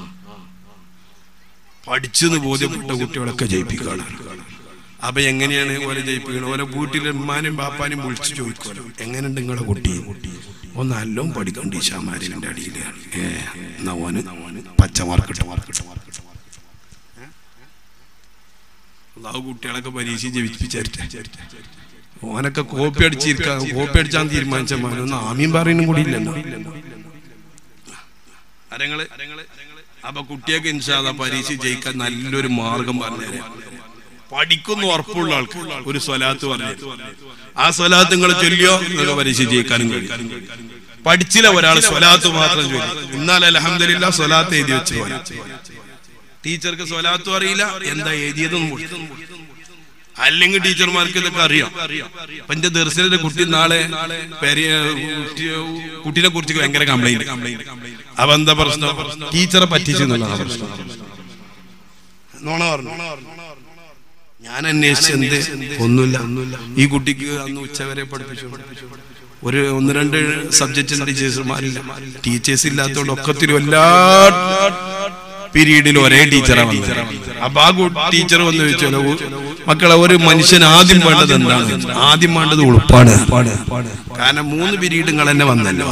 പഠിച്ചെന്ന് ബോധ്യപ്പെട്ട കുട്ടികളൊക്കെ ജയിപ്പിക്കുകയാണ് അപ്പൊ എങ്ങനെയാണ് ഓരെ ജയിപ്പിക്കുന്നത് ഓരോ വീട്ടിലെ ഉമ്മാനും ബാപ്പാനും വിളിച്ചു ചോദിക്കുമല്ലോ എങ്ങനെയുണ്ട് നിങ്ങളെ കുട്ടി ഒന്ന് നല്ലോം പഠിക്കണ്ട ഈ ശാമാരിന്റെ അടിയിലാണ് ഏ എന്നാ ഓന് പച്ച മാർക്കിട്ട് മാർക്കിട്ട് മാർക്കിട്ട് അള്ളാഹു കുട്ടികളൊക്കെ പരീക്ഷ ജയിപ്പിച്ചേരട്ടെ ഓനൊക്കെ കോപ്പി അടിച്ചിരിക്കാൻ കോപ്പി അടിച്ചാൻ തീരുമാനിച്ച മോനൊന്നും ആമീൻ പറയുന്നും കൂടി ഇല്ലല്ലോ അരങ്ങള് അപ്പൊ കുട്ടിയൊക്കെ ഇൻഷാല്ല പരീക്ഷ ജയിക്കാൻ നല്ലൊരു മാർഗം പറഞ്ഞുതരാം പഠിക്കുന്ന ഉറപ്പുള്ള ആൾക്ക് ഒരു സ്വലാത്ത് പറഞ്ഞു ആ സ്വലാത്ത് നിങ്ങൾ ചൊല്ലിയോ നിങ്ങൾക്ക് പരീക്ഷ ജയിക്കാനും കഴിയും പഠിച്ചില്ല ഒരാൾ സ്വലാത്ത് മാത്രം ചൊല്ലി എന്നാൽ അലഹമില്ല സ്വലാത്ത് എഴുതി വെച്ച് പോരാ ടീച്ചർക്ക് സ്വലാത്തും അറിയില്ല എന്താ എഴുതിയതെന്നും അല്ലെങ്കിൽ ടീച്ചർമാർക്ക് ഇതൊക്കെ അറിയാം അപ്പൊ എന്റെ ദർശനത്തിന്റെ കുട്ടി നാളെ പെരിയ കുട്ടീനെ കുറിച്ച് ഭയങ്കര കംപ്ലൈന്റ് അപ്പൊ എന്താ പ്രശ്നം ടീച്ചറെ പറ്റിച്ചു എന്നുള്ളതാണ് പ്രശ്നം നോണ പറഞ്ഞു ഞാൻ അന്വേഷിച്ച എന്ത് ഒന്നുമില്ല ഈ കുട്ടിക്ക് അന്ന് ഉച്ചവരെ പഠിപ്പിച്ചു ഒരു ഒന്ന് രണ്ട് സബ്ജക്റ്റിന് ടീച്ചേഴ്സുമാരില്ല ടീച്ചേഴ്സ് ഇല്ലാത്തതുകൊണ്ട് ഒക്കത്തിലും എല്ലാ പീരീഡിൽ ഒരേ ടീച്ചറാ വന്നത് അപ്പൊ ആ ടീച്ചർ വന്ന് ചോദിച്ചാലോ മക്കളെ ഒരു മനുഷ്യൻ ആദ്യം വേണ്ടത് എന്താണ് ആദ്യം വേണ്ടത് ഉളുപ്പാണ് കാരണം മൂന്ന് പീരീഡ് നിങ്ങൾ തന്നെ വന്നല്ലോ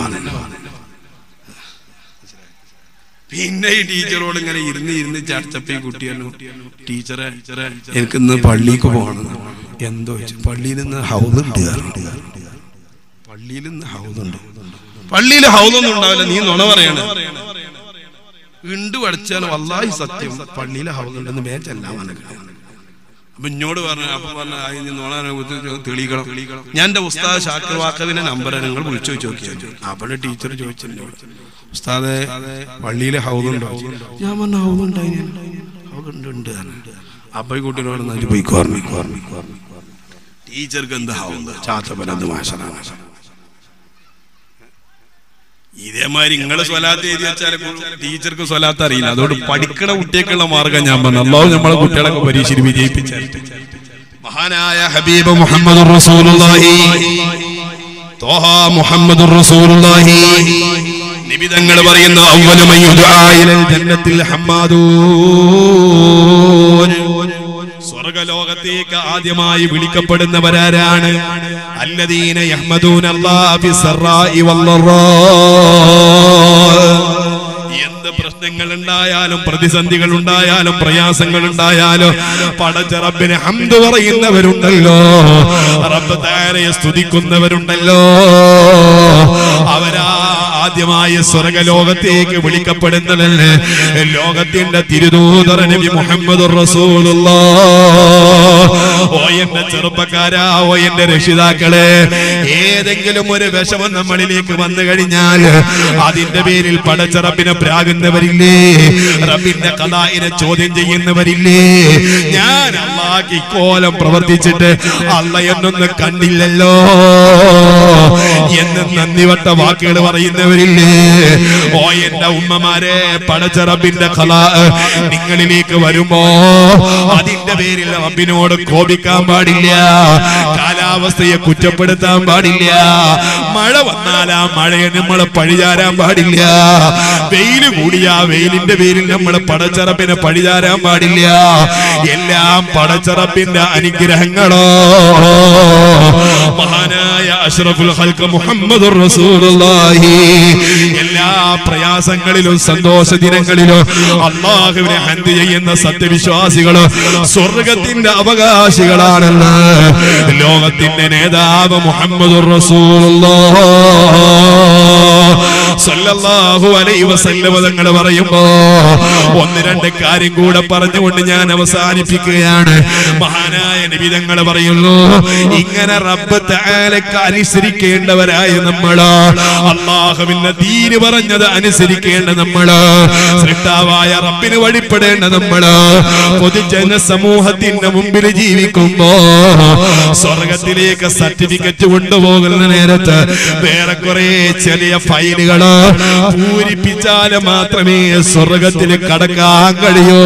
പിന്നെ ഈ ടീച്ചറോട് ഇങ്ങനെ ഇരുന്ന് ഇരുന്ന് ചർച്ചപ്പി കുട്ടിയാണ് ടീച്ചറെ എനിക്ക് ഇന്ന് പള്ളിക്ക് പോകണം എന്തോ ചോദിച്ചു പള്ളിയിൽ നിന്ന് ഹൗലുണ്ട് പള്ളിയിൽ നിന്ന് ഹൗലുണ്ട് പള്ളിയിൽ ഹൗലൊന്നും ഉണ്ടാവില്ല നീ നുണ പറയണ ഉണ്ട് പഠിച്ചാൽ വല്ലാഹി സത്യം പള്ളിയിലെ ഹൗലുണ്ടെന്ന് മേച്ചല്ല മനസ്സിലാവും അപ്പൊ എന്നോട് പറഞ്ഞു അപ്പൊ പറഞ്ഞു അതിന് നോളാൻ തെളിയിക്കണം ഞാൻ എന്റെ ഉസ്താദ് ഷാക്കിർ വാക്കവിന്റെ നമ്പർ നിങ്ങൾ വിളിച്ചു ചോദിച്ചു അവിടെ ടീച്ചർ ചോദിച്ചിട്ടുണ്ട് ഉസ്താദെ പള്ളിയിലെ ഹൗലുണ്ടോ ഞാൻ പറഞ്ഞു ഹൗലുണ്ട് ഹൗലുണ്ട് ഉണ്ട് അപ്പൊ ഈ കുട്ടിയോട് നല്ല പോയി കോർമി കോർമി ടീച്ചർക്ക് എന്ത് ഹൗല് ചാത്തപ്പനത് മാഷനാണ് ഇതേമാതിരി നിങ്ങള് സ്വലാത്ത് എഴുതി വെച്ചാൽ ടീച്ചർക്ക് സ്വലാത്ത് അറിയില്ല അതുകൊണ്ട് പഠിക്കണ കുട്ടിയൊക്കെയുള്ള മാർഗം ഞാൻ പറഞ്ഞു അള്ളാഹു നമ്മളെ കുട്ടികളൊക്കെ പരീക്ഷയിൽ വിജയിപ്പിച്ച മഹാനായ ഹബീബ് മുഹമ്മദ് റസൂലുള്ളാഹി തോഹ മുഹമ്മദ് റസൂലുള്ളാഹി നിബിതങ്ങൾ പറയുന്ന അവ്വലു മൻ യുദ്ആ ഇലൽ ജന്നത്തിൽ ഹമ്മാദൂൻ സ്വർഗലോകത്തേക്ക് ആദ്യമായി വിളിക്കപ്പെടുന്നവരാരാണ് അല്ലദീന യഹ്മദൂന അല്ലാഹ ഫിസ്സറാഇ വല്ലറാ എന്ത് പ്രശ്നങ്ങൾ ഉണ്ടായാലും പ്രതിസന്ധികൾ ഉണ്ടായാലും പ്രയാസങ്ങൾ ഉണ്ടായാലും പടച്ച റബ്ബിന് ഹംദ് പറയുന്നവരുണ്ടല്ലോ റബ്ബ് താരയെ സ്തുതിക്കുന്നവരുണ്ടല്ലോ അവരാ ആദ്യമായി സ്വർഗലോകത്തേക്ക് വിളിക്കപ്പെടുന്നതല്ലേ ലോകത്തിന്റെ തിരുദൂതർ നബി മുഹമ്മദ് ഓ എന്റെ ചെറുപ്പക്കാരാ ഓ എന്റെ രക്ഷിതാക്കളെ ഏതെങ്കിലും ഒരു വിഷമം നമ്മളിലേക്ക് വന്നു കഴിഞ്ഞാൽ അതിന്റെ പേരിൽ പടച്ച റബ്ബിനെ പ്രാകുന്നവരില്ലേ റബ്ബിന്റെ കഥായിനെ ചോദ്യം ചെയ്യുന്നവരില്ലേ ഞാൻ അള്ളാഹ് ഇക്കോലം പ്രവർത്തിച്ചിട്ട് അള്ള എന്നൊന്ന് കണ്ടില്ലല്ലോ എന്ന് നന്ദിവട്ട വാക്കുകൾ പറയുന്നവരില്ലേ ഓ എന്റെ ഉമ്മമാരെ പടച്ച റബ്ബിന്റെ കഥ നിങ്ങളിലേക്ക് വരുമ്പോ അതിന്റെ പേരിൽ റബ്ബിനോട് കോപിക്കാൻ പാടില്ല കാലാവസ്ഥയെ കുറ്റപ്പെടുത്താൻ പാടില്ല മഴ വന്നാൽ ആ മഴയെ നമ്മൾ പഴിചാരാൻ പാടില്ല വെയില് കൂടിയ വെയിലിന്റെ പേരിൽ നമ്മൾ പടച്ചറപ്പിനെ പഴിചാരാൻ പാടില്ല എല്ലാം പടച്ചറപ്പിന്റെ അനുഗ്രഹങ്ങളോ മഹാനായ അഷ്റഫുൽ ഹൽക്ക് മുഹമ്മദ് റസൂലുള്ളാഹി എല്ലാ പ്രയാസങ്ങളിലും സന്തോഷ ദിനങ്ങളിലും അള്ളാഹുവിനെ ഹന്ത് ചെയ്യുന്ന സത്യവിശ്വാസികള് സ്വർഗത്തിന്റെ അവകാശികളാണെന്ന് ലോകത്തിന്റെ നേതാവ് മുഹമ്മദ് സല്ലല്ലാഹു അലൈഹി വസല്ലമ തങ്ങൾ പറയുമ്പോ ഒന്ന് രണ്ട് കാര്യം കൂടെ പറഞ്ഞുകൊണ്ട് ഞാൻ അവസാനിപ്പിക്കുകയാണ് മഹാനായ നബി തങ്ങൾ പറയുന്നു ഇങ്ങനെ റബ്ബ് തആലക്ക് അനുസരിക്കേണ്ടവരായ നമ്മള് അള്ളാഹുവിന്റെ ദീന് പറഞ്ഞത് അനുസരിക്കേണ്ട നമ്മള് സൃഷ്ടാവായ റബ്ബിന് വഴിപ്പെടേണ്ട നമ്മള് പൊതുജന സമൂഹത്തിന്റെ മുമ്പിൽ ജീവിക്കുമ്പോ സ്വർഗത്തിലേക്ക് സർട്ടിഫിക്കറ്റ് കൊണ്ടുപോകുന്ന നേരത്ത് വേറെ കുറെ ചെറിയ ഫയലുകള് പൂരിപ്പിച്ചാൽ മാത്രമേ സ്വർഗത്തിൽ കടക്കാൻ കഴിയൂ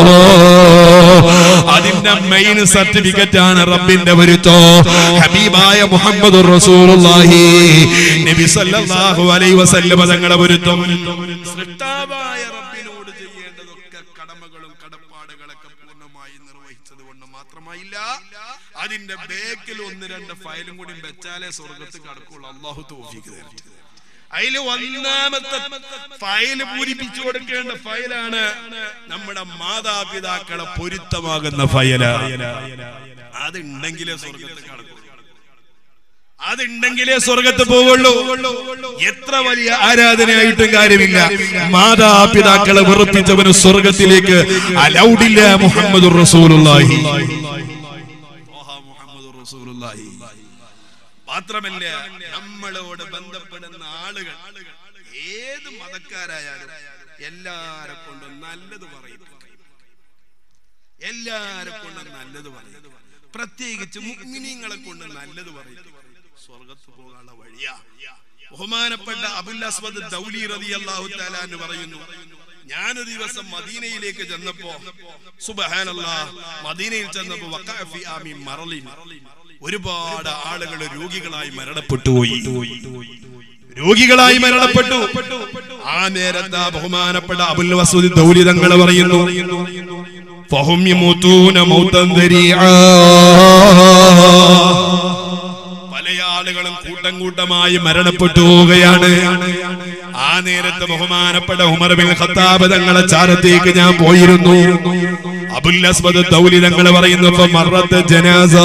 അതിന്റെ മെയിൻ സർട്ടിഫിക്കറ്റ് ആണ് റബ്ബിന്റെ വരുത്തോ ഹബീബായ മുഹമ്മദ് റസൂലുള്ളാഹി നബി സല്ലല്ലാഹു അലൈഹി വസല്ലമ തങ്ങളെ വരുത്തം സൃഷ്ടാവായ റബ്ബിനോട് ചെയ്യേണ്ടതൊക്കെ കടമകളും കടപ്പാടുകളൊക്കെ പൂർണ്ണമായി നിർവഹിച്ചത് കൊണ്ട് മാത്രമായില്ല അതിന്റെ ബേക്കിൽ ഒന്ന് രണ്ട് ഫയലും കൂടി വെച്ചാലേ സ്വർഗത്ത് കടക്കുള്ളൂ അള്ളാഹു തോഫിക്ക് തരട്ടെ അതിൽ ഒന്നാമത്തെ ഫയല് പൂരിപ്പിച്ചു കൊടുക്കേണ്ട ഫയലാണ് നമ്മുടെ മാതാപിതാക്കളെ പൊരുത്തമാകുന്ന ഫയല അതുണ്ടെങ്കിലേ സ്വർഗത്ത് കടക്കുള്ളൂ അതുണ്ടെങ്കിലേ സ്വർഗത്ത് പോവുള്ളൂ എത്ര വലിയ ആരാധനയായിട്ടും കാര്യമില്ല മാതാപിതാക്കളെ വെറുപ്പിച്ചവന് സ്വർഗത്തിലേക്ക് അലൗഡില്ല മുഹമ്മദ് റസൂലുള്ളാഹി മുഹമ്മദ് റസൂലുള്ളാഹി മാത്രമല്ല നമ്മളോട് ബന്ധപ്പെടുന്ന ആളുകൾ ഏത് മതക്കാരായാലും എല്ലാരെ കൊണ്ടും നല്ലത് പറയും എല്ലാരെ കൊണ്ടും നല്ലത് പറയും പ്രത്യേകിച്ച് മുഗ്മിനീങ്ങളെ കൊണ്ട് നല്ലത് പറയും സ്വർഗത്ത് പോകാനുള്ള വഴിയാ ബഹുമാനപ്പെട്ട അബുൽ അസ്വദ് ദൗലി റളിയല്ലാഹു തആല എന്ന് പറയുന്നു ഞാനൊരു ദിവസം മദീനയിലേക്ക് ചെന്നപ്പോ സുബ്ഹാനല്ലാ മദീനയിൽ ചെന്നപ്പോ വഖഅ ഫി ആമി മറലിൻ ഒരുപാട് ആളുകൾ രോഗികളായി മരണപ്പെട്ടുപോയി രോഗികളായി മരണപ്പെട്ടു ആ നേരത്ത് ആ ബഹുമാനപ്പെട്ട അബുൽ വസൂദ് ദൗലി തങ്ങൾ പറയുന്നു ഫഹും യമൂതൂന മൗതൻ ദരീആ പല ആളുകളും കൂട്ടം കൂട്ടമായി മരണപ്പെട്ടു പോവുകയാണ് ആ നേരത്ത് ബഹുമാനപ്പെട്ട ഉമർ ബിൻ ഖത്താബ് തങ്ങളെ ചാരത്തേക്ക് ഞാൻ പോയിരുന്നു അബുൽ അസ്വദ് ദൗലി തങ്ങൾ പറയുന്നു ഇപ്പൊ മറത്ത് ജനാസ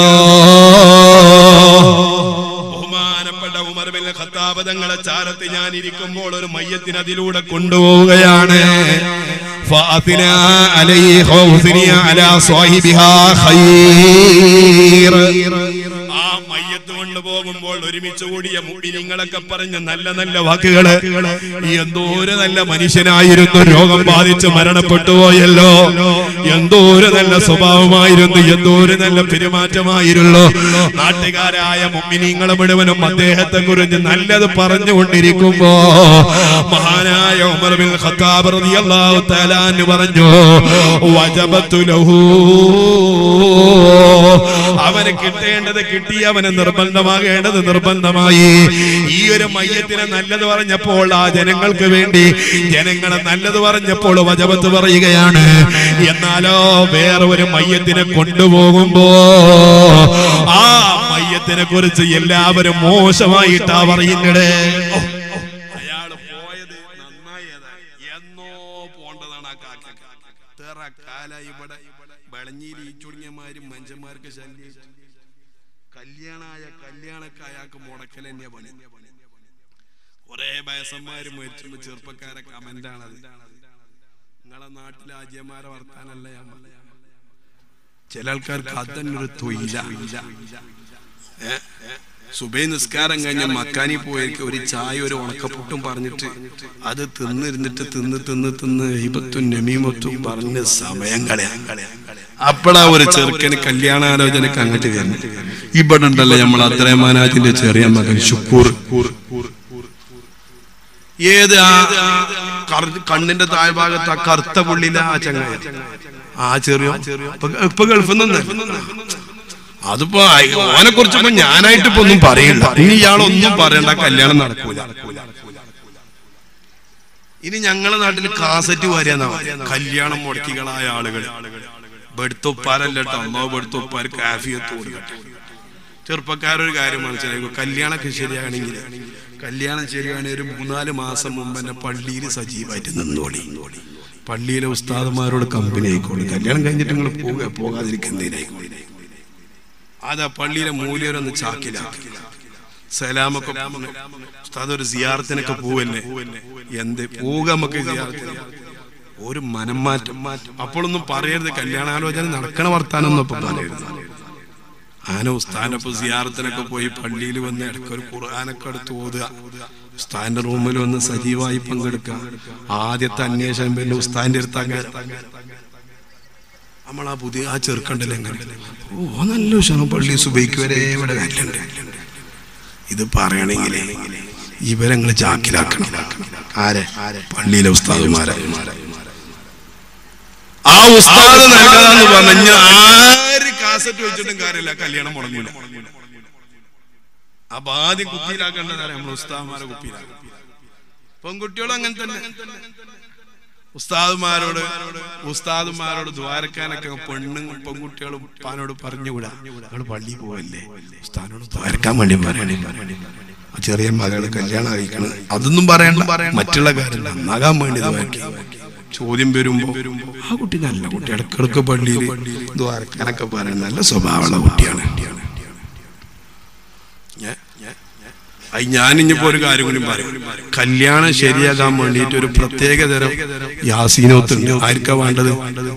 ബഹുമാനപ്പെട്ട ഉമർ ബിൻ ഖത്താബ് തങ്ങളെ ചാരത്ത് ഞാൻ ഇരിക്കുമ്പോൾ ഒരു മയ്യത്തിന് അതിലൂടെ കൊണ്ടുപോവുകയാണ് فأثنى عليه خوفني على صاحبها خير ആ മയ്യത്ത് കൊണ്ടുപോകുമ്പോൾ ഒരുമിച്ച് കൂടിയ മുടിനിങ്ങളൊക്കെ പറഞ്ഞ നല്ല നല്ല വാക്കുകള് എന്തോ ഒരു നല്ല മനുഷ്യനായിരുന്നു രോഗം ബാധിച്ച് മരണപ്പെട്ടു പോയല്ലോ എന്തോ ഒരു നല്ല സ്വഭാവമായിരുന്നു എന്തോ ഒരു നല്ല പെരുമാറ്റമായിരുന്നു നാട്ടുകാരായ മുമ്മിനിങ്ങളെ മുഴുവനും അദ്ദേഹത്തെ കുറിച്ച് നല്ലത് പറഞ്ഞുകൊണ്ടിരിക്കുമ്പോ മഹാനായ ഉമർ ബിൻ ഖത്താബ് റളിയല്ലാഹു തആല അൻഹു പറഞ്ഞു വജബത്തു ലഹു അവന് കിട്ടേണ്ടത് കിട്ടി അവന് നിർബന്ധമാകേണ്ടത് നിർബന്ധമായി ഈ ഒരു മയ്യത്തിനെ നല്ലത് പറഞ്ഞപ്പോൾ ആ ജനങ്ങൾക്ക് വേണ്ടി ജനങ്ങളെ നല്ലത് പറഞ്ഞപ്പോൾ വജബത്ത് പറയുകയാണ് എന്നാലോ വേറെ ഒരു മയ്യത്തിനെ കൊണ്ടുപോകുമ്പോ ആ മയ്യത്തിനെ കുറിച്ച് എല്ലാവരും മോശമായിട്ടാ പറയുന്നത് അയാള് പോയത് നന്നായതാ എന്നോ പോണ്ടതാണ് ആ കാക്ക തെറ കാല ഇവിടെ വെളഞ്ഞിയിൽ ഈ ചുടുങ്ങിയമാരും മനുഷ്യന്മാർക്ക് ശല്യം കല്യാണായ കല്യാണൊക്കെ അയാൾക്ക് മുടക്കൽ തന്നെയാ പണി കുറെ വയസ്സന്മാര് മരിച്ചുമ്പോ ചെറുപ്പക്കാരെ കമന്റ് ആണത് നിങ്ങളെ നാട്ടിലെ ആജ്യന്മാരെ വർത്താനല്ല ഞാൻ പറഞ്ഞത്. ചില ആൾക്കാർക്ക് അതന്നൊരു തൊയില ഏ? സുബൈ നിസ്കാരം കഴിഞ്ഞ മക്കാനി പോയിരിക്കും ഒരു ചായ ഒരു ഉണക്കപ്പുട്ടും പറഞ്ഞിട്ട് അത് തിന്നിരുന്നിട്ട് തിന്ന് തിന്ന് തിന്ന് ഹിബത്തും നമീമത്തും പറഞ്ഞ് സമയം കളയാൻ അപ്പോഴാ ഒരു ചെറുക്കന് കല്യാണാലോചനക്ക് അങ്ങോട്ട് വരുന്നത് ഇവിടെ ഉണ്ടല്ലോ നമ്മൾ അത്രമാനാജിന്റെ ചെറിയ മകൻ ശുക്കൂർ ഏത് ആ കറ- കണ്ണിന്റെ താഴ്ഭാഗത്ത് ആ കറുത്ത പുള്ളിയിലെ ആ ചങ്ങായ ആ ചെറിയ ഇപ്പൊ- ഇപ്പൊ ഗൾഫിൽ നിന്ന് അതിപ്പോ ഓനെ കുറിച്ച് ഞാനായിട്ട് ഇപ്പൊ ഒന്നും പറയില്ല ഇനി ഇയാളൊന്നും പറയണ്ട കല്യാണം നടക്കൂല ഇനി ഞങ്ങളെ നാട്ടിൽ കാസറ്റ് വരെയെന്നാ കല്യാണം മുടക്കികളായ ആളുകൾ ബെടുത്തൊപ്പാരല്ല കേട്ടോ അമ്മ ബെടുത്തൊപ്പാർ കാഫിയത്ത് കൊടുക്കട്ടെ ചെറുപ്പക്കാരൊരു കാര്യം മനസ്സിലാക്കും കല്യാണമൊക്കെ ശരിയാണെങ്കിൽ കല്യാണം ശരിയാണെങ്കിൽ ഒരു മൂന്നാല് മാസം മുമ്പ് തന്നെ പള്ളിയിൽ സജീവമായിട്ട് നിന്നോളി പള്ളിയിലെ ഉസ്താദന്മാരോട് കമ്പനി ആയിക്കോളി കല്യാണം കഴിഞ്ഞിട്ട് നിങ്ങൾ പോവുക പോകാതിരിക്കുന്നതിനായിക്കോളി അതാ പള്ളിയിലെ മൂല്യരൊന്ന് ചാക്കിലാക്കി സലാമൊക്കെ പറഞ്ഞ് ഉസ്താദ് ഒരു സിയാറത്തിനൊക്കെ പോവല്ലേ എന്ത് പോവുക നമുക്ക് സിയാറത്തിന് ഒരു മനം മാറ്റം അപ്പോഴൊന്നും പറയരുത് കല്യാണാലോചന നടക്കണ വർത്താനൊന്നും ഇപ്പൊ പറയരുത് ആന ഉസ്താനപ്പൊ സിയാറത്തിനൊക്കെ പോയി പള്ളിയിൽ വന്ന് ഇടയ്ക്ക് ഒരു ഖുർആാനൊക്കെ എടുത്ത് ഓതുക ഉസ്താന്റെ റൂമിൽ വന്ന് സജീവമായി പങ്കെടുക്കുക ആദ്യത്തെ അന്വേഷണം പിന്നെ ഉസ്താന്റെ അടുത്താങ്ക നമ്മൾ ആ പുതിയ ആ ചെറുക്കണ്ടല്ലോ എങ്ങനെ ഓ നല്ല ഉഷാണ് പള്ളി സുബൈക്ക് വരെ ഇവിടെ കല്ലുണ്ട് ഇത് പറയണെങ്കിലേ ഇവരങ്ങൾ ചാക്കിലാക്കണം ആരെ പള്ളിയിലെ ഉസ്താദുമാരെ ആ ഉസ്താദ് നൽകാന്ന് പറഞ്ഞ ആര് കാസറ്റ് വെച്ചിട്ടും കാര്യമില്ല കല്യാണം മുടങ്ങൂല അപ്പൊ ആദ്യം കുപ്പിയിലാക്കേണ്ടതാണ് നമ്മൾ ഉസ്താദ്മാരെ കുപ്പിയിലാക്കും പെൺകുട്ടികളും അങ്ങനെ തന്നെ ഉസ്താദുമാരോട് ഉസ്താദുമാരോട് ദ്വാരക്കാനൊക്കെ പെണ്ണും പെൺകുട്ടികളും ഉപ്പാനോട് പറഞ്ഞുകൂടാ നിങ്ങൾ പള്ളിയിൽ പോവല്ലേ ഉസ്താദിനോട് ദ്വാരക്കാൻ വേണ്ടി പറയണേ ആ ചെറിയ മകള് കല്യാണം അറിയിക്കണം അതൊന്നും പറയണ്ട മറ്റുള്ള കാര്യം നന്നാകാൻ വേണ്ടി ദ്വാരക്കാം ചോദ്യം വരുമ്പോ ആ കുട്ടി നല്ല കുട്ടി ഇടക്കിടക്ക് പള്ളിയിൽ ദ്വാരക്കാനൊക്കെ പറയുന്ന നല്ല സ്വഭാവമുള്ള കുട്ടിയാണ് ഞ- അത് ഞാനിഞ്ഞിപ്പോ ഒരു കാര്യം കൂടി പറയും കല്യാണം ശരിയാകാൻ വേണ്ടിയിട്ട് ഒരു പ്രത്യേക തരം യാസീനോത്തുണ്ട് ആർക്കാ വേണ്ടത്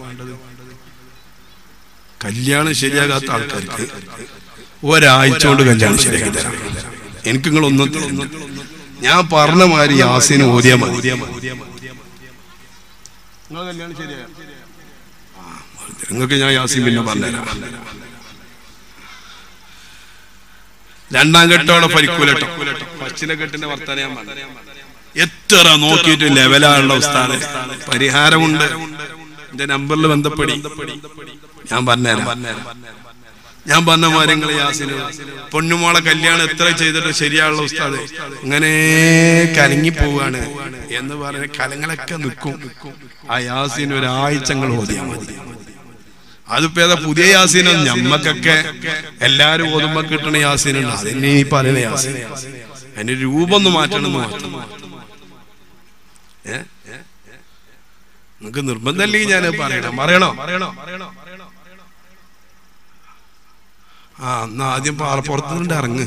കല്യാണം ശരിയാകാത്ത ആൾക്കാർക്ക് ഒരാഴ്ച കൊണ്ട് കല്യാണം ശരിയാക്കി തരാം എനിക്ക് നിങ്ങളൊന്നും തരുന്നില്ല. ഞാൻ പറഞ്ഞ മാതിരി യാസീന് ഓതിയാ മതി നിങ്ങൾക്ക് ഞാൻ യാസീൻ പിന്നെ പറഞ്ഞുതരാം രണ്ടാം ഘട്ടോടെ പരിക്കൂലട്ടോ ഫസ്റ്റിലെ ഘട്ടിന്റെ വർത്തമാനം ഞാൻ പറഞ്ഞു. എത്ര നോക്കിയിട്ട് ലെവലാണുള്ള ഉസ്താദ് പരിഹാരമുണ്ട് എന്റെ നമ്പറിൽ ബന്ധപ്പെടി ഞാൻ പറഞ്ഞുതരാം ഞാൻ പറഞ്ഞ മാര്യങ്ങൾ യാസിന് പൊന്നുമോളെ കല്യാണം എത്ര ചെയ്തിട്ട് ശരിയായുള്ള ഉസ്താദ് ഇങ്ങനെ കലങ്ങി പോവാണ് എന്ന് പറഞ്ഞ കലങ്ങളൊക്കെ നിൽക്കും ആ യാസിന് ഒരാഴ്ചങ്ങൾ ഓതിയാൽ മതി അതിപ്പോ ഏതാ പുതിയ യാസീനും ഞമ്മക്കൊക്കെ എല്ലാരും ഓതുമ്പോ കിട്ടണ യാസീനുണ്ട് അതിനെ ഈ പറയുന്ന യാസീൻ അതിന്റെ രൂപം ഒന്ന് മാറ്റണം എന്ന് മാത്രം ഏ നിങ്ങക്ക് നിർബന്ധമല്ലെങ്കിൽ ഞാൻ പറയണം പറയണോ ആ എന്നാ ആദ്യം പാറപ്പുറത്ത് നിന്ന് ഇറങ്ങ്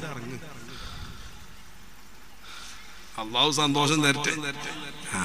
അള്ളാഹു സന്തോഷം തരട്ടെ ആ.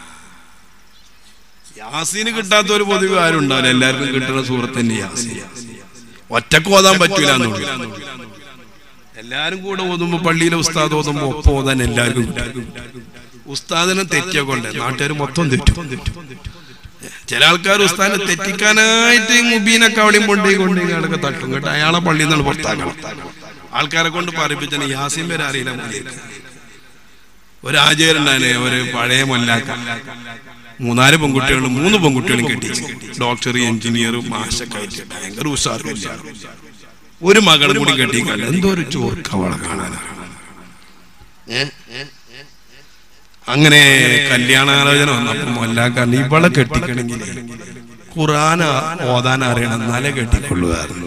യാസീന് കിട്ടാത്ത ഒരു പൊതുവെ ആരും ഉണ്ടാവില്ല എല്ലാവർക്കും കിട്ടുന്ന സൂറത്ത് തന്നെ യാസീൻ ഒറ്റക്ക് ഓതാൻ പറ്റൂല എന്നുള്ളൂ എല്ലാരും കൂടെ ഓതുമ്പോ പള്ളിയിലെ ഉസ്താദ് ഓതുമ്പോ ഒപ്പം ഓതാൻ എല്ലാവർക്കും കിട്ടും. ഉസ്താദിനെ തെറ്റിയ കൊണ്ട് നാട്ടുകാർ മൊത്തം തെറ്റും ചില ആൾക്കാർ ഉസ്താദിനെ തെറ്റിക്കാനായിട്ട് ഈ മുബീനൊക്കെ അവിടെയും കൊണ്ടേ കൊണ്ടേ അടക്ക തട്ടും കേട്ടോ അയാളെ പള്ളിയിൽ നിന്നാണ് പുറത്താക്കണം ആൾക്കാരെ കൊണ്ട് പറയിപ്പിച്ചാൽ യാസീൻ പേര് അറിയില്ല മതിയേക്ക്. ഒരു ആചാരുണ്ടാനെ ഒരു പഴയ മൊല്ലാക്ക മൂന്നാല് പെൺകുട്ടികളും മൂന്ന് പെൺകുട്ടികളും കെട്ടിച്ചു ഡോക്ടർ എഞ്ചിനീയർ മാഷൊക്കെ ആയിട്ട് ഭയങ്കര ഉഷാർ കല്യാണം ഒരു മകളും കൂടി കെട്ടിക്കല്ല എന്തോ ഒരു ചോർക്കവള കാണാനാണ് ഏ? അങ്ങനെ കല്യാണാലോചന വന്നപ്പോ മൊല്ലാക്കാരൻ ഇവളെ കെട്ടിക്കണമെങ്കിൽ ഖുറാന ഓതാൻ അറിയണം എന്നാലേ കെട്ടിക്കൊള്ളുമായിരുന്നു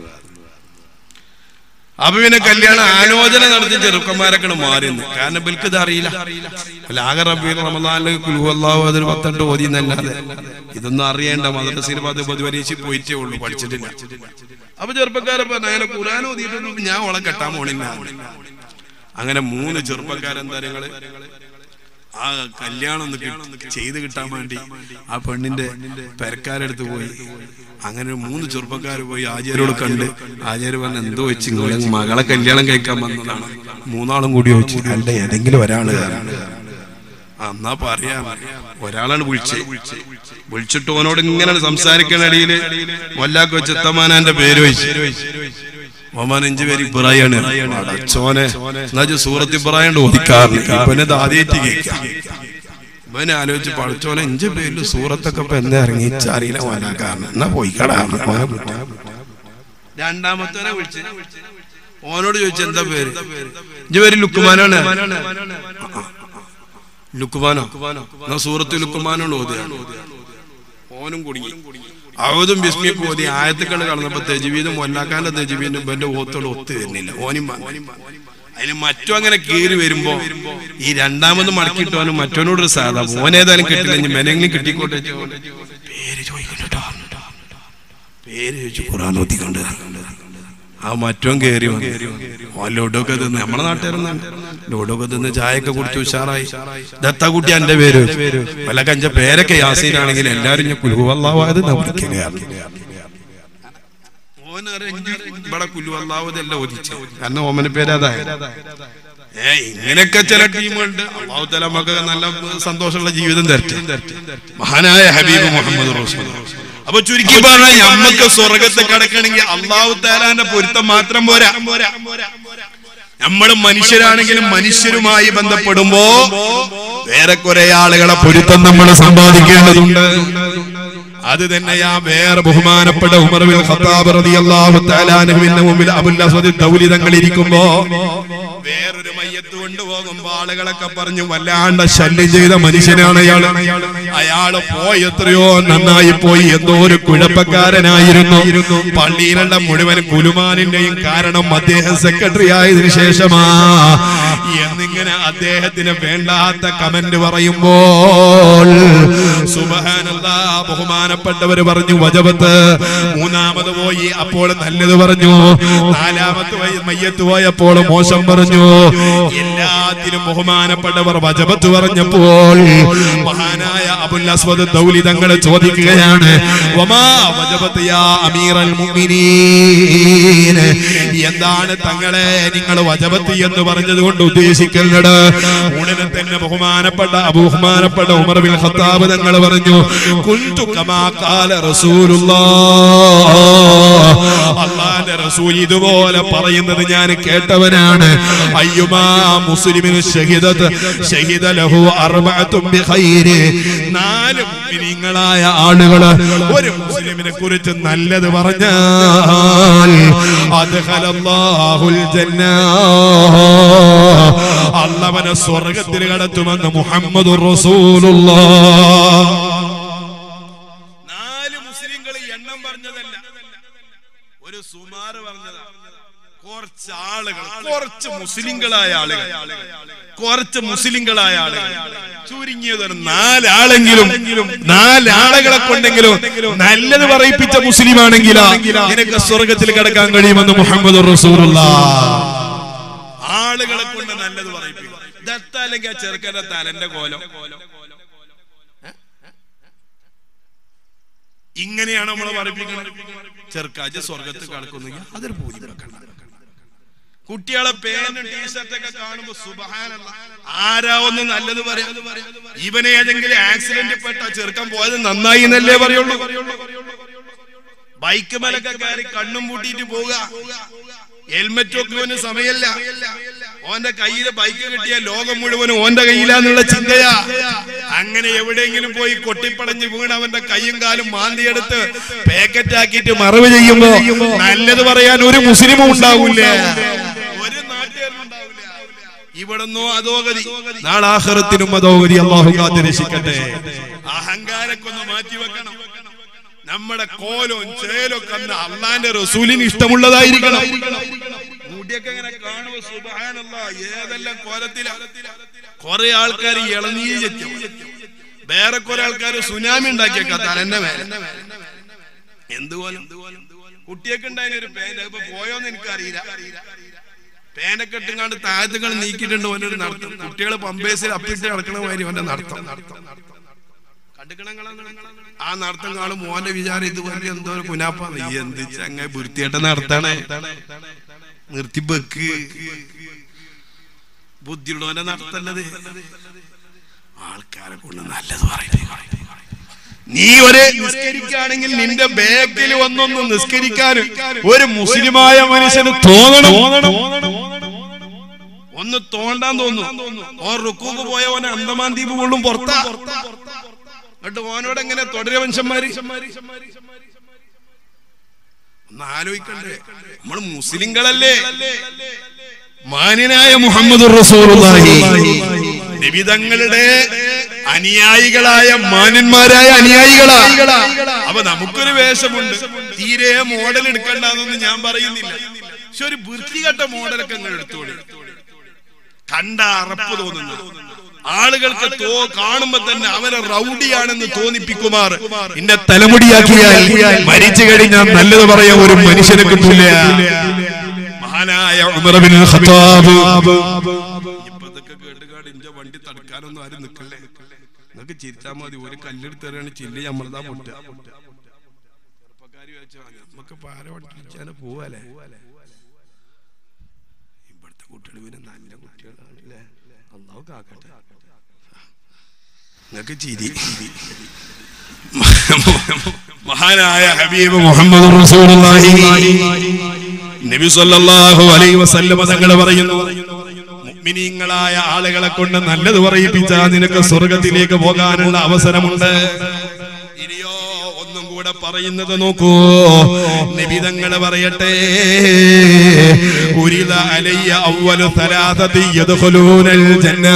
അപ്പൊ പിന്നെ കല്യാണ ആലോചന നടത്തി ചെറുക്കന്മാരൊക്കെ മാറി നിന്ന്. കാരണം ഇവർക്ക് ഇത് അറിയില്ല അല്ല ആകെ റബീൽ റമദാനിൽ കുലുവല്ലാഹു അതൊരു പത്തെട്ട് ഓതി എന്നല്ലാതെ ഇതൊന്നും അറിയേണ്ട മദ്രസയിൽ പത് പതിപരീക്ഷ പോയിട്ടേ ഉള്ളൂ പഠിച്ചിട്ടില്ല അപ്പൊ ചെറുപ്പക്കാരെ പറഞ്ഞു അങ്ങനെ ഖുറാൻ ഓതിയിട്ടൊന്നും ഞാൻ ഓളെ കെട്ടാൻ പോണില്ല അങ്ങനെ മൂന്ന് ചെറുപ്പക്കാരെന്താ നിങ്ങള് ആ കല്യാണം ഒന്ന് കിട്ടി- ചെയ്ത് കിട്ടാൻ വേണ്ടി ആ പെണ്ണിന്റെ പെരക്കാരെടുത്ത് പോയി അങ്ങനെ ഒരു മൂന്ന് ചെറുപ്പക്കാർ പോയി ആചാര്യോട് കണ്ട് ആചാര്യ പറഞ്ഞ എന്തോ വെച്ച് നിങ്ങളെ മകളെ കല്യാണം കഴിക്കാൻ വന്നതാണ് മൂന്നാളും കൂടി ചോദിച്ചു അല്ല ഏതെങ്കിലും ഒരാള് ആ, എന്നാ പറയാം ഒരാളാണ് വിളിച്ച് വിളിച്ചിട്ട് ഓനോട് ഇങ്ങനെ സംസാരിക്കണ ഇടയില് വല്ലാക്കോ ചെത്തമാനാന്റെ പേര് വെച്ച് ഒമാൻ അഞ്ചു പേര് ഇബ്രാഹിമാണ് അടച്ചോനെ എന്നാ സൂറത്ത് ഇബ്രാഹിം ഓദിക്കാറില്ല ഇവനെ ഇത് ആദ്യമായിട്ട് കേൾക്കാം ഇവനെ ആലോചിച്ച് പഠിച്ചോനെ അഞ്ചു പേരിൽ സൂറത്തൊക്കെ ഇപ്പൊ എന്താ ഇറങ്ങിച്ച അറിയില്ല വല്ലാക്കാരൻ എന്നാ പോയിക്കടാ ഓനെ വിട്ടു. രണ്ടാമത്തവനെ വിളിച്ച് ഓനോട് ചോദിച്ചു എന്താ പേര് ഇഞ്ചു പേര് ലുക്കുമാനാണ് ലുക്കുമാനോ എന്നാ സൂറത്ത് ലുക്കുമാനോട് ഓതിയാണ് ഓനും കുടുങ്ങി അവതും ബിസ്മിയൊക്കെ ഓതി ആയത്തുക്കൾ കടന്നപ്പോ തെജുവീതും മൊല്ലാക്കാന്റെ തെജുവീതും ഇവന്റെ ഓത്തോട് ഒത്തു വരുന്നില്ല ഓനും വാങ്ങി. അതിന് മറ്റും അങ്ങനെ കീറി വരുമ്പോ ഈ രണ്ടാമത് മടക്കിയിട്ടവനും മറ്റവനോട് സാധാ ഓനേതായാലും കിട്ടില്ല ഇനി മെനെങ്കിലും കിട്ടിക്കോട്ടെ പേര് ചോദിക്കണ്ടോ പേര് ചോദിച്ചു ഖുറാൻ ഓതിക്കൊണ്ട് ആ മറ്റോൻ കയറി വന്നു ഓൻ ലഡുവൊക്കെ തിന്ന് നമ്മളെ നാട്ടുകാരൊന്നും ലഡുവൊക്കെ തിന്ന് ചായയൊക്കെ കുടിച്ച് ഉഷാറായി ദത്താക്കുട്ടി എന്റെ പേര് വല്ല കഞ്ച പേരൊക്കെ യാസീനാണെങ്കിൽ എല്ലാരും ഞാൻ കുലുവല്ലാവായത് ഇവിടെ കുലുവല്ലാവതല്ല ഒതിച്ചു കാരണം ഓമന പേര് അതായത് ഏ ഇങ്ങനെയൊക്കെ ചില ടീമുകളുണ്ട് അള്ളാഹു തല നമുക്ക് നല്ല സന്തോഷമുള്ള ജീവിതം തരട്ടെ മഹാനായ ഹബീബ് മുഹമ്മദ് റസൂൽ അപ്പൊ ചുരുക്കി പറഞ്ഞാൽ നമ്മക്ക് സ്വർഗത്തെ കിടക്കണമെങ്കിൽ അള്ളാഹു താലാന്റെ പൊരുത്തം മാത്രം പോരാ നമ്മൾ മനുഷ്യരാണെങ്കിലും മനുഷ്യരുമായി ബന്ധപ്പെടുമ്പോ വേറെ കുറെ ആളുകളെ പൊരുത്തം നമ്മൾ സമ്പാദിക്കേണ്ടതുണ്ട് അത് തന്നെയാ വേറെ ബഹുമാനപ്പെട്ട ഉമർ ബിൻ ഖത്താബ് റളിയല്ലാഹു തആല അൻഹുവിന്റെ മുമ്പിൽ അബുൽ അസ്വദ് ദൗലി തങ്ങൾ ഇരിക്കുമ്പോ വേറൊരു മയ്യത്ത് കൊണ്ടുപോകുമ്പോ ആളുകളൊക്കെ പറഞ്ഞു വല്ലാണ്ട് ശല്യം ചെയ്ത മനുഷ്യനാണ് അയാൾ അയാള് പോയി എത്രയോ നന്നായി പോയി എന്തോ ഒരു കുഴപ്പക്കാരനായിരുന്നു പള്ളിയിലുള്ള മുഴുവൻ കുലുമാനിന്റെയും കാരണം അദ്ദേഹം സെക്രട്ടറി ആയതിനു ശേഷമാ എന്നിങ്ങനെ അദ്ദേഹത്തിന് വേണ്ടാത്ത കമന്റ് പറയുമ്പോൾ സുബഹാനല്ലാ ബഹുമാനപ്പെട്ടവര് പറഞ്ഞു വജബത്ത് മൂന്നാമത് പോയി അപ്പോൾ നല്ലത് പറഞ്ഞു നാലാമത് പോയി മയ്യത്ത് പോയപ്പോൾ മോശം പറഞ്ഞു എല്ലാത്തിനും ബഹുമാനപ്പെട്ടവർ വജബത്ത് പറഞ്ഞപ്പോൾ മഹാനായ അബുൽ അസ്വദ് ദൗലി തങ്ങളെ ചോദിക്കുകയാണ് വമാ വജബത്ത് യാ അമീറൽ മുഅ്മിനീൻ എന്താണ് തങ്ങളെ നിങ്ങൾ വജബത്ത് എന്ന് പറഞ്ഞത് കൊണ്ട് ഉദ്ദേശിക്കുന്നത് ഉടനെ തന്നെ ബഹുമാനപ്പെട്ട അബഹുമാനപ്പെട്ട ഉമർ ബിൻ ഖത്താബ് തങ്ങൾ പറഞ്ഞു കുന്തു കമാ ഖാല റസൂലുള്ളാഹ് അല്ലാഹുവിന്റെ റസൂൽ ഇതുപോലെ പറയുന്നത് ഞാൻ കേട്ടവനാണ് അയ്യുമാ മുസ്ലിമിന് ഷഹിദത്ത് ഷഹിദ ലഹു അർബഅത്തും ബിഖൈരി നാല് മുഅ്മിനീങ്ങളായ ആളുകൾ ഒരു മുസ്ലിമിനെ കുറിച്ച് നല്ലത് പറഞ്ഞാൽ അദ്ഖലല്ലാഹുൽ ജന്ന അള്ളവനെ സ്വർഗത്തിൽ കടത്തുമെന്ന് മുഹമ്മദ് നാല് മുസ്ലിങ്ങൾ എണ്ണം പറഞ്ഞതല്ല ഒരു സുമാറ് പറഞ്ഞതാ കുറച്ച് ആളുകൾ കുറച്ച് മുസ്ലിങ്ങളായ ആളുകൾ കുറച്ച് മുസ്ലിങ്ങളായ ആളുകൾ ചുരുങ്ങിയതൊരു നാലാളെങ്കിലും നാലാളുകളെ കൊണ്ടെങ്കിലും നല്ലത് പറയിപ്പിച്ച മുസ്ലിം ആണെങ്കിലാ നിനക്ക് സ്വർഗത്തിൽ കിടക്കാൻ കഴിയുമെന്ന് മുഹമ്മദ് റസൂലുള്ള ആളുകളെ കൊണ്ട് നല്ലത് പറയിപ്പിക്കും ദത്തല്ലെങ്കിൽ ആ ചെറുക്കന്റെ തലന്റെ കോലം ഇങ്ങനെയാണ് നമ്മൾ പറയിപ്പിക്കുന്നത് ചെറുക്കാജ് സ്വർഗത്ത് കിടക്കുന്നെങ്കിൽ അതൊരു പൂജ വെക്കണം കുട്ടികളെ പേനും ടീഷർട്ടൊക്കെ കാണുമ്പോ സുബഹാനല്ല ആരാ ഒന്ന് നല്ലത് പറയാ ഇവനെ ഏതെങ്കിലും ആക്സിഡന്റ് പെട്ട ചെറുക്കാൻ പോയത് നന്നായി എന്നല്ലേ പറയുള്ളൂ ബൈക്ക് മേലൊക്കെ കയറി കണ്ണും പൂട്ടിയിട്ട് പോവുക ഹെൽമെറ്റ് ഒക്കെ ഓന് സമയല്ല ഓന്റെ കയ്യില് ബൈക്ക് കിട്ടിയ ലോകം മുഴുവനും ഓന്റെ കയ്യിലാന്നുള്ള ചിന്തയാ അങ്ങനെ എവിടെയെങ്കിലും പോയി കൊട്ടിപ്പടഞ്ഞ് വീണ് അവന്റെ കൈയും കാലും മാന്തിയെടുത്ത് പാക്കറ്റ് ആക്കിയിട്ട് മറവ് ചെയ്യുമ്പോ നല്ലത് പറയാൻ ഒരു മുസ്ലിമും ഉണ്ടാവൂലേ ഒരു നാട്ടുകാരും ഉണ്ടാവില്ല ഇവിടുന്നോ അധോഗതി നാളാഹറത്തിനും അധോഗതി അള്ളാഹു കാത്ത് രക്ഷിക്കട്ടെ അഹങ്കാരൊക്കെ ഒന്ന് മാറ്റി വെക്കണം നമ്മുടെ കോലും ചേലും ഒക്കെ അന്ന് അള്ളാന്റെ റസൂലിന് ഇഷ്ടമുള്ളതായിരിക്കണം മുടിയൊക്കെ ഇങ്ങനെ കാണുമ്പോ സുബ്ഹാനല്ലാ ഏതെല്ലാം കോലത്തിലാ കുറെ ആൾക്കാർ ഇളനീര് ചെറ്റും വേറെ കുറെ ആൾക്കാർ സുനാമി ഉണ്ടാക്കിയേക്ക തലന്റെ മേലെ എന്തുപോലെ കുട്ടിയൊക്കെ ഉണ്ടായിരുന്ന ഒരു പേന ഇപ്പൊ പോയോന്ന് എനിക്കറിയില്ല പേനൊക്കെ ഇട്ടുങ്ങാണ്ട് താഴത്തുകൾ നീക്കിയിട്ടുണ്ട് ഓനൊരു നടത്തം കുട്ടികളെ പമ്പേസിൽ അപ്പിട്ട് കിടക്കണ മാതിരി ഓന്റെ നടത്തം ആ നടത്തം കാണും മോന്റെ വിചാരം ഇതുപോലെ എന്തോ ഒരു കുനാപ്പ എന്ത് ചങ്ങ വൃത്തിയായിട്ട് നടത്തണേ നിർത്തി വെക്ക് ബുദ്ധിയുള്ളവനെ നടത്തല്ലത് ആൾക്കാരെ കൊണ്ട് നല്ലത് പറയുന്നത് നീ ഒരു നിസ്കരിക്കുകയാണെങ്കിൽ നിന്റെ ബാക്കിൽ വന്നൊന്ന് നിസ്കരിക്കാനും ഒരു മുസ്ലിമായ മനുഷ്യന് തോന്നണം ഒന്ന് തോണ്ടാൻ തോന്നുന്നു ഓൻ റുക്കൂക്ക് പോയ ഓനെ അന്തമാൻ ദ്വീപ് കൊള്ളും പുറത്താ എന്നിട്ട് ഓനോട് എങ്ങനെ തുടരെ മനുഷ്യന്മാര് ഒന്ന് ആലോചിക്കണ്ടേ നമ്മൾ മുസ്ലിങ്ങളല്ലേ മാന്യനായ മുഹമ്മദ് നിബിതങ്ങളുടെ അനുയായികളായ മാന്യന്മാരായ അനുയായികളാ അപ്പൊ നമുക്കൊരു വേഷമുണ്ട് തീരെ മോഡൽ എടുക്കണ്ടെന്നൊന്നും ഞാൻ പറയുന്നില്ല പക്ഷെ ഒരു വൃത്തികെട്ട മോഡലൊക്കെ നിങ്ങൾ എടുത്തോളി കണ്ട അറപ്പ് തോന്നുന്നു ആളുകൾക്ക് തോ കാണുമ്പോ തന്നെ അവനെ റൗഡിയാണെന്ന് തോന്നിപ്പിക്കുമാർ എന്റെ തലമുടിയാക്കിയാൽ മരിച്ചു കഴിഞ്ഞാൽ നല്ലത് പറയാൻ ഒരു മനുഷ്യനെ കിട്ടൂല മഹാനായ ഉമർ ബിൻ ഖത്താബ് ഇപ്പൊ ഇതൊക്കെ കേട്ടുകാട് ഇന്റെ വണ്ടി തടുക്കാനൊന്നും ആരും നിക്കല്ലേ നിങ്ങക്ക് ചിരിച്ചാ മതി ഒരു കല്ലെടുത്ത് തരാണ് ചില്ല് നമ്മളതാ പൊട്ട ചെറുപ്പക്കാരി വെച്ചാ നമുക്ക് പാര വണ്ടിച്ചാല് പോവാലേ ഇവിടുത്തെ കുട്ടികൾ പിന്നെ നല്ല കുട്ടികളാണ് അല്ലേ അള്ളാഹു കാക്കട്ടെ നിങ്ങക്ക് ചിരി മഹാനായ ഹബീബ് മുഹമ്മദ് റസൂലുള്ളാഹി നബി സല്ലല്ലാഹു അലൈഹി വസല്ലം തങ്ങൾ പറയുന്നു മുഅ്മിനീങ്ങളായ ആളുകളെ കൊണ്ട് നല്ലത് പറയിപ്പിച്ചാൽ നിനക്ക് സ്വർഗത്തിലേക്ക് പോകാനുള്ള അവസരമുണ്ട് ഇനിയോ ഒന്നും കൂടെ പറയുന്നത് നോക്കൂ നിബിതങ്ങൾ പറയട്ടെ ഉരിത അലയ്യ അവ്വലു സലാസതി യദ്ഖുലൂനൽ ജന്നാ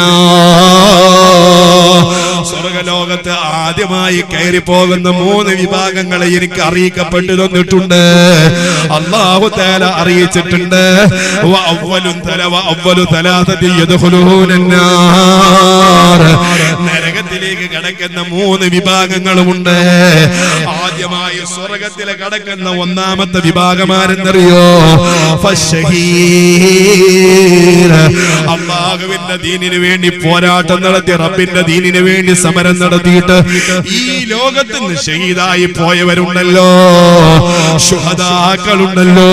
സ്വർഗലോകത്ത് ആദ്യമായി കയറി പോകുന്ന മൂന്ന് വിഭാഗങ്ങളെ എനിക്ക് അറിയിക്കപ്പെട്ടു തന്നിട്ടുണ്ട് അള്ളാഹു തആല അറിയിച്ചിട്ടുണ്ട് വ അവ്വലുൻ തല വ അവ്വലു സലാസതി യദ്ഖുലൂനൻ നാർ നരകത്തിലേക്ക് കടക്കുന്ന മൂന്ന് വിഭാഗങ്ങളുമുണ്ട് ആദ്യമായി സ്വർഗത്തിൽ കടക്കുന്ന ഒന്നാമത്തെ വിഭാഗമാരെന്നറിയോ ഫശഹീർ. അള്ളാഹുവിന്റെ ദീനിന് വേണ്ടി പോരാട്ടം നടത്തി റബ്ബിന്റെ ദീനിന് വേണ്ടി സമരം നടത്തിയിട്ട് ഈ ലോകത്ത് നിന്ന് ഷഹീദായി പോയവരുണ്ടല്ലോ ശുഹദാക്കളുണ്ടല്ലോ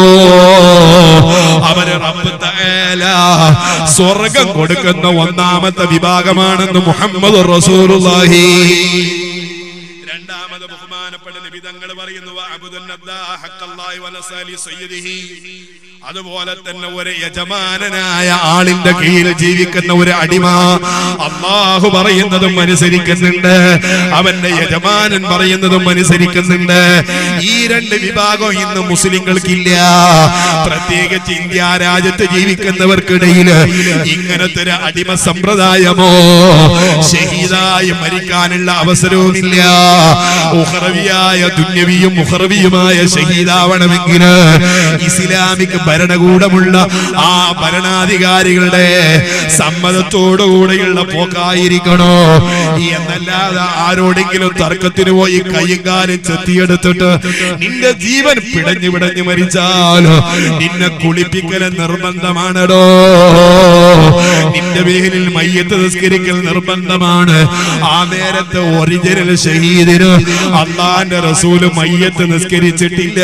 അവര് റബ്ബ് തആല സ്വർഗം കൊടുക്കുന്ന ഒന്നാമത്തെ വിഭാഗമാണെന്ന് മുഹമ്മദ് റസൂലുള്ളാഹി രണ്ടാമത് ബഹുമാനപ്പെട്ട നിബിതങ്ങൾ പറയുന്നു "വഅബ്ദുൻ നബ്ദാ ഹഖ്ഖല്ലാഹി വനസാലി സയ്യിദിഹി." അതുപോലെ തന്നെ ഒരു യജമാനനായ ആളിന്റെ കീഴിൽ ജീവിക്കുന്ന ഒരു അടിമ അള്ളാഹു പറയുന്നതും അനുസരിക്കുന്നുണ്ട് അവന്റെ യജമാനൻ പറയുന്നതും അനുസരിക്കുന്നുണ്ട് ഈ രണ്ട് വിഭാഗം ഇന്ന് മുസ്ലിങ്ങൾക്കില്ല പ്രത്യേകിച്ച് ഇന്ത്യ രാജ്യത്ത് ജീവിക്കുന്നവർക്കിടയിൽ ഇങ്ങനത്തെ ഒരു അടിമ സമ്പ്രദായമോ ഷഹീദായി മരിക്കാനുള്ള അവസരവുമില്ല ഉഹ്റവിയായ ദുന്യവിയും മുഹറവിയുമായ ഷഹീദാവണമെങ്കിൽ ഇസ്ലാമിക് ഭരണകൂടമുള്ള ആ ഭരണാധികാരികളുടെ സമ്മതത്തോടുകൂടെയുള്ള പോക്കായിരിക്കണോ എന്നല്ലാതെ ആരോടെങ്കിലും തർക്കത്തിന് പോയി കൈയും കാലും ചെത്തിയെടുത്തിട്ട് നിന്റെ ജീവൻ പിടഞ്ഞു പിടഞ്ഞു മരിച്ചാൽ നിന്നെ കുളിപ്പിക്കൽ നിർബന്ധമാണടോ നിന്റെ പേരിൽ മയ്യത്ത് നിസ്കരിക്കൽ നിർബന്ധമാണ് ആ നേരത്തെ ഒറിജിനൽ ഷഹീദിന് അള്ളാന്റെ റസൂല് മയ്യത്ത് നിസ്കരിച്ചിട്ടില്ല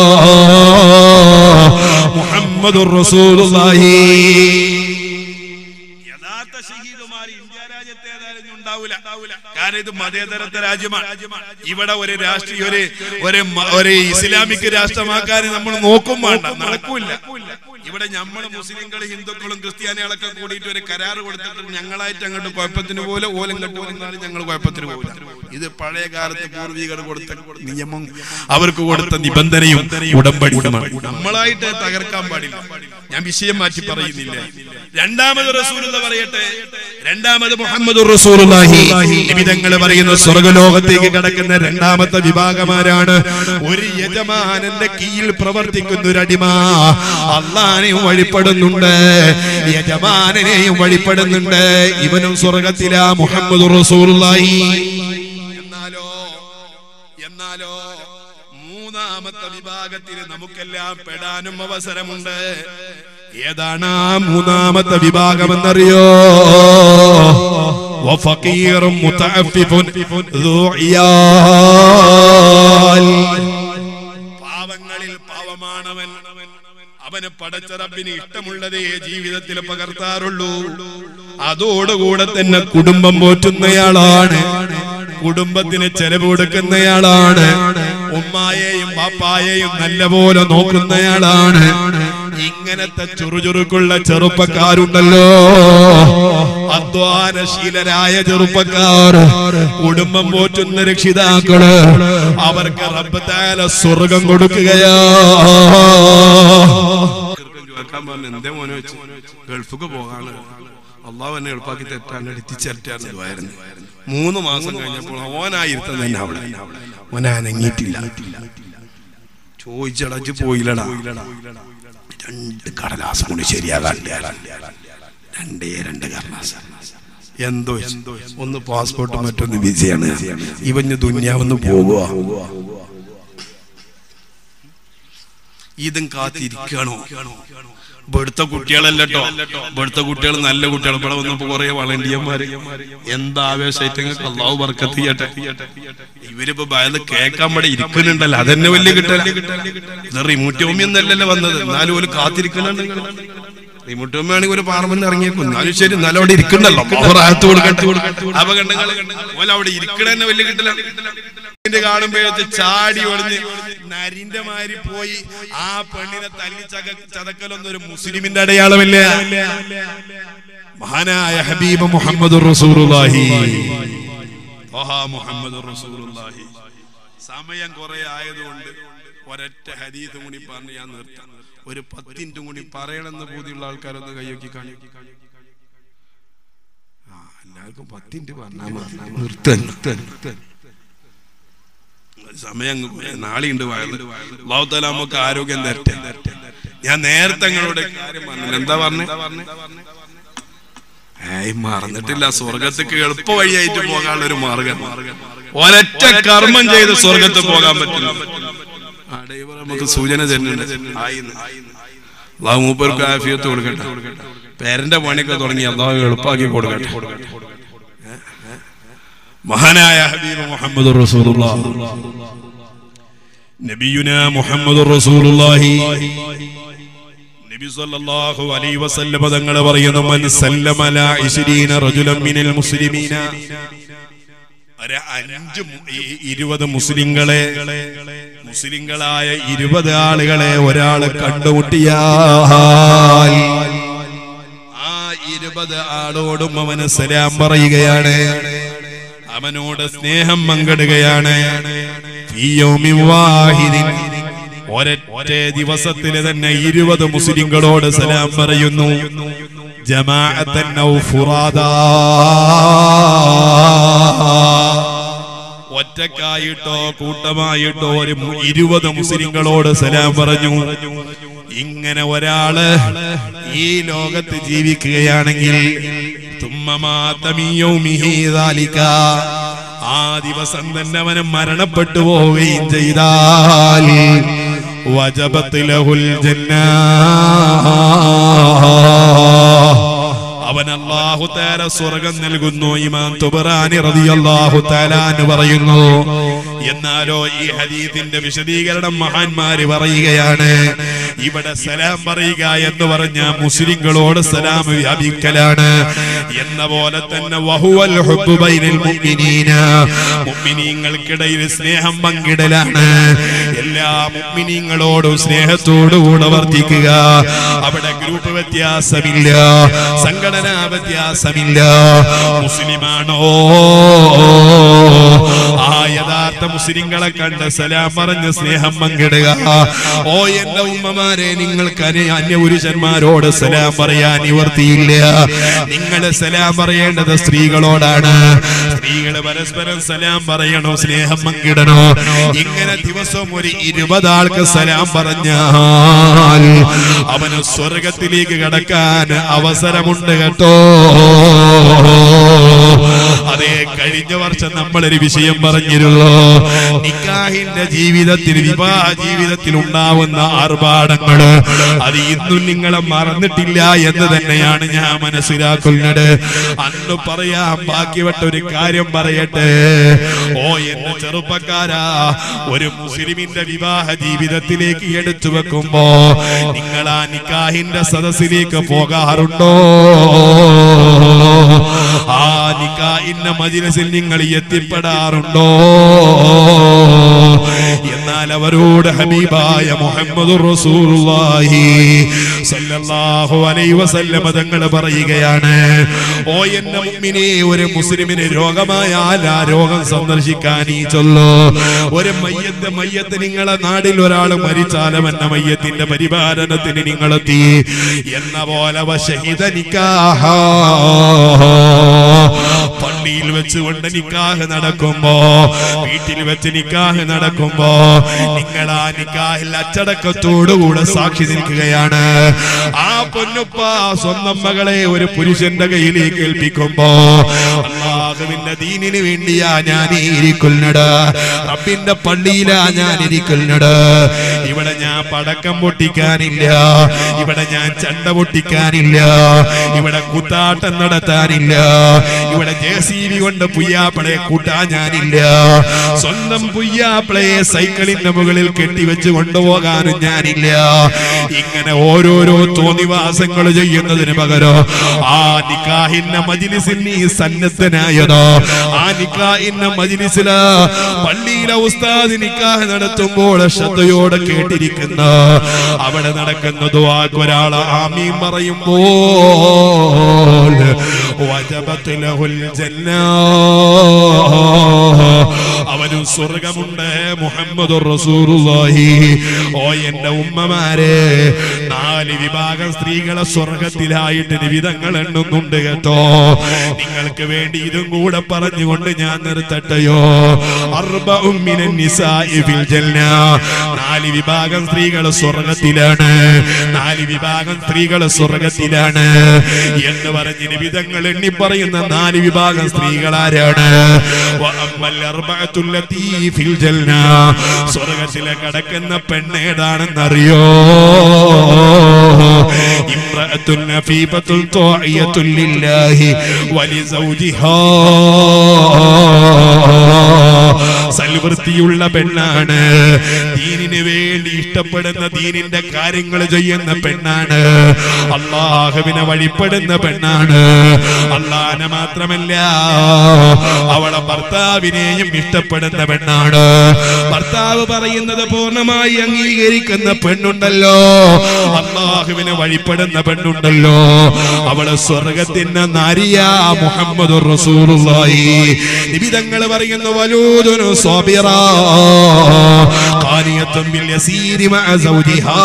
മുഹമ്മദ് റസൂലുള്ളാഹി യഥാർത്ഥ ഷഹീദുമാർ ഇന്ത്യ രാജ്യത്തെ ഏതായാലും ഉണ്ടാവൂല കാരണം ഇത് മതേതരത്വ രാജ്യമാണ് ഇവിടെ ഒരു രാഷ്ട്രീയ ഒരു ഒരു മ- ഒരു ഇസ്ലാമിക് രാഷ്ട്രമാക്കാൻ നമ്മൾ നോക്കും വേണ്ട നടക്കൂല ഇവിടെ നമ്മൾ മുസ്ലിങ്ങൾ ഹിന്ദുക്കളും ക്രിസ്ത്യാനികളൊക്കെ കൂടിയിട്ട് ഒരു കരാറ് കൊടുത്തിട്ട് ഞങ്ങളായിട്ട് അങ്ങോട്ട് കുഴപ്പത്തിന് പോലെ ഓലം കെട്ട് വന്നാലും ഞങ്ങൾ കുഴപ്പത്തിന് പോകില്ല ഇത് പഴയ കാലത്ത് പൂർവികർ കൊടുത്ത നിയമം അവർക്ക് കൊടുത്ത നിബന്ധനയും ഉടമ്പടിയുമാണ് നമ്മളായിട്ട് തകർക്കാൻ പാടില്ല ഞാൻ വിഷയം മാറ്റി പറയുന്നില്ല രണ്ടാമത് റസൂൽ പറയട്ടെ രണ്ടാമത് മുഹമ്മദ് റസൂലുള്ളാഹി നിബിതങ്ങൾ പറയുന്ന സ്വർഗലോകത്തേക്ക് കടക്കുന്ന രണ്ടാമത്തെ വിഭാഗമാരാണ് ഒരു യജമാനന്റെ കീഴിൽ പ്രവർത്തിക്കുന്ന ഒരു അടിമ അള്ളാനെയും വഴിപ്പെടുന്നുണ്ട് യജമാനെയും വഴിപ്പെടുന്നുണ്ട് ഇവനും സ്വർഗത്തിലാ മുഹമ്മദ് റസൂലുള്ളാഹി എന്നാലോ എന്നാലോ മൂന്നാമത്തെ വിഭാഗത്തിൽ നമുക്കെല്ലാം പെടാനും അവസരമുണ്ട് ഏതാണ് ആ മൂന്നാമത്തെ വിഭാഗമെന്നറിയോ വഫഖീറും മുതഅഫിഫുൻ ذو عيال. പാവങ്ങളിൽ പാവമാണവൻ അവന് പടച്ച റബ്ബിന് ഇഷ്ടമുള്ളതേ ജീവിതത്തിൽ പകർത്താറുള്ളൂ അതോടുകൂടെ തന്നെ കുടുംബം പോറ്റുന്നയാളാണ് കുടുംബത്തിന് ചെലവ് കൊടുക്കുന്നയാളാണ് ഉമ്മായെയും ബാപ്പായെയും നല്ലപോലെ നോക്കുന്നയാളാണ് ഇങ്ങനത്തെ ചുറുചുറുക്കുള്ള ചെറുപ്പക്കാരുണ്ടല്ലോ അധ്വാനശീലരായ ചെറുപ്പക്കാർ കുടുംബം പോറ്റുന്ന രക്ഷിതാക്കള് അവർക്ക് റബ്ബത്താല സ്വർഗം കൊടുക്കുകയാ കേൾക്കാൻ പറഞ്ഞു എന്തേ മോനെ വെച്ച് ഗൾഫിക്ക് പോകാണ് അള്ളാഹു എന്നെ എളുപ്പാക്കി തെറ്റാണ് എത്തിച്ചേർറ്റാണ് ഇതുവായിരുന്നു മൂന്ന് മാസം കഴിഞ്ഞപ്പോൾ ഓനായിരുത്തം തന്നെ അവിടെ ഓനാനങ്ങിയിട്ടില്ല ചോദിച്ചടച്ച് പോയില്ലടാ രണ്ട് കടലാസം കൊണ്ട് ശരിയാകാൻ രണ്ടേ രണ്ട് കടലാസ് എന്തോ ഒന്ന് പാസ്പോർട്ട് മറ്റൊന്ന് വിസയാണ് ഇവഞ്ഞ് ദുന്യാവെന്ന് പോകുക ഇതും കാത്തിരിക്കണോ ഇവിടുത്തെ കുട്ടികളല്ലോ ഇവിടുത്തെ കുട്ടികൾ നല്ല കുട്ടികൾ ഇവിടെ വന്നപ്പോ കുറെ വളണ്ടിയന്മാര് എന്താ ആവേശമായിട്ട് അള്ളാഹു ബർക്കത്ത് ചെയ്യട്ടെ ഇവരിപ്പോ ഭയന്ന് കേൾക്കാൻ ഇവിടെ ഇരിക്കുന്നുണ്ടല്ലോ അതന്നെ വലിയ കിട്ടല ഇത് റിമോട്ട് ഒന്നല്ലല്ലോ വന്നത് എന്നാലും ഒരു കാത്തിരിക്കുന്നുണ്ട് റിമോട്ട് ആണെങ്കിൽ ഒരു പാർമെന്റ് ഇറങ്ങിയേക്കും എന്നാലും ശരി എന്നാലും അവിടെ ഇരിക്കണ്ടല്ലോ അഹത്ത് കൊടുക്കട്ടെ അപകടങ്ങൾ ഓല അവിടെ ഇരിക്കണ വലിയ കിട്ടില്ല ഇതിന്റെ കാണുമ്പോഴത്തെ ചാടി ഒളിഞ്ഞ് നരിന്റെ മാതിരി പോയി ആ പെണ്ണിനെ തല്ലി ചക ചതക്കലൊന്നും ഒരു മുസ്ലിമിന്റെ അടയാളമില്ല മഹാനായ ഹബീബ് മുഹമ്മദ് റസൂലുള്ളാഹി ത്വഹാ മുഹമ്മദ് റസൂലുള്ളാഹി സമയം കുറെ ആയതുകൊണ്ട് ഒരൊറ്റ ഹദീസ് കൂടി പറഞ്ഞ് ഞാൻ നിർത്താം ഒരു പത്തിൻറ്റും കൂടി പറയണമെന്ന് പൂതിയുള്ള ആൾക്കാരൊന്ന് കൈയൊക്കി കാണി ആ എല്ലാവർക്കും പത്തിൻറ്റ് പറഞ്ഞാൽ മതി നിർത്താൻ നിർത്താൻ നിർത്താൻ സമയം അങ്ങ് പോയി. നാളെയുണ്ട് വയറ് അള്ളാഹുത്താല നമുക്ക് ആരോഗ്യം തരട്ടെ ഞാൻ നേരത്തെ നിങ്ങളോട് കാര്യം പറഞ്ഞില്ല എന്താ പറഞ്ഞേ ഏയ് മറന്നിട്ടില്ല സ്വർഗത്തേക്ക് എളുപ്പ വഴിയായിട്ട് പോകാനുള്ള ഒരു മാർഗം ഒരൊറ്റ കർമ്മം ചെയ്ത് സ്വർഗത്ത് പോകാൻ പറ്റില്ല ആ ഡ്രൈവർ നമുക്ക് സൂചന തരുന്നുണ്ട് ആയിന്ന്. അള്ളാഹു മൂപ്പർക്ക് ആഫിയത്ത് കൊടുക്കട്ടെ പേരന്റെ പണിയൊക്കെ തുടങ്ങി അള്ളാഹു എളുപ്പാക്കി കൊടുക്കട്ടെ മഹാനായ ഹബീബ് മുഹമ്മദ് റസൂലുള്ളാഹി നബിയുന മുഹമ്മദ് റസൂലുള്ളാഹി നബി സല്ലല്ലാഹു അലൈഹി വസല്ലം തങ്ങൾ പറയുന്നു മൻ സല്ലമ ലാ ഇശ്രീന റജുലൻ മിനൽ മുസ്ലിമീന ഒരു അഞ്ച് മു- ഈ ഇരുപത് മുസ്ലിങ്ങളെ മുസ്ലിങ്ങളായ ഇരുപത് ആളുകളെ ഒരാൾ കണ്ടുമുട്ടിയാൽ ആ ഇരുപത് ആളോടും അവന് സലാം പറയുകയാണ് അവനോട് സ്നേഹം പങ്കിടുകയാണ് ഈ യൗമിൻ വാഹിദിൻ ഒരൊറ്റ ദിവസത്തില് തന്നെ ഇരുപത് മുസ്ലിങ്ങളോട് സലാം പറയുന്നു ജമാഅത്തൻ ഔ ഫുറാദാ ഒറ്റക്കായിട്ടോ കൂട്ടമായിട്ടോ ഒരു മു- ഇരുപത് മുസ്ലിങ്ങളോട് സലാം പറഞ്ഞു ഇങ്ങനെ ഒരാള് ഈ ലോകത്ത് ജീവിക്കുകയാണെങ്കിൽ തുമ്മമാതമിയൗമിഹി ദാലിക. ആ ദിവസം തന്നെ അവന് മരണപ്പെട്ടു പോവുകയും ചെയ്താൽ വജബത്ത് ലഹുൽ ജന്ന അവൻ അള്ളാഹു താര സ്വർഗം നൽകുന്നു ഇമാം തുബറാനി റളിയല്ലാഹു തആല എന്ന് പറയുന്നു എന്നാലോ ഈ ഹദീസിന്റെ വിശദീകരണം മഹാന്മാര് പറയുകയാണ് ഇവിടെ സലാം പറയുക എന്ന് പറഞ്ഞ മുസ്ലിങ്ങളോട് സലാം വ്യാപിക്കലാണ് എന്ന പോലെ തന്നെ വഹുവൽ ഹുബ്ബു ബൈനൽ മുഅ്മിനീന മുഅ്മിനീങ്ങൾക്കിടയിൽ സ്നേഹം പങ്കിടലാണ് എല്ലാ മുഅ്മിനീങ്ങളോടും സ്നേഹത്തോടുകൂടെ വർത്തിക്കുക അവിടെ ഗ്രൂപ്പ് വ്യത്യാസമില്ല സംഘടനാ വ്യത്യാസമില്ല മുസ്ലിമാണോ ആ യഥാർത്ഥ മുസ്ലിങ്ങളെ കണ്ട് സലാം പറഞ്ഞ് സ്നേഹം പങ്കിടുക ഓ എന്റെ ഉമ്മമാരെ നിങ്ങൾക്ക് അന്യ അന്യപുരുഷന്മാരോട് സലാം പറയാൻ നിവർത്തിയില്ല നിങ്ങൾ സലാം പറയേണ്ടത് സ്ത്രീകളോടാണ് സ്ത്രീകൾ പരസ്പരം സലാം പറയണോ സ്നേഹം പങ്കിടണോ ഇങ്ങനെ ദിവസം ഒരു ഇരുപതാൾക്ക് സലാം പറഞ്ഞാൽ അവന് സ്വർഗത്തിലേക്ക് കടക്കാൻ അവസരമുണ്ട് കേട്ടോ അതെ കഴിഞ്ഞ വർഷം നമ്മളൊരു വിഷയം പറഞ്ഞിരുന്നു നിക്കാഹിന്റെ ജീവിതത്തിൽ വിവാഹ ജീവിതത്തിൽ ഉണ്ടാവുന്ന ആർഭാടങ്ങള് അത് ഇന്നും നിങ്ങളെ മറന്നിട്ടില്ല എന്ന് തന്നെയാണ് ഞാൻ മനസ്സിലാക്കുന്നത് അന്ന് പറയാൻ ബാക്കിവട്ട ഒരു കാര്യം പറയട്ടെ ഓ എന്റെ ചെറുപ്പക്കാരാ ഒരു മുസ്ലിമിന്റെ വിവാഹ ജീവിതത്തിലേക്ക് എടുത്തു വെക്കുമ്പോ നിങ്ങൾ ആ നിക്കാഹിന്റെ സദസ്സിലേക്ക് പോകാറുണ്ടോ ആ നിക്കാഹിന്റെ മജിലസിൽ നിങ്ങൾ എത്തിപ്പെടാറുണ്ടോ എന്നാൽ അവരോട് ഹബീബായ മുഹമ്മദ് റസൂലുള്ളാഹി സല്ലല്ലാഹു അലൈഹി വസല്ലമ തങ്ങൾ പറയുകയാണ് ഓ എന്റെ മുഅ്മിനേ ഒരു മുസ്ലിമിന് രോഗമായാൽ ആ രോഗം സന്ദർശിക്കാൻ ഈ ചൊല്ലോ ഒരു മയ്യത്ത് മയ്യത്ത് നിങ്ങളെ നാട്ടിൽ ഒരാൾ മരിച്ചാലും എന്ന മയ്യത്തിന്റെ പരിപാലനത്തിന് നിങ്ങളെത്തി എന്ന പോലെ വശഹിത നിക്കാഹ പള്ളിയിൽ വെച്ച് വെച്ചുകൊണ്ട് നിക്കാഹ് നടക്കുമ്പോ വീട്ടിൽ വെച്ച് നിക്കാഹ് നടക്കുമ്പോ നിങ്ങൾ ആ നിക്കാഹിൽ അച്ചടക്കത്തോടുകൂടെ സാക്ഷി നിൽക്കുകയാണ് ആ പൊന്നുപ്പ സ്വന്തം മകളെ ഒരു പുരുഷന്റെ കയ്യിലേക്ക് ഏൽപ്പിക്കുമ്പോ അള്ളാഹുവിന്റെ ദീനിന് വേണ്ടിയാ ഞാൻ ഇരിക്കുന്നത് റബ്ബിന്റെ പള്ളിയിലാ ഞാൻ ഇരിക്കുന്നത് ഇവിടെ ഞാൻ പടക്കം പൊട്ടിക്കാനില്ല ഇവിടെ ഞാൻ ചണ്ട പൊട്ടിക്കാനില്ല ഇവിടെ കുത്താട്ടം നടത്താനില്ല ഇവിടെ ജെ സി ബി കൊണ്ട് പുയ്യാപ്പളയെ കൂട്ടാൻ ഞാനില്ല സ്വന്തം പുയ്യാപ്പളയെ സൈക്കിളിന്റെ മുകളിൽ കെട്ടിവെച്ച് കൊണ്ടുപോകാനും ഞാനില്ല ഇങ്ങനെ ഓരോരോ തോന്നിവാസങ്ങൾ ചെയ്യുന്നതിന് പകരം ആ നിക്കാഹിന്റെ മജിലിസിൽ നീ സന്നദ്ധനായതോ ആ നിക്കാഹിന്റെ മജിലിസില് പള്ളിയിലെ ഉസ്താദ് നിക്കാഹ് നടത്തുമ്പോൾ ശ്രദ്ധയോടെ കേട്ടിരിക്കുന്ന അവിടെ നടക്കുന്നത് ഒരാൾ ആമീൻ പറയുമ്പോൾ വജബത്ത് ലഹുൽ ജന്ന അവനും സ്വർഗമുണ്ട് മുഹമ്മദ് റസൂലുള്ളാഹി ഓ എന്റെ ഉമ്മമാരെ നാല് വിഭാഗം സ്ത്രീകളെ സ്വർഗത്തിലായിട്ട് നിവിധങ്ങൾ എണ്ണുന്നുണ്ട് കേട്ടോ നിങ്ങൾക്ക് വേണ്ടി ഇതും കൂടെ പറഞ്ഞുകൊണ്ട് ഞാൻ നിർത്തട്ടെയോ അർബഉം മിനൻ നിസാഇ ഫിൽ ജന്ന നാല് വിഭാഗം സ്ത്രീകൾ സ്വർഗത്തിലാണ് നാല് വിഭാഗം സ്ത്രീകൾ സ്വർഗത്തിലാണ് എന്ന് പറഞ്ഞ് നിവിധങ്ങൾ എണ്ണി പറയുന്ന നാല് വിഭാഗം സ്ത്രീകൾ ആരാണ് വഅമ്മൽ അർബഅത്തുൽ ലതീ ഫിൽ ജന്ന സ്വർഗത്തിലെ കടക്കുന്ന പെണ്ണേതാണെന്നറിയോ ഇമ്രഅത്തുൻ നഫീബത്തുൽ ത്വാഇയത്തുൽ ലില്ലാഹി വലിസൗജിഹാ സൽവൃത്തിയുള്ള പെണ്ണാണ് ദീനിന് വേണ്ടി ഇഷ്ടപ്പെടുന്ന ദീനിന്റെ കാര്യങ്ങൾ ചെയ്യുന്ന പെണ്ണാണ് അള്ളാഹുവിനെ വഴിപ്പെടുന്ന പെണ്ണാണ് അള്ളാഹനെ മാത്രമല്ല അവളെ ഭർത്താവിനെയും ഇഷ്ടപ്പെടുന്ന പെണ്ണാണ് ഭർത്താവ് പറയുന്നത് പൂർണ്ണമായി അംഗീകരിക്കുന്ന പെണ്ണുണ്ടല്ലോ അള്ളാഹുവിനെ വഴിപ്പെടുന്ന പെണ്ണുണ്ടല്ലോ അവള് സ്വർഗത്തിന്റെ നാരിയ മുഹമ്മദ് റസൂലുള്ളാഹി നിബിതങ്ങൾ പറയുന്ന വലൂദുനു സ്വാബിറ ഖാനിയത്തുൻ ബിൽ യസീരി മഅ സൗജിഹാ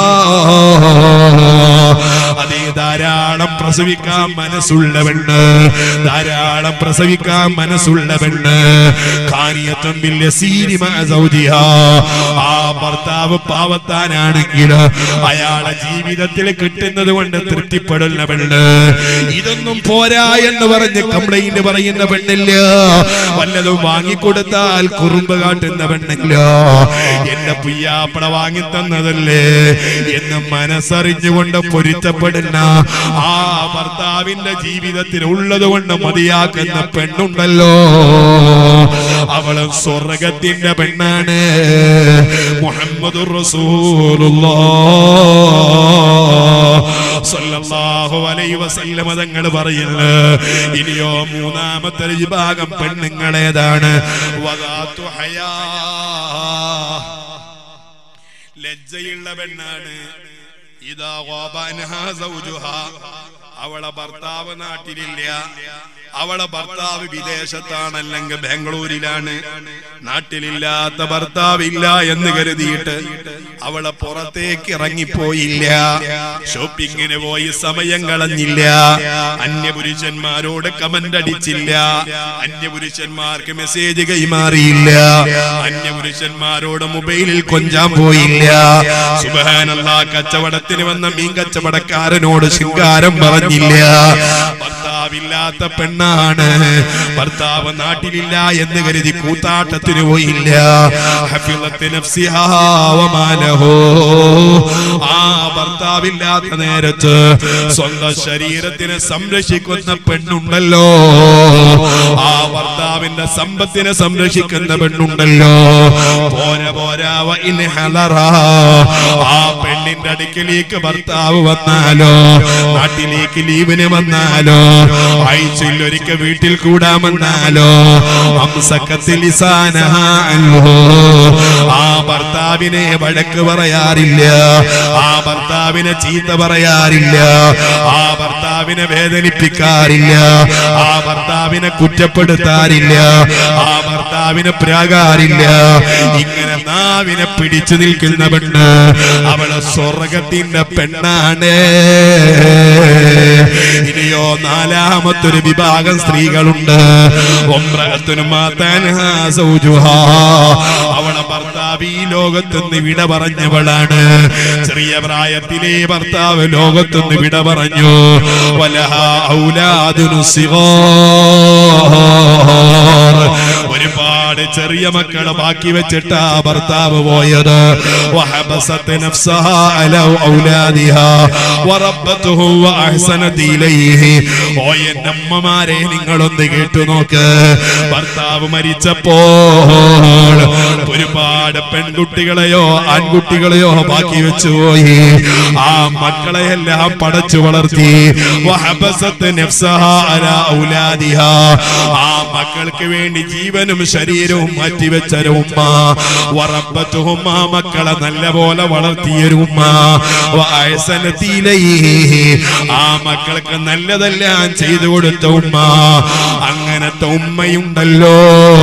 അതേ ധാരാളം പ്രസവിക്കാൻ മനസ്സുള്ള പെണ്ണ് ധാരാളം പ്രസവിക്കാൻ മനസ്സുള്ള പെണ്ണ് ഖാനിയത്തുൻ ബിൽ യസീരി മഅ സൗജിഹാ ആ ഭർത്താവ് പാവത്താനാണെങ്കിൽ അയാളെ ജീവിതത്തിൽ കിട്ടുന്നത് കൊണ്ട് തൃപ്തിപ്പെടുന്ന പെണ്ണ് ഇതൊന്നും പോരാ എന്ന് പറഞ്ഞ് കംപ്ലൈന്റ് പറയുന്ന പെണ്ണില്ല വല്ലതും വാങ്ങിക്കൊടുത്താൽ കുറുമ്പ് കാട്ടുന്ന പെണ്ണില്ല എന്റെ പുയ്യാപ്പട വാങ്ങി തന്നതല്ലേ എന്ന് മനസ്സറിഞ്ഞുകൊണ്ട് പൊരുത്തപ്പെടുന്ന ആ ഭർത്താവിന്റെ ജീവിതത്തിൽ ഉള്ളത് കൊണ്ട് മതിയാക്കുന്ന പെണ്ണുണ്ടല്ലോ അവളും സ്വർഗത്തിന്റെ പെണ്ണാണ് മുഹമ്മദ് സല്ലല്ലാഹു അലൈഹി വസല്ലമ തങ്ങൾ പറയുന്നു ഇനിയോ മൂന്നാമത്തെ വിഭാഗം പെണ്ണുങ്ങളേതാണ് വദാത്തു ഹയാ ലജ്ജയുള്ള പെണ്ണാണ് ഇതാ ഗാബ അൻഹാ സൗജുഹാ അവളെ ഭർത്താവ് നാട്ടിലില്ല അവളെ ഭർത്താവ് വിദേശത്താണ് അല്ലെങ്കിൽ ബാംഗ്ലൂരിലാണ് നാട്ടിലില്ലാത്ത ഭർത്താവില്ല എന്ന് കരുതിയിട്ട് അവളെ പുറത്തേക്ക് ഇറങ്ങിപ്പോയില്ല ഷോപ്പിങ്ങിന് പോയി സമയം കളഞ്ഞില്ല അന്യപുരുഷന്മാരോട് കമന്റ് അടിച്ചില്ല അന്യപുരുഷന്മാർക്ക് മെസ്സേജ് കൈമാറിയില്ല അന്യപുരുഷന്മാരോട് മൊബൈലിൽ കൊഞ്ചാൻ പോയില്ല സുബഹാനല്ല കച്ചവടത്തിന് വന്ന മീൻ കച്ചവടക്കാരനോട് ശൃംഗാരം പറഞ്ഞില്ല ഭർത്താവില്ലാത്ത പെണ്ണാണ് ഭർത്താവ് നാട്ടിലില്ല എന്ന് കരുതി കൂത്താട്ടത്തിന് പോയില്ല ഹഫിളത്ത് നഫ്സിഹാ വമാലഹു. ആ ഭർത്താവില്ലാത്ത നേരത്ത് സ്വന്തം ശരീരത്തിനെ സംരക്ഷിക്കുന്ന പെണ്ണുണ്ടല്ലോ ആ ഭർത്താവിന്റെ സമ്പത്തിനെ സംരക്ഷിക്കുന്ന പെണ്ണുണ്ടല്ലോ പോര പോരാ വ ഇൻ ഹലറാ. ആ പെണ്ണിന്റെ അടുക്കിലേക്ക് ഭർത്താവ് വന്നാലോ നാട്ടിലേക്ക് ലീവിന് വന്നാലോ ആഴ്ചയിൽ ഒരിക്കൽ വീട്ടിൽ കൂടാൻ വന്നാലോ അംസക്കത്തിൽ ലിസാനഹാ അൻഹു. ആ ഭർത്താവിനെ വഴക്ക് പറയാറില്ല ആ ഭർത്താവിനെ ചീത്ത പറയാറില്ല ആ ഭർത്താവിനെ വേദനിപ്പിക്കാറില്ല ആ ഭർത്താവിനെ കുറ്റപ്പെടുത്താറില്ല ആ ഭർത്താവ് ഭർത്താവിന് പ്രാകാരില്ല ഇങ്ങനെ നാവിനെ പിടിച്ചു നിൽക്കുന്ന പെണ്ണ് അവള് സ്വർഗത്തിന്റെ പെണ്ണാണ് ഇനിയോ നാലാമത്തൊരു വിഭാഗം സ്ത്രീകളുണ്ട് ഒമ്രകത്തിനു മാതാൻഹാ സൗജുഹാ. അവളെ ഭർത്താവ് ഈ ലോകത്തുനിന്ന് വിട പറഞ്ഞവളാണ് ചെറിയ പ്രായത്തിലെ ഭർത്താവ് ലോകത്തുനിന്ന് വിട പറഞ്ഞു വലഹ ഔലാദുനു സിഗാർ. ഒരുപാട് ചെറിയ മക്കളെ ബാക്കി വെച്ചിട്ടാ ഭർത്താവ് പോയത് وحبست نفسها على أولادها وربته وأحسنت إليه ഓ എന്റെ അമ്മമാരെ നിങ്ങളൊന്ന് കേട്ടു നോക്ക് ഭർത്താവ് മരിച്ചപ്പോൾ ഒരുപാട് പെൺകുട്ടികളെയോ ആൺകുട്ടികളെയോ ബാക്കി വെച്ചു പോയി ആ മക്കളെയെല്ലാം പടച്ചു വളർത്തി വഹബസത്ത് നഫ്സഹാ അലാ ഔലാദിഹാ. ആ മക്കൾക്ക് വേണ്ടി ജീവനും ശരീരവും മാറ്റിവെച്ചൊരു ഉമ്മ വറബത്തുഹും ആ മക്കളെ നല്ലപോലെ വളർത്തിയൊരു ഉമ്മ വഅഹ്സനത് ഇലൈഹി. ആ മക്കൾക്ക് നല്ലതെല്ലാം ചെയ്തു കൊടുത്ത ഉമ്മ അങ്ങനത്തെ ഉമ്മയുണ്ടല്ലോ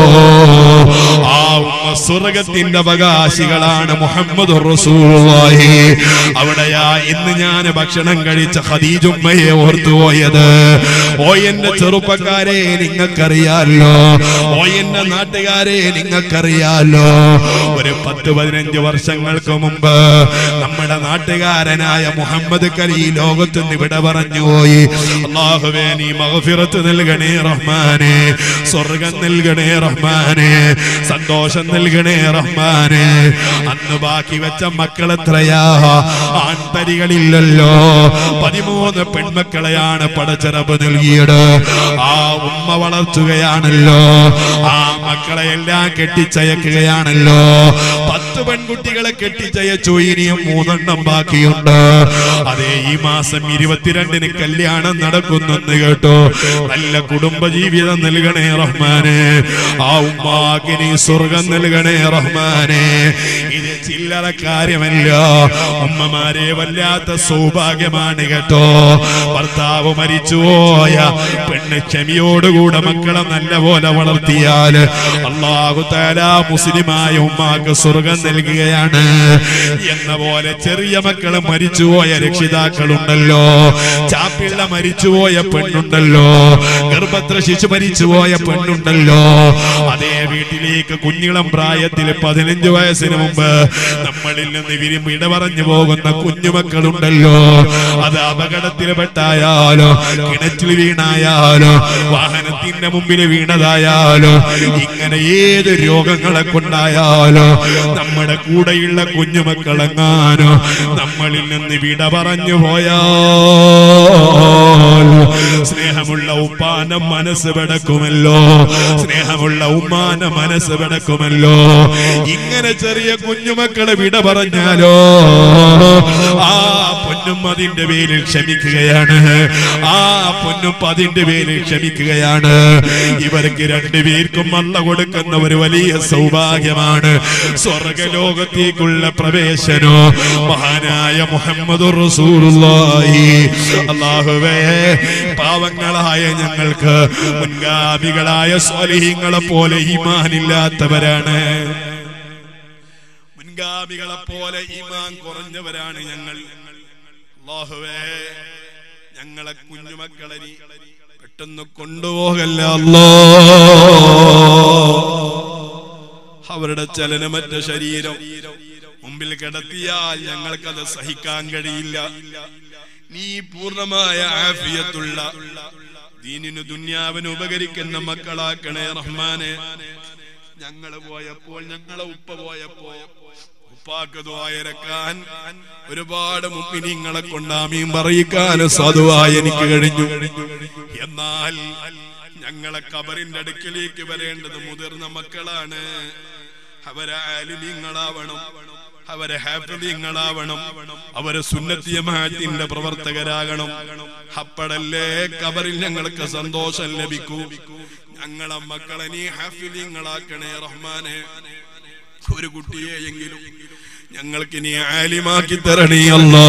ആ ഉമ്മ സ്വർഗത്തിന്റെ അവകാശികളാണ് മുഹമ്മദ് റസൂലുള്ളാഹി അവിടെയാ ഇന്ന് ഞാൻ ഭക്ഷണം കഴിച്ച ഖദീജുമ്മയെ ഓർത്തുപോയത് ഓ എന്റെ ചെറുപ്പക്കാരെ നിങ്ങൾക്കറിയാലോ ഓ എന്റെ നാട്ടുകാരെ നിങ്ങൾക്കറിയാലോ ഒരു പത്ത് പതിനഞ്ച് വർഷങ്ങൾക്ക് മുമ്പ് നമ്മുടെ നാട്ടുകാരനായ മുഹമ്മദ് കലി ലോകത്ത് നിന്ന് വിട പറഞ്ഞു പോയി അള്ളാഹുവേ നീ മഹഫിറത്ത് നൽകണേ റഹ്മാനെ സ്വർഗം നൽകണേ റഹ്മാനെ സന്തോഷം നൽകണേ റഹ്മാനെ അന്ന് ബാക്കി വെച്ച മക്കൾ എത്രയാ ആൺതരികളില്ലല്ലോ പതിമൂന്ന് പെൺമക്കളെയാണ് പടച്ചിറപ്പ് നൽകിയത് ആ ഉമ്മ വളർത്തുകയാണല്ലോ ആ മക്കളെ എല്ലാം കെട്ടിച്ചയക്കുകയാണല്ലോ പത്ത് പെൺകുട്ടികളെ കെട്ടിച്ചയച്ചു ഇനിയും മൂന്നെണ്ണം ബാക്കിയുണ്ട് അതെ ഈ മാസം ഇരുപത്തിരണ്ടിന് കല്യാണം നടക്കുന്നെന്ന് കേട്ടോ നല്ല കുടുംബ ജീവിതം നൽകണേ റഹ്മാനെ ആ ഉമ്മാക്ക് നീ സ്വർഗം നൽകണേ റഹ്മാനെ ഇത് ചില്ലറ കാര്യമല്ല ഉമ്മമാരെ വല്ലാത്ത സൗഭാഗ്യമാണ് കേട്ടോ ഭർത്താവ് മരിച്ചുപോയ പെണ്ണ് ക്ഷമിയോടുകൂടെ മക്കളെ നല്ലപോലെ വളർത്തിയാൽ അള്ളാഹു താല മുസ്ലിമായ ഉമ്മാക്ക് സ്വർഗം നൽകുകയാണ് എന്ന പോലെ ചെറിയ മക്കള് മരിച്ചുപോയ രക്ഷിതാക്കളുണ്ടല്ലോ ചാപ്പിള്ള മരിച്ചുപോയ പെണ്ണുണ്ടല്ലോ ഗർഭത്ര ശിശു മരിച്ചുപോയ പെണ്ണുണ്ടല്ലോ അതേ വീട്ടിലേക്ക് കുഞ്ഞിളം പ്രായത്തിൽ പതിനഞ്ച് വയസ്സിന് മുമ്പ് നമ്മളിൽ നിന്ന് വിരുമ്പ് ഇടപറഞ്ഞു പോകുന്ന കുഞ്ഞുമക്കളുണ്ടല്ലോ അത് അപകടത്തിൽ പെട്ടായാലോ കിണറ്റിൽ വീണായാലോ വാഹനത്തിന്റെ മുമ്പിൽ വീണതായാലോ ഇങ്ങനെ ഏത് രോഗങ്ങളെ കൊണ്ടായാലോ നമ്മുടെ കൂടെയുള്ള കുഞ്ഞുമക്കളെങ്ങാനോ നമ്മളിൽ നിന്ന് വിട പറഞ്ഞു പോയാ സ്നേഹമുള്ള ഉപ്പാന മനസ്സ് പെടക്കുമല്ലോ സ്നേഹമുള്ള ഉമ്മാന മനസ്സ് പെടക്കുമല്ലോ ഇങ്ങനെ ചെറിയ കുഞ്ഞുമക്കളെ വിട പറഞ്ഞാലോ ആ പൊന്നും അതിന്റെ പേരിൽ ക്ഷമിക്കുകയാണ് ആ പൊന്നും അതിന്റെ പേരിൽ ക്ഷമിക്കുകയാണ് ഇവർക്ക് രണ്ടുപേർക്കും അല്ല കൊടുക്കുന്ന ഒരു വലിയ സൗഭാഗ്യമാണ് സ്വർഗലോകത്തേക്കുള്ള പ്രവേശനോ മഹാനായ മുഹമ്മദ് റസൂലുള്ളാഹി അല്ലാഹുവേ പാവങ്ങളായ ഞങ്ങൾക്ക് മുൻഗാമികളായ സ്വാലിഹീങ്ങളെ പോലെ ഈമാനില്ലാത്തവരാണ് മുൻഗാമികളെ പോലെ ഈമാൻ കുറഞ്ഞവരാണ് ഞങ്ങൾ അല്ലാഹുവേ ഞങ്ങളെ കുഞ്ഞുമക്കളെ നീ പെട്ടെന്ന് കൊണ്ടുപോകല്ല അല്ലോ അവരുടെ ചലനമറ്റ ശരീരം മുമ്പിൽ കിടത്തിയാൽ ഞങ്ങൾക്കത് സഹിക്കാൻ കഴിയില്ല നീ പൂർണ്ണമായ ആഫിയത്തുള്ള ദീനിനു ദുന്യാവിന് ഉപകരിക്കുന്ന മക്കളാക്കണേ റഹ്മാനെ ഞങ്ങള് പോയപ്പോൾ ഞങ്ങളെ ഉപ്പ പോയപ്പോ ഉപ്പാക്ക് ദ്വായരക്കാൻ ഒരുപാട് മുമ്പിനിങ്ങളെ കൊണ്ടാമീൻ പറയിക്കാൻ സാധുവായി എനിക്ക് കഴിഞ്ഞു എന്നാൽ ഞങ്ങളെ കബറിന്റെ അടുക്കിലേക്ക് വരേണ്ടത് മുതിർന്ന മക്കളാണ് അവരെ ആലിമീങ്ങളാവണം അവരെ ഹാപ്പിലിങ്ങളാവണം അവരെ സുന്നത്തിയമാത്തിന്റെ പ്രവർത്തകരാകണം അപ്പടല്ലേ കബറിൽ ഞങ്ങൾക്ക് സന്തോഷം ലഭിക്കൂ ഞങ്ങളെ മക്കളെ നീ ഹാഫിലിങ്ങളാക്കണേ റഹ്മാനെ ഒരു കുട്ടിയെയെങ്കിലും ഞങ്ങൾക്ക് നീ ആലിമാക്കി തരണേ അല്ലാ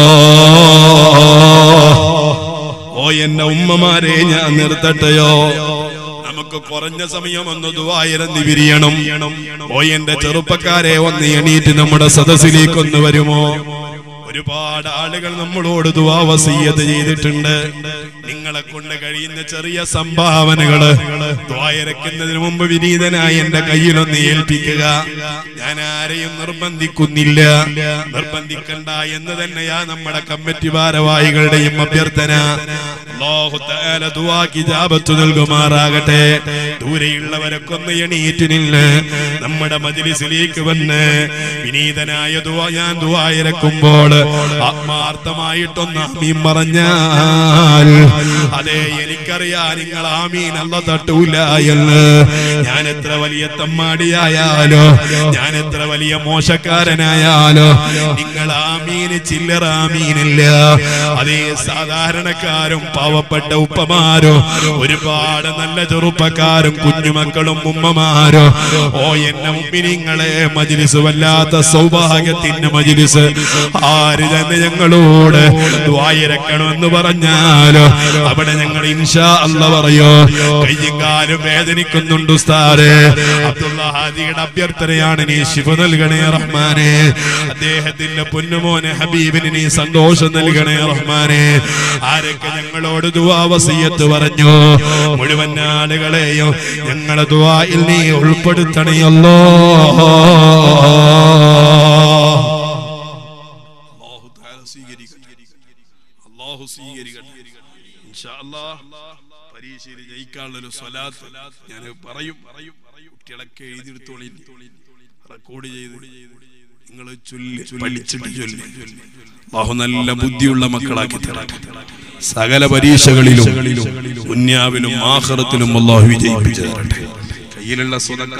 ഓ എന്നെ ഉമ്മമാരെ ഞാൻ നിർത്തട്ടെയോ നമുക്ക് കുറഞ്ഞ സമയം ഒന്ന് ദുവായിരന്ന് വിരിയണം ഓ എന്റെ ചെറുപ്പക്കാരെ ഒന്ന് എണീറ്റ് നമ്മുടെ സദസ്സിലേക്ക് ഒന്ന് വരുമോ ഒരുപാട് ആളുകൾ നമ്മളോട് ദുവാവസീയത്ത് ചെയ്തിട്ടുണ്ട് നിങ്ങളെ കൊണ്ട് കഴിയുന്ന ചെറിയ സംഭാവനകള് ദ്വായരക്കുന്നതിന് മുമ്പ് വിനീതനായി എന്റെ കയ്യിലൊന്ന് ഏൽപ്പിക്കുക ഞാൻ ആരെയും നിർബന്ധിക്കുന്നില്ല നിർബന്ധിക്കണ്ട എന്ന് തന്നെയാ നമ്മുടെ കമ്മിറ്റി ഭാരവാഹികളുടെയും അഭ്യർത്ഥന അല്ലാഹു തആല ദുആക്ക് ഇജാബത്ത് നൽകുമാറാകട്ടെ ദൂരെയുള്ളവരൊക്കെ ഒന്ന് എണീറ്റ് നിന്ന് നമ്മുടെ മജ്ലിസിലേക്ക് വന്ന് വിനീതനായ ദുആ ഞാൻ ദുആയിരക്കുമ്പോൾ ആത്മാർത്ഥമായിട്ടൊന്ന് ആമീൻ പറഞ്ഞാൽ അതെ എനിക്കറിയാം നിങ്ങൾ ആമീൻ അല്ല തട്ടൂല എന്ന് ഞാൻ എത്ര വലിയ തമ്മാടിയായാലോ ഞാൻ എത്ര വലിയ മോശക്കാരനായാലോ നിങ്ങൾ ആമീന് ചില്ലറ ആമീനില്ല അതേ സാധാരണക്കാരും പാവപ്പെട്ട ഉപ്പമാരോ ഒരുപാട് നല്ല ചെറുപ്പക്കാരും കുഞ്ഞുമക്കളും ഉമ്മമാരോ ഓ എന്നെ മുമ്പിനിങ്ങളെ മജിലിസ് വല്ലാത്ത സൗഭാഗ്യത്തിന്റെ മജിലിസ് ആര് തന്നെ ഞങ്ങളോട് ദ്വായിരക്കണമെന്ന് പറഞ്ഞാലോ അവിടെ ഞങ്ങൾ ഇൻഷാ അല്ല പറയോ കയ്യും കാലും വേദനിക്കുന്നുണ്ട് ഉസ്താദ് അബ്ദുള്ള ഹാദിയുടെ അഭ്യർത്ഥനയാണ് നീ ശിവ നൽകണേ റഹ്മാനെ അദ്ദേഹത്തിന്റെ പൊന്നുമോനെ ഹബീബിന് നീ സന്തോഷം നൽകണേ റഹ്മാനെ ആരൊക്കെ ഞങ്ങളോട് ദുവാവസീയത്ത് പറഞ്ഞു മുഴുവൻ ആളുകളെയും ഞങ്ങളെ ദുവായിൽ നീ ഉൾപ്പെടുത്തണയല്ലോ അല്ലാഹു തആല സ്വീകരിക്കട്ടെ അല്ലാഹു സ്വീകരിക്കട്ടെ ഇൻഷാ അല്ലാഹ് പരീക്ഷയിൽ ജയിക്കാനുള്ള ഒരു സ്വലാത്ത് ഞാൻ പറയും കുട്ടികളൊക്കെ എഴുതിയെടുത്തോളി റെക്കോർഡ് ചെയ്ത് നിങ്ങൾ ചൊല്ലി പഠിച്ചിട്ട് ചൊല്ലി അല്ലാഹു നല്ല ബുദ്ധിയുള്ള മക്കളാക്കി തരട്ടെ സകല പരീക്ഷകളിലും ദുന്യാവിലും ആഖിറത്തിലും അല്ലാഹു വിജയിപ്പിച്ചു തരട്ടെ കയ്യിലുള്ള സ്വതക്ക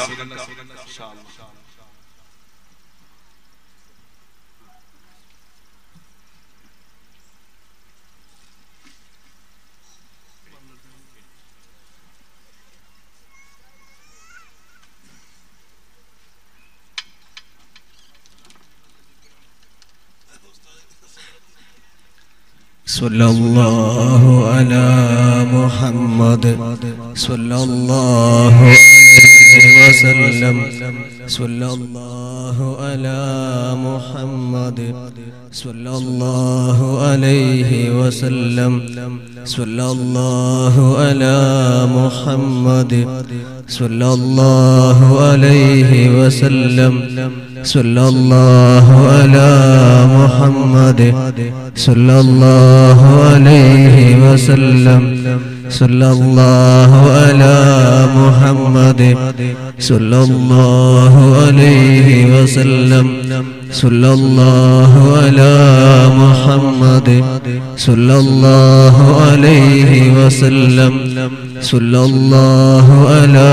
صلى الله على محمد صلى الله عليه وسلم صلى الله على محمد صلى الله عليه وسلم صلى الله على محمد صلى الله عليه وسلم صلى الله على محمد صلى الله عليه وسلم صلى الله على محمد صلى الله عليه وسلم صلى الله على محمد صلى الله عليه وسلم صلى الله على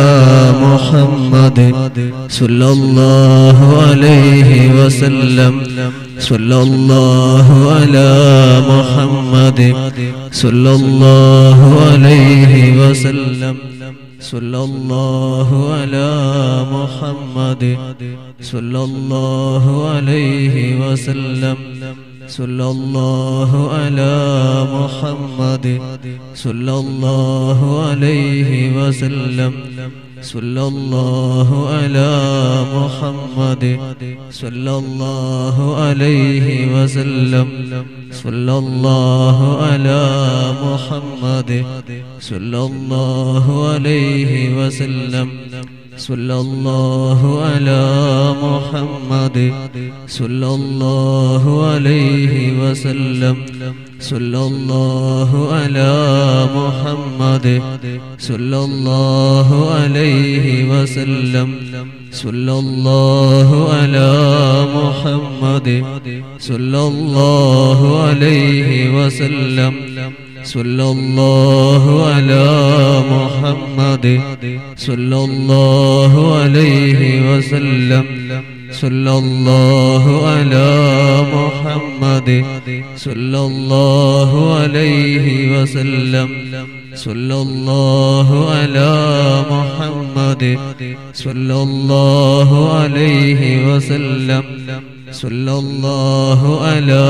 محمد صلى الله عليه وسلم صلى الله على محمد صلى الله عليه وسلم صلى الله على محمد صلى الله عليه وسلم صلى الله على محمد صلى الله عليه وسلم صلى الله على محمد صلى الله عليه وسلم صلى الله على محمد صلى الله عليه وسلم صلى الله على محمد صلى الله عليه وسلم صلى الله على محمد صلى الله عليه وسلم صلى الله على محمد صلى الله عليه وسلم صلى الله على محمد صلى الله عليه وسلم صلى الله على محمد صلى الله عليه وسلم صلى الله على محمد صلى الله عليه وسلم صلى الله على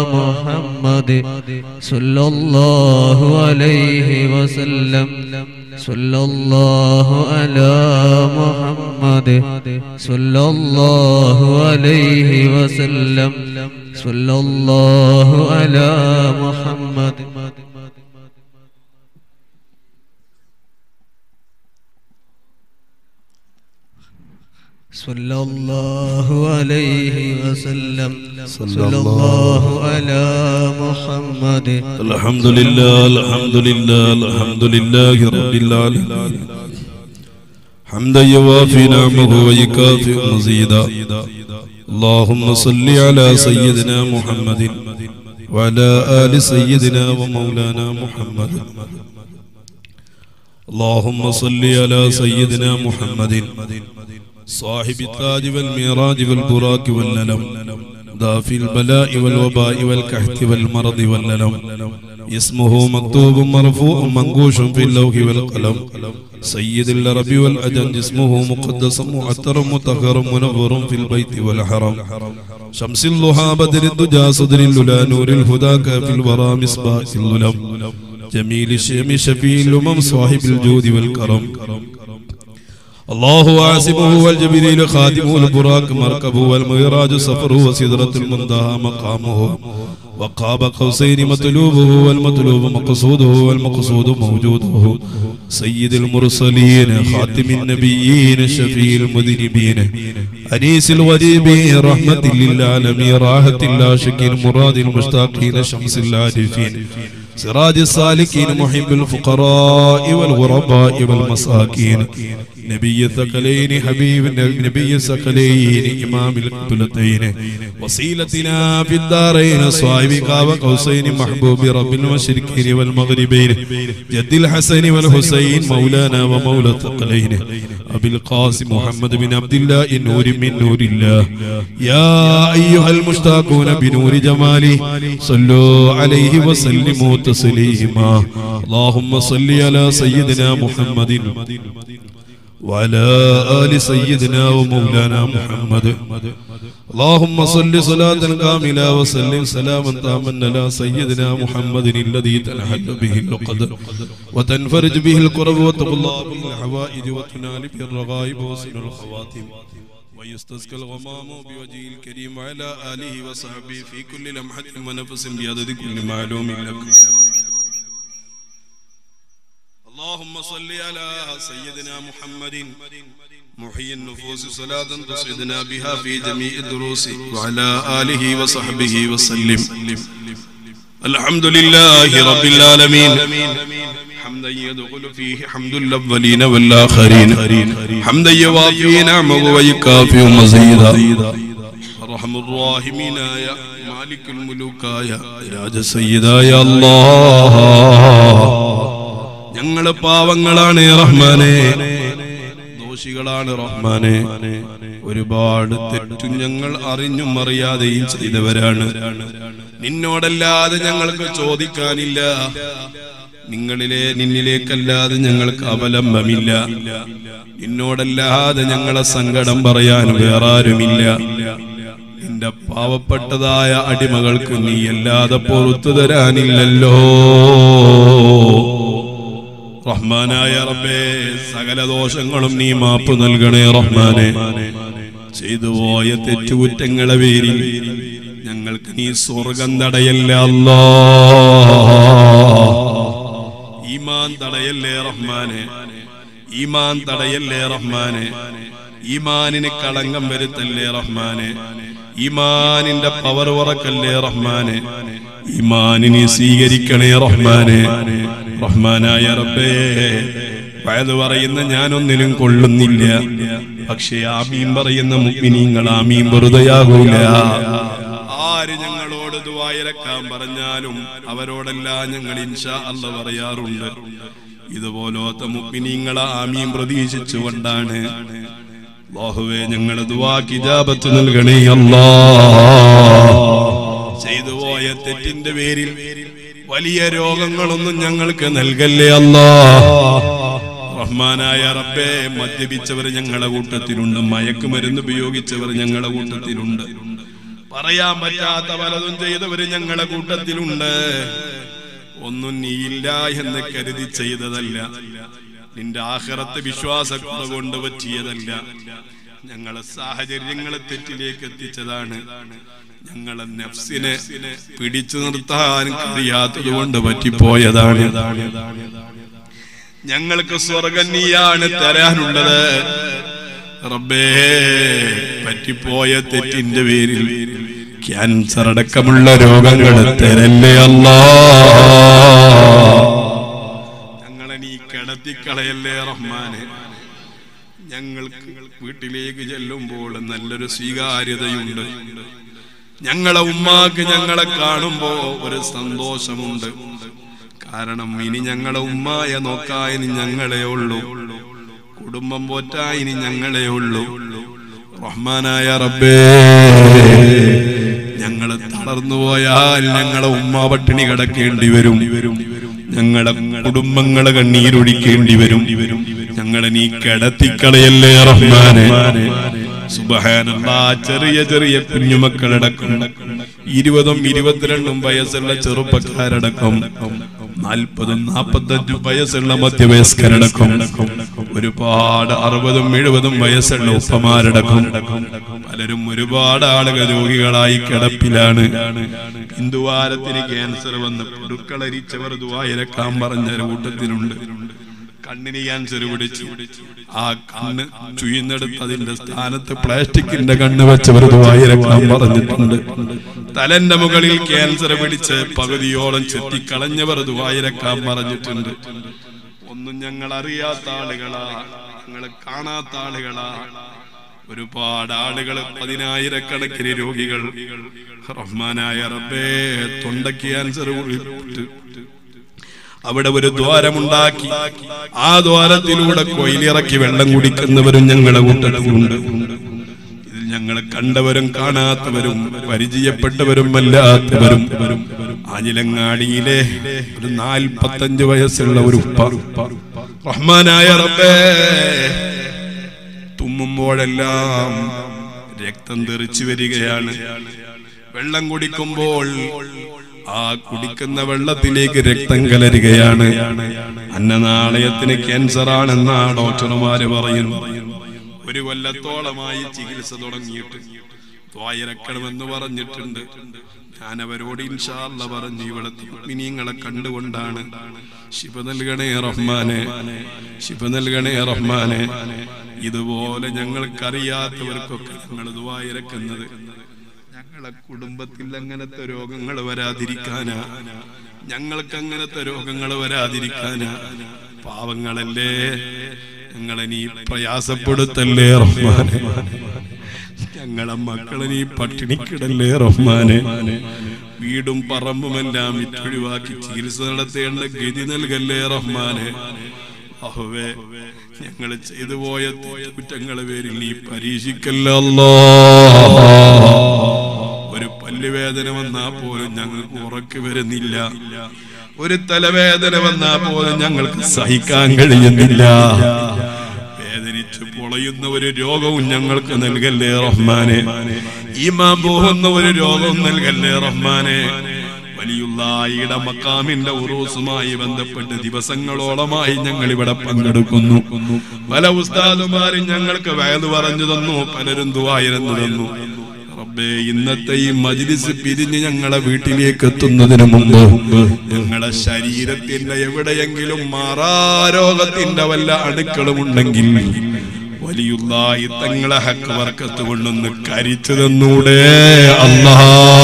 محمد صلى الله عليه وسلم صلى الله على محمد صلى الله عليه وسلم صلى الله على محمد صلى الله عليه وسلم صلى الله على محمد الحمد لله الحمد لله الحمد لله رب العالمين حمدا يوافي نعمه ويكافئ مزيدا اللهم صل على سيدنا محمد وعلى آل سيدنا ومولانا محمد اللهم صل على سيدنا محمد صاحب التاج والميراج والبراك والنلم دافي البلاء والوباء والكحت والمرض والنلم اسمه مكتوب مرفوع منقوش في اللوح والقلم سيد العرب والأجن اسمه مقدس معطر مطهر منور في البيت والحرم شمس اللها بدر الدجى صدر الللا نور الهدى كافي الورى مصباح الللم جميل الشيم شفيع الأمم صاحب الجود والكرم الله عاصمه والجبريل خادمه البراق مركبه والميراج سفره وسدرة المنتهى مقامه وقاب قوسين مطلوبه والمطلوب مقصوده والمقصود موجوده سيد المرسلين خاتم النبيين شفيع المذنبين أنيس الغريبين رحمة للعالمين راحة العاشقين مراد المشتاقين شمس العارفين سراج السالكين محب الفقراء والغرباء والمساكين نبي الثقلين حبيب نبي الثقلين إمام القبلتين وصيلتنا في الدارين صاحب قاب قوسين محبوب رب المشركين والمغربين جد الحسن والحسين مولانا ومولى الثقلين أبي القاسم محمد بن عبد الله نور من نور الله يا أيها المشتاقون بنور جماله صلوا عليه وسلموا تسليما اللهم صل على سيدنا محمد وعلى آل سيدنا ومولانا محمد اللهم صل صلاة كاملة وسلم سلاما تاما على سيدنا محمد الذي تنحل به اللقد وتنفرج به الكرب وتقضى به الحوائج وتنال به الرغائب وسن الخواتم ويستسقى الغمام بوجهه الكريم وعلى آله وصحبه في كل لمحة ونفس بعدد كل معلوم لك اللهم صل على سيدنا محمد محيي النفوس صلاة تسعدنا بها في جميع الدروس وعلى آله وصحبه وسلم الحمد لله رب العالمين حمدا يدخل فيه حمد الأولين والآخرين حمدا يوافي نعمه ويكافئ مزيدا الرحم الراحمين يا مالك الملوك يا രാജ സയ്യിദായ അല്ലാഹ് ഞങ്ങള് പാവങ്ങളാണ് റഹ്മാനെ ദോഷികളാണ് റഹ്മാനെ ഒരുപാട് തെറ്റും ഞങ്ങൾ അറിഞ്ഞും അറിയാതെയും ചെയ്തവരാണ് നിന്നോടല്ലാതെ ഞങ്ങൾക്ക് ചോദിക്കാനില്ല നിങ്ങളിലെ നിന്നിലേക്കല്ലാതെ ഞങ്ങൾക്ക് അവലംബമില്ല നിന്നോടല്ലാതെ ഞങ്ങളെ സങ്കടം പറയാൻ വേറാരുമില്ല നിന്റെ പാവപ്പെട്ടതായ അടിമകൾക്ക് നീ അല്ലാതെ പുറത്തു തരാനില്ലല്ലോ റഹ്മാനായ റബ്ബേ സകല ദോഷങ്ങളും നീ മാപ്പ് നൽകണേ റഹ്മാനെ ചെയ്തു പോയ തെറ്റുകുറ്റങ്ങളെ പേരിൽ ഞങ്ങൾക്ക് നീ സ്വർഗം തടയല്ല അല്ലാ ഈമാൻ തടയല്ലേ റഹ്മാനെ ഈമാൻ തടയല്ലേ റഹ്മാനെ ഈമാനിന് കളങ്കം വരുത്തല്ലേ റഹ്മാനെ ഈമാനിന്റെ പവർ ഉറക്കല്ലേ റഹ്മാനെ ഈമാനിനെ സ്വീകരിക്കണേ റഹ്മാനെ റഹ്മാനായ റബ്ബേ വയത് പറയുന്ന ഞാനൊന്നിനും കൊള്ളുന്നില്ല പക്ഷേ ആമീൻ പറയുന്ന മുഗ്മിനീങ്ങൾ ആമീൻ വെറുതെയാകൂല ആര് ഞങ്ങളോട് ദുവായിരക്കാൻ പറഞ്ഞാലും അവരോടെല്ലാം ഞങ്ങൾ ഇൻഷാ അല്ല പറയാറുണ്ട് ഇതുപോലത്തെ മുഗ്മിനീങ്ങളെ ആമീൻ പ്രതീക്ഷിച്ചുകൊണ്ടാണ് ബാഹുവേ ഞങ്ങൾ ദുവാ കിജാബത്ത് നൽകണേ അല്ലാ ചെയ്തു പോയ തെറ്റിന്റെ പേരിൽ വലിയ രോഗങ്ങളൊന്നും ഞങ്ങൾക്ക് നൽകല്ലേ അല്ലാ റഹ്മാനായ റബ്ബേ മദ്യപിച്ചവർ ഞങ്ങളെ കൂട്ടത്തിലുണ്ട് മയക്കുമരുന്ന് ഉപയോഗിച്ചവർ ഞങ്ങളെ കൂട്ടത്തിലുണ്ട് പറയാൻ പറ്റാത്ത പലതും ചെയ്തവര് ഞങ്ങളെ കൂട്ടത്തിലുണ്ട് ഒന്നും നീയില്ല എന്ന് കരുതി ചെയ്തതല്ല നിന്റെ ആഹ്റത്തെ വിശ്വാസക്കുറ കൊണ്ട് പറ്റിയതല്ല ഞങ്ങളെ സാഹചര്യങ്ങളെ തെറ്റിലേക്ക് എത്തിച്ചതാണ് ഞങ്ങളെ നഫ്സിനെ പിടിച്ചു നിർത്താൻ കഴിയാത്തത് കൊണ്ട് പറ്റിപ്പോയതാണ് ഞങ്ങൾക്ക് സ്വർഗം നീയാണ് തരാനുള്ളത് റബ്ബേ പറ്റിപ്പോയ തെറ്റിന്റെ പേരിൽ ക്യാൻസർ അടക്കമുള്ള രോഗങ്ങൾ തരല്ലേ അല്ലാ ഞങ്ങളെ നീ കിടത്തിക്കളയല്ലേ റഹ്മാനെ ഞങ്ങൾക്ക് വീട്ടിലേക്ക് ചെല്ലുമ്പോൾ നല്ലൊരു സ്വീകാര്യതയുണ്ട് ഞങ്ങളെ ഉമ്മാക്ക് ഞങ്ങളെ കാണുമ്പോ ഒരു സന്തോഷമുണ്ട് കാരണം ഇനി ഞങ്ങളെ ഉമ്മായ നോക്കാൻ ഇനി ഞങ്ങളെ ഉള്ളൂ കുടുംബം പോറ്റാൻ ഇനി ഞങ്ങളെ ഉള്ളൂ റഹ്മാനായ റബ്ബേ ഞങ്ങൾ തളർന്നു പോയാൽ ഞങ്ങളെ ഉമ്മ പട്ടിണി കിടക്കേണ്ടി വരും ഞങ്ങളെ കുടുംബങ്ങളെ കണ്ണീരൊഴിക്കേണ്ടി വരും ഞങ്ങളെ നീ കിടത്തിക്കളയല്ലേ റഹ്മാനെ സുബഹാനല്ലാ ചെറിയ ചെറിയ കുഞ്ഞുമക്കളടക്കം ഇരുപതും ഇരുപത്തിരണ്ടും വയസ്സുള്ള ചെറുപ്പക്കാരടക്കം നാൽപ്പതും നാൽപ്പത്തഞ്ചും വയസ്സുള്ള മധ്യവയസ്കരടക്കം ഒരുപാട് അറുപതും എഴുപതും വയസ്സുള്ള ഉപ്പമാരടക്കം പലരും ഒരുപാട് ആളുകൾ രോഗികളായി കിടപ്പിലാണ് ഹിന്ദുവാരത്തിന് ക്യാൻസർ വന്ന് പുടുക്കളരിച്ചവർ ദുവായിരക്കാൻ പറഞ്ഞ ഒരു കൂട്ടത്തിലുണ്ട് കണ്ണിന് ക്യാൻസർ പിടിച്ചു ആ കണ്ണ് ചുയിന്നെടുത്ത് അതിന്റെ സ്ഥാനത്ത് പ്ലാസ്റ്റിക്കിന്റെ കണ്ണ് വെച്ചവർ ദുവായിരക്കാൻ പറഞ്ഞിട്ടുണ്ട് തലന്റെ മുകളിൽ ക്യാൻസർ പിടിച്ച് പകുതിയോളം ചെത്തിക്കളഞ്ഞവർ ദുവായിരക്കാൻ പറഞ്ഞിട്ടുണ്ട് ഒന്നും ഞങ്ങൾ അറിയാത്ത ആളുകളാ ഞങ്ങൾ കാണാത്ത ആളുകളാ ഒരുപാട് ആളുകൾ പതിനായിരക്കണക്കിന് രോഗികൾ റഹ്മാനായ റബ്ബേ തൊണ്ടയ്ക്ക് ക്യാൻസർ അവിടെ ഒരു ദ്വാരമുണ്ടാക്കി ആ ദ്വാരത്തിലൂടെ കൊയിലിറക്കി വെള്ളം കുടിക്കുന്നവരും ഞങ്ങളെ കൂട്ടത്തിലുണ്ട് ഇതിൽ ഞങ്ങളെ കണ്ടവരും കാണാത്തവരും പരിചയപ്പെട്ടവരും അല്ലാത്തവരും ആഞ്ഞിലങ്ങാടിയിലെ ഒരു നാൽപ്പത്തഞ്ച് വയസ്സുള്ള ഒരു ഉപ്പ റഹ്മാനായ റബ്ബേ തുമ്മുമ്പോഴെല്ലാം രക്തം തെറിച്ചു വരികയാണ് വെള്ളം കുടിക്കുമ്പോൾ ആ കുടിക്കുന്ന വെള്ളത്തിലേക്ക് രക്തം കലരുകയാണ് അന്നനാളയത്തിന് ക്യാൻസർ ആണെന്നാ ഡോക്ടർമാര് പറയുന്നു ഒരു കൊല്ലത്തോളമായി ചികിത്സ തുടങ്ങിയിട്ട് ദ്വായിരക്കണമെന്ന് പറഞ്ഞിട്ടുണ്ട് ഞാൻ അവരോട് ഇൻഷാല്ല പറഞ്ഞു ഇവിടത്തെ മിനിങ്ങളെ കണ്ടുകൊണ്ടാണ് ശിവ നൽകണേ റഹ്മാനെ ശിവ നൽകണേ റഹ്മാനെ ഇതുപോലെ ഞങ്ങൾക്കറിയാത്തവർക്കൊക്കെ ഞങ്ങൾ ദ്വായിരക്കുന്നത് ഞങ്ങളെ കുടുംബത്തിൽ അങ്ങനത്തെ രോഗങ്ങൾ വരാതിരിക്കാനാ ഞങ്ങൾക്ക് അങ്ങനത്തെ രോഗങ്ങൾ വരാതിരിക്കാനാ പാവങ്ങളല്ലേ ഞങ്ങളെ നീ പ്രയാസപ്പെടുത്തല്ലേ റഹ്മാനെ ഞങ്ങളെ മക്കളെ നീ പട്ടിണിക്കിടല്ലേ റഹ്മാനെ വീടും പറമ്പുമെല്ലാം വിറ്റൊഴിവാക്കി ചികിത്സ നടത്തേണ്ട ഗതി നൽകല്ലേ റഹ്മാനെ അഹുവേ ഞങ്ങൾ ചെയ്തു പോയ കുറ്റങ്ങളെ പേരിൽ നീ പരീക്ഷിക്കല്ലോ ഒരു പല്ലുവേദന വന്നാ പോലും ഞങ്ങൾക്ക് ഉറക്ക് വരുന്നില്ല ഒരു തലവേദന വന്നാ പോലും ഞങ്ങൾക്ക് സഹിക്കാൻ കഴിയുന്നില്ല വേദനിച്ച് പൊളയുന്ന ഒരു രോഗവും ഞങ്ങൾക്ക് നൽകല്ലേ റഹ്മാനെ ഈമാ പോകുന്ന ഒരു രോഗവും നൽകല്ലേ റഹ്മാനെ വലിയുള്ളായിയുടെ മക്കാമിന്റെ ഉറൂസുമായി ബന്ധപ്പെട്ട് ദിവസങ്ങളോളമായി ഞങ്ങൾ ഇവിടെ പങ്കെടുക്കുന്നു പല ഉസ്താദുമാരും ഞങ്ങൾക്ക് വയത് പറഞ്ഞു തന്നു പലരും ദുവായിരുന്നു തന്നു റബ്ബേ ഇന്നത്തെ ഈ മജിലിസ് പിരിഞ്ഞ് ഞങ്ങളെ വീട്ടിലേക്ക് എത്തുന്നതിന് മുമ്പ് ഞങ്ങളെ ശരീരത്തിന്റെ എവിടെയെങ്കിലും മാറാരോഗത്തിന്റെ വല്ല അണുക്കളും ഉണ്ടെങ്കിൽ വലിയുള്ളായി തങ്ങളെ ഹക്ക് വർക്കത്ത് കൊണ്ടൊന്ന് കരിച്ചു തന്നൂടെ അല്ലാ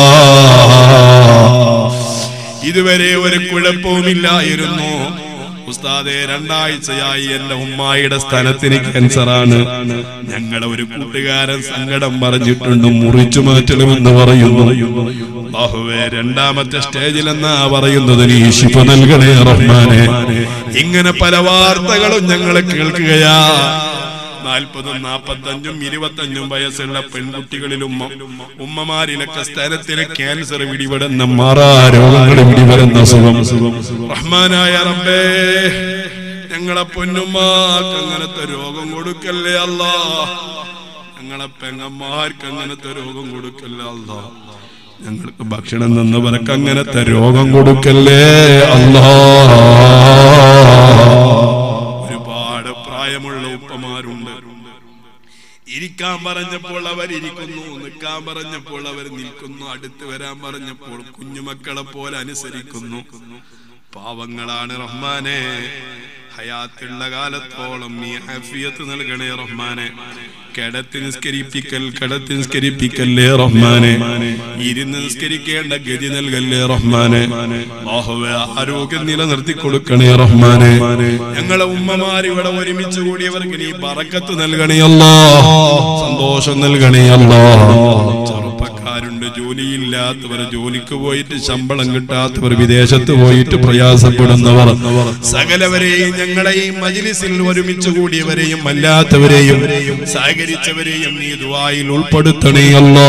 ഇതുവരെ ഒരു കുഴപ്പവുമില്ലായിരുന്നു ഉസ്താദെ രണ്ടാഴ്ചയായി എന്റെ ഉമ്മായിയുടെ സ്ഥലത്തിന് ക്യാൻസറാണ് ഞങ്ങളെ ഒരു കൂട്ടുകാരൻ സങ്കടം പറഞ്ഞിട്ടുണ്ട് മുറിച്ചു മാറ്റണമെന്ന് പറയുന്നു ബാഹുവേ രണ്ടാമത്തെ സ്റ്റേജിൽ എന്നാ പറയുന്നത് നീ ശിപ നൽകണേ റഹ്മാനെ ഇങ്ങനെ പല വാർത്തകളും ഞങ്ങൾ കേൾക്കുകയാ നാൽപ്പതും നാൽപ്പത്തഞ്ചും ഇരുപത്തഞ്ചും വയസ്സുള്ള പെൺകുട്ടികളിലും ഉമ്മ- ഉമ്മമാരിലൊക്കെ സ്ഥലത്തിലെ ക്യാൻസർ പിടിപെടുന്ന മാറാ രോഗങ്ങൾ പിടിപെടുന്ന സുഖം റഹ്മാനായ റബ്ബേ ഞങ്ങളെ പൊന്നുമാക്ക് അങ്ങനത്തെ രോഗം കൊടുക്കല്ലേ അല്ലാ ഞങ്ങളെ പെങ്ങന്മാർക്ക് അങ്ങനത്തെ രോഗം കൊടുക്കല്ലേ അല്ലാ ഞങ്ങൾക്ക് ഭക്ഷണം തന്നവർക്ക് അങ്ങനത്തെ രോഗം കൊടുക്കല്ലേ അല്ലാ ഒരുപാട് പ്രായമുള്ള ഉപ്പമാരുണ്ട് ഇരിക്കാൻ പറഞ്ഞപ്പോൾ അവർ ഇരിക്കുന്നു നിൽക്കാൻ പറഞ്ഞപ്പോൾ അവർ നിൽക്കുന്നു അടുത്ത് വരാൻ പറഞ്ഞപ്പോൾ കുഞ്ഞുമക്കളെ പോലെ അനുസരിക്കുന്നു പാവങ്ങളാണ് റഹ്മാനെ ഹയാത്തുള്ള കാലത്തോളം നീ ആഫിയത്ത് നൽകണേ റഹ്മാനെ കിടത്തി നിസ്കരിപ്പിക്കൽ കിടത്തി നിസ്കരിപ്പിക്കല്ലേ റഹ്മാനെ ഇരുന്ന് നിസ്കരിക്കേണ്ട ഗതി നൽകല്ലേ റഹ്മാനെ അല്ലാഹുവേ, ആരോഗ്യം നിലനിർത്തി കൊടുക്കണേ റഹ്മാനെ ഞങ്ങളെ ഉമ്മമാർ ഇവിടെ ഒരുമിച്ച് കൂടിയവർക്ക് നീ ബറക്കത്ത് നൽകണേ അല്ലാ സന്തോഷം നൽകണേ അല്ലാ ചെറുപ്പക്കാരുണ്ട് ജോലിയില്ലാത്തവർ ജോലിക്ക് പോയിട്ട് ശമ്പളം കിട്ടാത്തവർ വിദേശത്ത് പോയിട്ട് പ്രയാസപ്പെടുന്നവർ സകലവരെയും ഞങ്ങളെയും മജിലിസിൽ ഒരുമിച്ച് കൂടിയവരെയും അല്ലാത്തവരെയും സഹകരിച്ചവരെയും നീ ദുആയിൽ ഉൾപ്പെടുത്തണേ അല്ലാ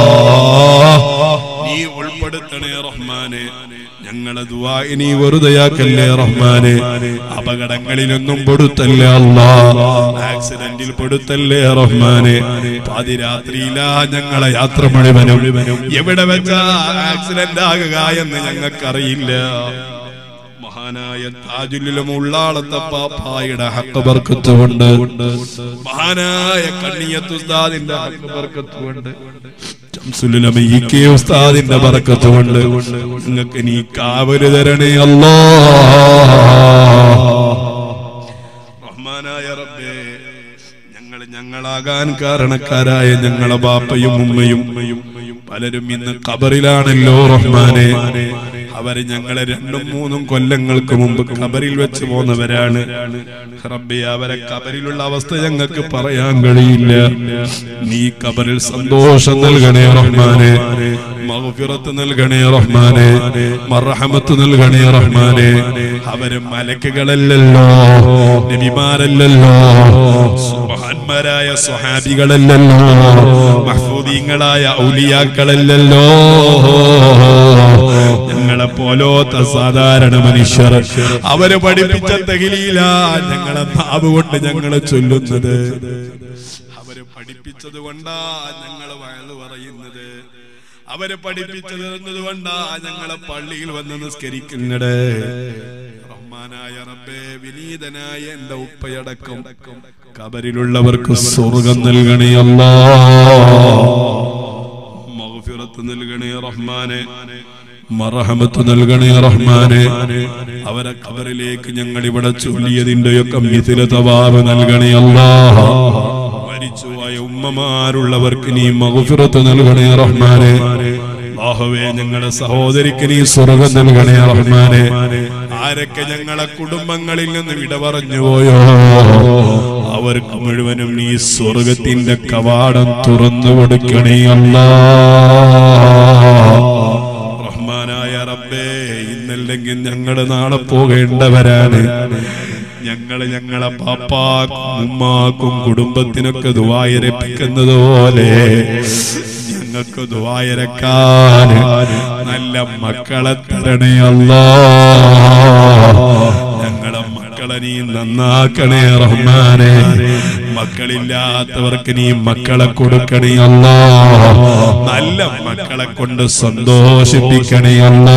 നീ ഉൾപ്പെടുത്തണേ റഹ്മാനെ ഞങ്ങളെ ദുആ നീ വെറുതെയാക്കല്ലേ റഹ്മാനെ അപകടങ്ങളിലൊന്നും പെടുത്തല്ലേ അല്ലാ ആക്സിഡന്റിൽ പെടുത്തല്ലേ റഹ്മാനെ പാതിരാത്രിയിലാ ഞങ്ങളെ യാത്ര മുഴുവനും എവിടെ വെച്ചാ ആക്സിഡന്റ് ആകുക എന്ന് ഞങ്ങൾക്കറിയില്ല മഹാനായ താജുലിലും ഉള്ളാളത്തെ പാപ്പായുടെ ഹക്ക് ബർക്കത്ത് കൊണ്ട് മഹാനായ കണ്ണിയത്തുസ്താദിന്റെ ഹക്ക് ബർക്കത്ത് കൊണ്ട് ശംസുലുലമ ഈ കെ ഉസ്താദിന്റെ ബർക്കത്ത് കൊണ്ട് നിങ്ങൾക്ക് നീ കാവല് തരണേ അല്ലാ റഹ്മാനായ റബ്ബേ ഞങ്ങൾ ഞങ്ങളാകാൻ കാരണക്കാരായ ഞങ്ങളെ ബാപ്പയും ഉമ്മയും പലരും ഇന്ന് ഖബറിലാണല്ലോ റഹ്മാനെ അവര് ഞങ്ങളെ രണ്ടും മൂന്നും കൊല്ലങ്ങൾക്ക് മുമ്പ് ഖബറിൽ വെച്ച് പോന്നവരാണ് റബ്ബെ അവരെ ഖബറിലുള്ള അവസ്ഥ ഞങ്ങൾക്ക് പറയാൻ കഴിയില്ല നീ ഖബറിൽ സന്തോഷം നൽകണേ റഹ്മാനെ മഗ്ഫിറത്ത് നൽകണേ റഹ്മാനെ മർഹമത്ത് നൽകണേ റഹ്മാനെ അവര് മലക്കുകളല്ലല്ലോ നബിമാരല്ലല്ലോ സുബ്ഹാന്മാരായ സ്വഹാബികളല്ലല്ലോ മഹ്ഫൂദീങ്ങളായ ഔലിയാക്കളല്ലല്ലോ ഞങ്ങളെ പോലോത്ത സാധാരണ മനുഷ്യർ അവര് പഠിപ്പിച്ച തകിലീല ഞങ്ങളെ നാവ് കൊണ്ട് ഞങ്ങളെ ചൊല്ലുന്നത് അവര് പഠിപ്പിച്ചത് കൊണ്ടാ ഞങ്ങള് വയല് പറയുന്നത് അവര് പഠിപ്പിച്ചത് കൊണ്ടാ ഞങ്ങളെ പള്ളിയിൽ വന്ന് നിസ്കരിക്കുന്നത് റഹ്മാനായ റബ്ബേ വിനീതനായ എന്റെ ഉപ്പയടക്കം കബരിലുള്ളവർക്ക് സ്വർഗം നൽകണേ അല്ലാ മഗ്ഫിറത്ത് നൽകണേ റഹ്മാനെ മറഹമത്ത് നൽകണേ റഹ്മാനെ അവരെ കബറിലേക്ക് ഞങ്ങൾ ഇവിടെ ചൊല്ലിയതിന്റെയൊക്കെ മിഥില തവാബ് നൽകണേ അല്ലാ മരിച്ചുപോയ ഉമ്മമാരുള്ളവർക്ക് നീ മഗ്ഫിറത്ത് നൽകണേ റഹ്മാനെ അല്ലാഹുവേ ഞങ്ങളുടെ സഹോദരിക്ക് നീ സ്വർഗം നൽകണേ റഹ്മാനെ ആരൊക്കെ ഞങ്ങളെ കുടുംബങ്ങളിൽ നിന്ന് വിട പറഞ്ഞു പോയോ അവർക്ക് മുഴുവനും നീ സ്വർഗത്തിന്റെ കവാടം തുറന്നു കൊടുക്കണേ അല്ലാ റഹ്മാനായ റബ്ബേ ഇന്നല്ലെങ്കിൽ ഞങ്ങള് നാളെ പോകേണ്ടവരാണ് ഞങ്ങള് ഞങ്ങളെ പാപ്പാക്കും ഉമ്മാക്കും കുടുംബത്തിനൊക്കെ ദുവായരപ്പിക്കുന്നത് പോലെ ഞങ്ങൾക്ക് ദുവായരക്കാൻ നല്ല മക്കളെ തരണേ അല്ലാ ഞങ്ങളെ മക്കളെ നീ നന്നാക്കണേ റഹ്മാനെ മക്കളില്ലാത്തവർക്ക് നീ മക്കളെ കൊടുക്കണേ അല്ലാ നല്ല മക്കളെ കൊണ്ട് സന്തോഷിപ്പിക്കണേ അല്ലാ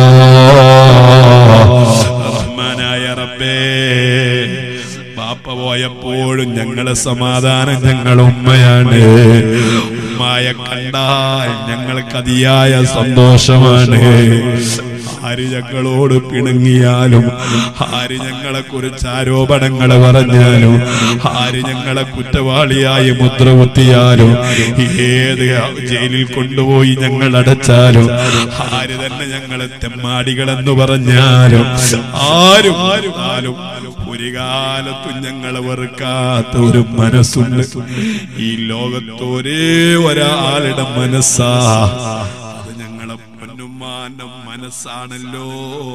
റഹ്മാനായ റബ്ബേ ബാപ്പ പോയപ്പോഴും ഞങ്ങളെ സമാധാനം ഞങ്ങൾ ഉമ്മയാണ് ഉമ്മായ കണ്ടാൽ ഞങ്ങൾക്ക് അതിയായ സന്തോഷമാണ് ആര് ഞങ്ങളോട് പിണങ്ങിയാലും ആര് ഞങ്ങളെ കുറിച്ച് ആരോപണങ്ങൾ പറഞ്ഞാലും ആര് ഞങ്ങളെ കുറ്റവാളിയായി മുദ്ര കുത്തിയാലും ഏത് ജയിലിൽ കൊണ്ടുപോയി ഞങ്ങൾ അടച്ചാലും ആര് തന്നെ ഞങ്ങളെ തെമ്മാടികളെന്ന് പറഞ്ഞാലും ആരും ആരും ഒരു കാലത്തും ഞങ്ങളെ വെറുക്കാത്ത ഒരു മനസ്സുണ്ട് ഈ ലോകത്ത് ഒരേ ഒരാളുടെ മനസ്സാ അത് ഞങ്ങളെ പൊന്നുമ്മാന്റെ മനസ്സാണല്ലോ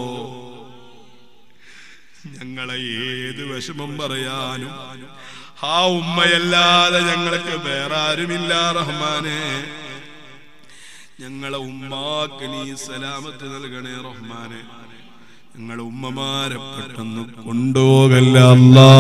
ഞങ്ങളെ ഏത് വിഷമം പറയാനും ആ ഉമ്മയല്ലാതെ ഞങ്ങൾക്ക് വേറെ ആരുമില്ല റഹ്മാനെ ഞങ്ങളെ ഉമ്മാക്ക് നീ സലാമത്ത് നൽകണേ റഹ്മാനെ ഞങ്ങളെ ഉമ്മമാരെ പെട്ടെന്ന് കൊണ്ടുപോകല്ല അല്ലാ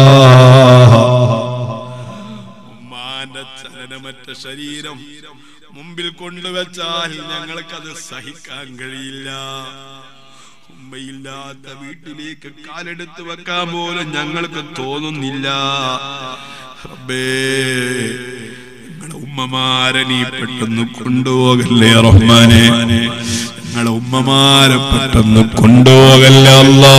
ഉമ്മാന്റെ ചലനമറ്റ ശരീരം മുമ്പിൽ കൊണ്ടുവച്ചാൽ ഞങ്ങൾക്കത് സഹിക്കാൻ കഴിയില്ല ഉമ്മയില്ലാത്ത വീട്ടിലേക്ക് കാലെടുത്ത് വെക്കാൻ പോലും ഞങ്ങൾക്ക് തോന്നുന്നില്ല റബ്ബേ ഞങ്ങളെ ഉമ്മമാരെ നീ പെട്ടെന്ന് കൊണ്ടുപോകല്ലേ റഹ്മാനെ ഞങ്ങളെ ഉമ്മമാരെ പെട്ടെന്ന് കൊണ്ടുപോകല്ലേ അല്ലാ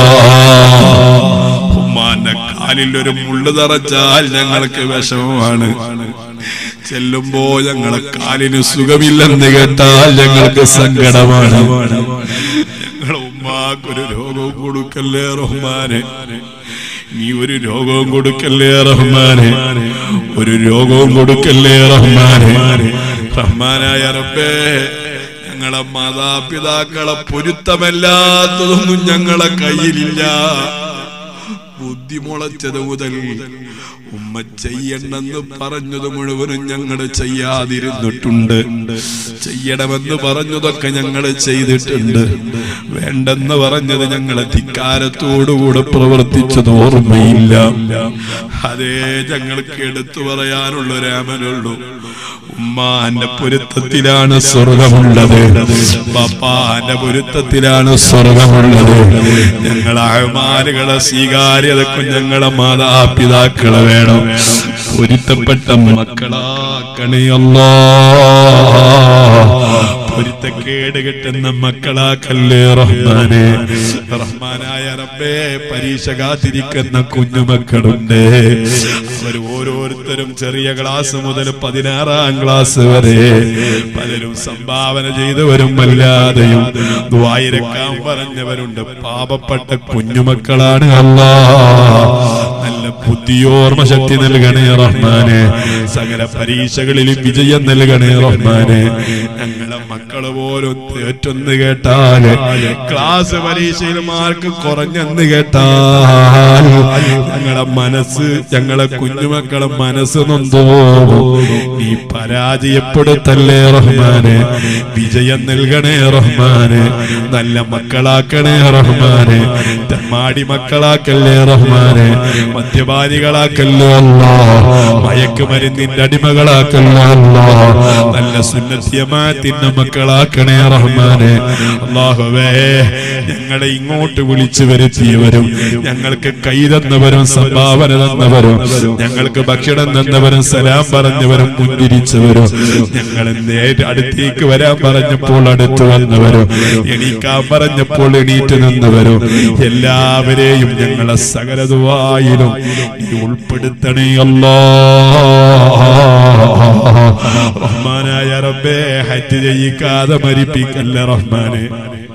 ഉമ്മാന്റെ കാലിൽ ഒരു മുള്ളു തറച്ചാൽ ഞങ്ങൾക്ക് വിഷമമാണ് ചെല്ലുമ്പോ ഞങ്ങളെ കാലിന് സുഖമില്ലെന്ന് കേട്ടാൽ ഞങ്ങൾക്ക് സങ്കടമാണ് ഞങ്ങളെ ഉമ്മാക്കൊരു രോഗവും കൊടുക്കല്ലേ റഹ്മാനെ നീ ഒരു രോഗവും കൊടുക്കല്ലേ റഹ്മാനെ ഒരു രോഗവും കൊടുക്കല്ലേ റഹ്മാനെ റഹ്മാനായ റബ്ബേ ഞങ്ങളെ മാതാപിതാക്കളെ പൊരുത്തമല്ലാത്തതൊന്നും ഞങ്ങളെ കയ്യിലില്ല ബുദ്ധി മുളച്ചത് മുതൽ ഉമ്മ ചെയ്യണമെന്ന് പറഞ്ഞത് മുഴുവനും ഞങ്ങൾ ചെയ്യാതിരുന്നിട്ടുണ്ട് ചെയ്യണമെന്ന് പറഞ്ഞതൊക്കെ ഞങ്ങൾ ചെയ്തിട്ടുണ്ട് വേണ്ടെന്ന് പറഞ്ഞത് ഞങ്ങളെ ധിക്കാരത്തോടുകൂടെ പ്രവർത്തിച്ചത് ഓർമ്മയില്ല അതേ ഞങ്ങൾക്ക് എടുത്തു പറയാനുള്ള ഒരു അമലുള്ളൂ ഉമ്മാന്റെ പൊരുത്തത്തിലാണ് സ്വർഗമുള്ളത് പപ്പാന്റെ പൊരുത്തത്തിലാണ് സ്വർഗമുള്ളത് ഞങ്ങൾ അഹമാലുകളെ സ്വീകാര്യതക്കും ഞങ്ങളെ മാതാപിതാക്കളെ വേണം പൊരുത്തപ്പെട്ട മക്കളാക്കണിയല്ലോ പൊരുത്തക്കേട് കിട്ടുന്ന മക്കളാക്കല്ലേ റഹ്മാനെ റഹ്മാനായ റബ്ബേ പരീക്ഷ കാത്തിരിക്കുന്ന കുഞ്ഞുമക്കളുണ്ട് അവർ ഓരോരുത്തരും ചെറിയ ക്ലാസ് മുതൽ പതിനാറാം ക്ലാസ് വരെ പലരും സംഭാവന ചെയ്തവരും അല്ലാതെയും ദ്വായിരക്കാൻ പറഞ്ഞവരുണ്ട് പാപപ്പെട്ട കുഞ്ഞുമക്കളാണ് അല്ലാ നല്ല ബുദ്ധിയോർമ്മ ശക്തി നൽകണേ റഹ്മാനെ സകല പരീക്ഷകളിലും വിജയം നൽകണേ റഹ്മാനെ ഞങ്ങളെ മക്കള് പോലും തേറ്റൊന്ന് കേട്ടാല് ക്ലാസ് പരീക്ഷയിൽ മാർക്ക് കുറഞ്ഞെന്ന് കേട്ടാൽ ഞങ്ങളെ മനസ്സ് ഞങ്ങളെ കുഞ്ഞുമക്കളെ മനസ്സ് നൊന്തോ നീ പരാജയപ്പെടുത്തല്ലേ റഹ്മാനെ വിജയം നൽകണേ റഹ്മാനെ നല്ല മക്കളാക്കണേ റഹ്മാനെ തെമ്മാടി മക്കളാക്കല്ലേ റഹ്മാനെ മദ്യപാനികളാക്കല്ലോ അല്ലാ മയക്കുമരുന്നിന്റെ അടിമകളാക്കല്ലോ അല്ലാ നല്ല സുന്നത്യമാത്തിന്റെ മക്കളാക്കണേ റഹ്മാനെ അള്ളാഹുവേ ഞങ്ങളെ ഇങ്ങോട്ട് വിളിച്ചു വരുത്തിയവരും ഞങ്ങൾക്ക് കൈ തന്നവരും സംഭാവന തന്നവരും ഞങ്ങൾക്ക് ഭക്ഷണം തന്നവരും സലാം പറഞ്ഞവരും മുൻതിരിച്ചവരും ഞങ്ങളെ നേരെ അടുത്തേക്ക് വരാൻ പറഞ്ഞപ്പോൾ അടുത്ത് വന്നവരും എണീക്കാൻ പറഞ്ഞപ്പോൾ എണീറ്റ് നിന്നവരും എല്ലാവരെയും ഞങ്ങളെ സകലതുവായിലും നീ ഉൾപ്പെടുത്തണേ അല്ലാ റഹ്മാനായ റബ്ബേ ഹജ്ജ് ചെയ്യിക്കാതെ മരിപ്പിക്കല്ലേ റഹ്മാനെ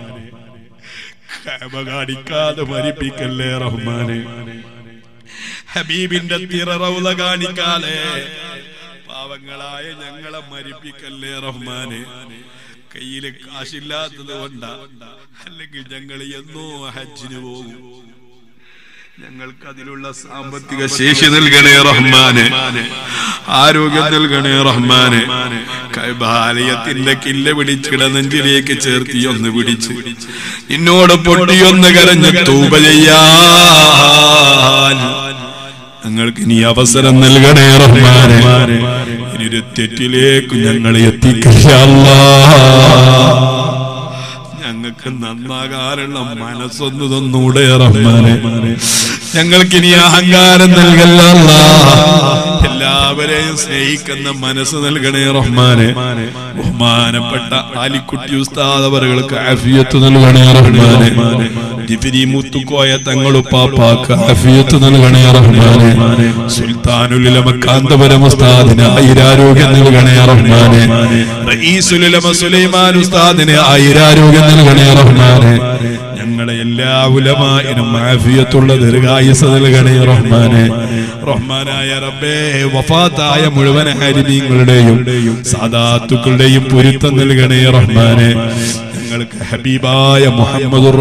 കഅബ കാണിക്കാതെ മരിപ്പിക്കല്ലേ റഹ്മാനെ ഹബീബിന്റെ തിററൗല കാണിക്കാതെ പാവങ്ങളായ ഞങ്ങളെ മരിപ്പിക്കല്ലേ റഹ്മാനെ കയ്യില് കാശില്ലാത്തത് കൊണ്ടാ അല്ലെങ്കിൽ ഞങ്ങൾ എന്നോ ഹജ്ജിന് പോകും ഞങ്ങൾക്ക് അതിലുള്ള സാമ്പത്തിക ശേഷി നൽകണേ റഹ്മാനെ ആരോഗ്യം നൽകണേ റഹ്മാനെ കൈബാലയത്തിന്റെ കില്ല പിടിച്ചിട നെഞ്ചിലേക്ക് ചേർത്തി ഒന്ന് പിടിച്ച് നിന്നോട് പൊട്ടിയൊന്ന് കരഞ്ഞ് തൂപ ചെയ്യാൻ ഞങ്ങൾക്ക് ഇനി അവസരം നൽകണേ റഹ്മാനെ ഇനിയൊരു തെറ്റിലേക്ക് ഞങ്ങൾ എത്തിക്കല്ല ഞങ്ങൾക്ക് നന്നാകാനുള്ള മനസ്സൊന്നു തന്നൂടെ റഹ്മാനെ ഞങ്ങൾക്ക് ഇനി അഹങ്കാരം നൽകല്ല എല്ലാവരെയും സ്നേഹിക്കുന്ന മനസ്സ് നൽകണേ റഹ്മാനെ ബഹുമാനപ്പെട്ട ആലിക്കുട്ടി ഉസ്താദ് അവർക്ക് ആഫിയത്ത് നൽകണേ റഹ്മാനെ ജിഫിരി മുത്തുക്കോയ തങ്ങളുപ്പാപ്പാക്ക് ആഫിയത്ത് നൽകണേ റഹ്മാനെ സുൽത്താനുലിലമ കാന്തപുരം ഉസ്താദിന് ആയിരാരോഗ്യം നൽകണേ റഹ്മാനെ റഈസുലിലമ സുലൈമാൻ ഉസ്താദിന് ആയിരാരോഗ്യം നൽകണേ റഹ്മാനെ ഞങ്ങളെ എല്ലാ ഉലമായിനും ആഫിയത്തുള്ള ദീർഘായുസ് നൽകണേ റഹ്മാനെ റഹ്മാനായ റബ്ബേ വഫാത്തായ മുഴുവൻ ഹാരിമീങ്ങളുടെയും സാദാത്തുക്കളുടെയും പൊരുത്തം നൽകണേ റഹ്മാനെ ഞങ്ങൾക്ക് ഹബീബായ മുഹമ്മദ്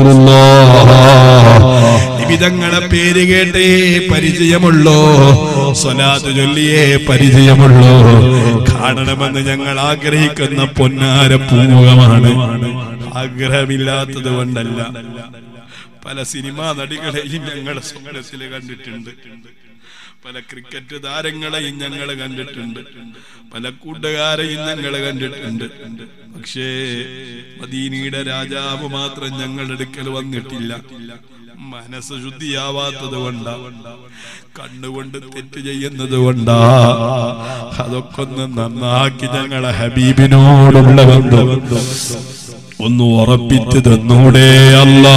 നിബിതങ്ങളെ പേര് കേട്ടേ പരിചയമുള്ളോ സ്വലാത്ത് ചൊല്ലിയേ പരിചയമുള്ളോ കാണണമെന്ന് ഞങ്ങൾ ആഗ്രഹിക്കുന്ന പൊന്നാര പൂമുഖമാണ് ആഗ്രഹമില്ലാത്തത് കൊണ്ടല്ല പല സിനിമാ നടികളെയും ഞങ്ങളുടെ സ്വപ്നത്തിൽ കണ്ടിട്ടുണ്ട് പല ക്രിക്കറ്റ് താരങ്ങളെയും ഞങ്ങൾ കണ്ടിട്ടുണ്ട് പല കൂട്ടുകാരെയും ഞങ്ങൾ കണ്ടിട്ടുണ്ട് പക്ഷേ മദീനയുടെ രാജാവ് മാത്രം ഞങ്ങളുടെ അടുക്കൽ വന്നിട്ടില്ല മനസ്സ് ശുദ്ധിയാവാത്തത് കൊണ്ടാ കണ്ണുകൊണ്ട് തെറ്റ് ചെയ്യുന്നത് കൊണ്ടാ അതൊക്കെ ഒന്ന് നന്നാക്കി ഞങ്ങളെ ഹബീബിനോടുള്ള ബന്ധം ഒന്ന് ഉറപ്പിച്ചു തന്നൂടെ അല്ലാ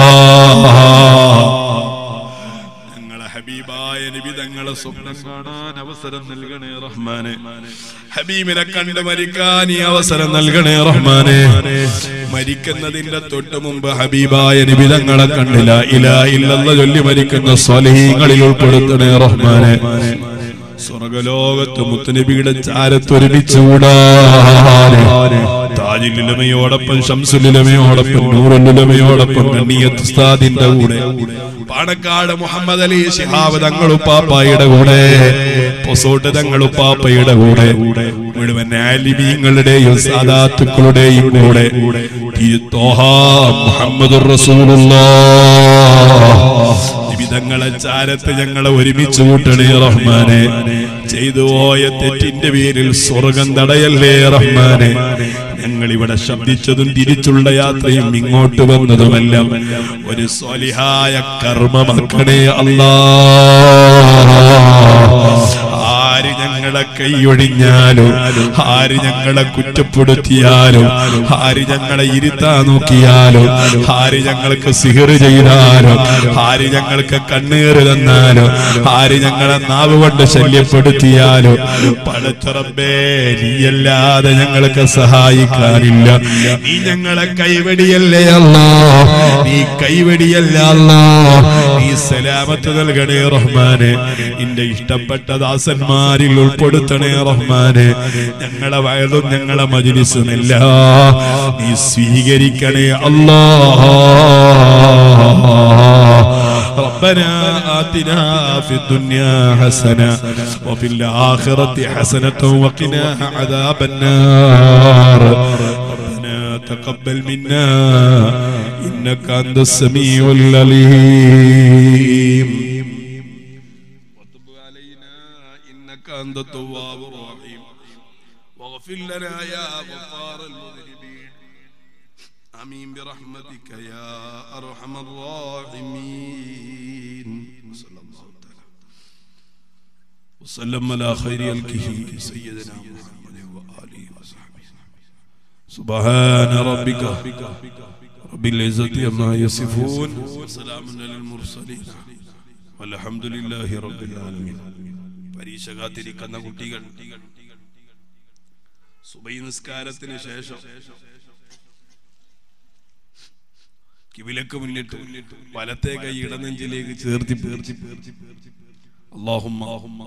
ഞങ്ങളെ ഹബീബായ നബി തങ്ങളെ സ്വപ്നം കാണാൻ അവസരം നൽകണേ റഹ്മാനെ ഹബീബിനെ കണ്ട് മരിക്കാൻ ഈ അവസരം നൽകണേ റഹ്മാനെ മരിക്കുന്നതിന്റെ തൊട്ട് മുമ്പ് ഹബീബായ നബി തങ്ങളെ കണ്ടില്ല ഇലാ ഇല്ലെന്ന് ചൊല്ലി മരിക്കുന്ന സ്വലഹീങ്ങളിൽ ഉൾപ്പെടുത്തണേ റഹ്മാനെ സ്വർഗലോകത്ത് മുത്തുനബിയുടെ ചാരത്തൊരുമിച്ചുകൂടാനെ താജിലുലമയോടൊപ്പം ഷംസുലുലമയോടൊപ്പം നൂറുലുലമയോടൊപ്പം കണ്ണിയത്ത് ഉസ്താദിന്റെ കൂടെ പാണക്കാട് മുഹമ്മദ് അലി ശിഹാബ് തങ്ങളുപ്പാപ്പായുടെ കൂടെ പൊസോട്ട് തങ്ങളുപ്പാപ്പയുടെ കൂടെ മുഴുവൻ ആലിമീങ്ങളുടെയും സാദാത്തുക്കളുടെയും കൂടെ ഈ തോഹ മുഹമ്മദുർ റസൂലുള്ളാഹ് വിധങ്ങളെ ചാരത്ത് ഞങ്ങളെ ഒരുമിച്ച് കൂട്ടണേ റഹ്മാനെ ചെയ്തു പോയ തെറ്റിന്റെ പേരിൽ സ്വർഗം തടയല്ലേ റഹ്മാനെ ഞങ്ങൾ ഇവിടെ ശബ്ദിച്ചതും തിരിച്ചുള്ള യാത്രയും ഇങ്ങോട്ട് വന്നതുമെല്ലാം ഒരു സ്വലിഹായ കർമ്മമാക്കണേ അല്ലാ ആര് ഞങ്ങളെ കൈയൊഴിഞ്ഞാലും ആര് ഞങ്ങളെ കുറ്റപ്പെടുത്തിയാലും ആര് ഞങ്ങളെ ഇരുത്താൻ നോക്കിയാലും ആര് ഞങ്ങൾക്ക് സിഹർ ചെയ്താലും ആര് ഞങ്ങൾക്ക് കണ്ണീർ തന്നാലും ആര് ഞങ്ങളെ നാവ് കൊണ്ട് ശല്യപ്പെടുത്തിയാലും പടച്ചുറമ്പേ നീയല്ലാതെ ഞങ്ങൾക്ക് സഹായിക്കാനില്ല നീ ഞങ്ങളെ കൈവടിയല്ലേ അല്ലോ നീ കൈവടിയല്ല അല്ലോ നീ സലാമത്ത് നൽകണേ റഹ്മാനെ നിന്റെ ഇഷ്ടപ്പെട്ട ദാസന്മാരിൽ ഉൾപ്പെടുത്തണേ റഹ്മാനെ ഞങ്ങളെ വയതും ഞങ്ങളെ മജിലിസുമില്ല നീ സ്വീകരിക്കണേ അല്ലാ ربنا آتنا في الدنيا حسنة وفي الآخرة حسنة وقنا عذاب النار ربنا تقبل منا إنك أنت السميع العليم وتب علينا إنك أنت التواب الرحيم واغفر لنا يا غفار المذنبين آمين برحمتك يا أرحم الراحمين صلى الله تعالى وسلم على خير الكه سيدنا محمد وآله وصحبه سبحان ربك رب العزة عما يصفون وسلام على المرسلين والحمد لله رب العالمين പരീക്ഷ കാത്തിരിക്കുന്ന കുട്ടികൾ സുബൈ നിസ്കാരത്തിന് ശേഷം കിവിലക്ക് മുന്നിട്ട് വലത്തെ കൈ ഇടനെഞ്ചിലേക്ക് ചേർത്തി പേർത്തി പേർത്തി പേർത്തി اللهم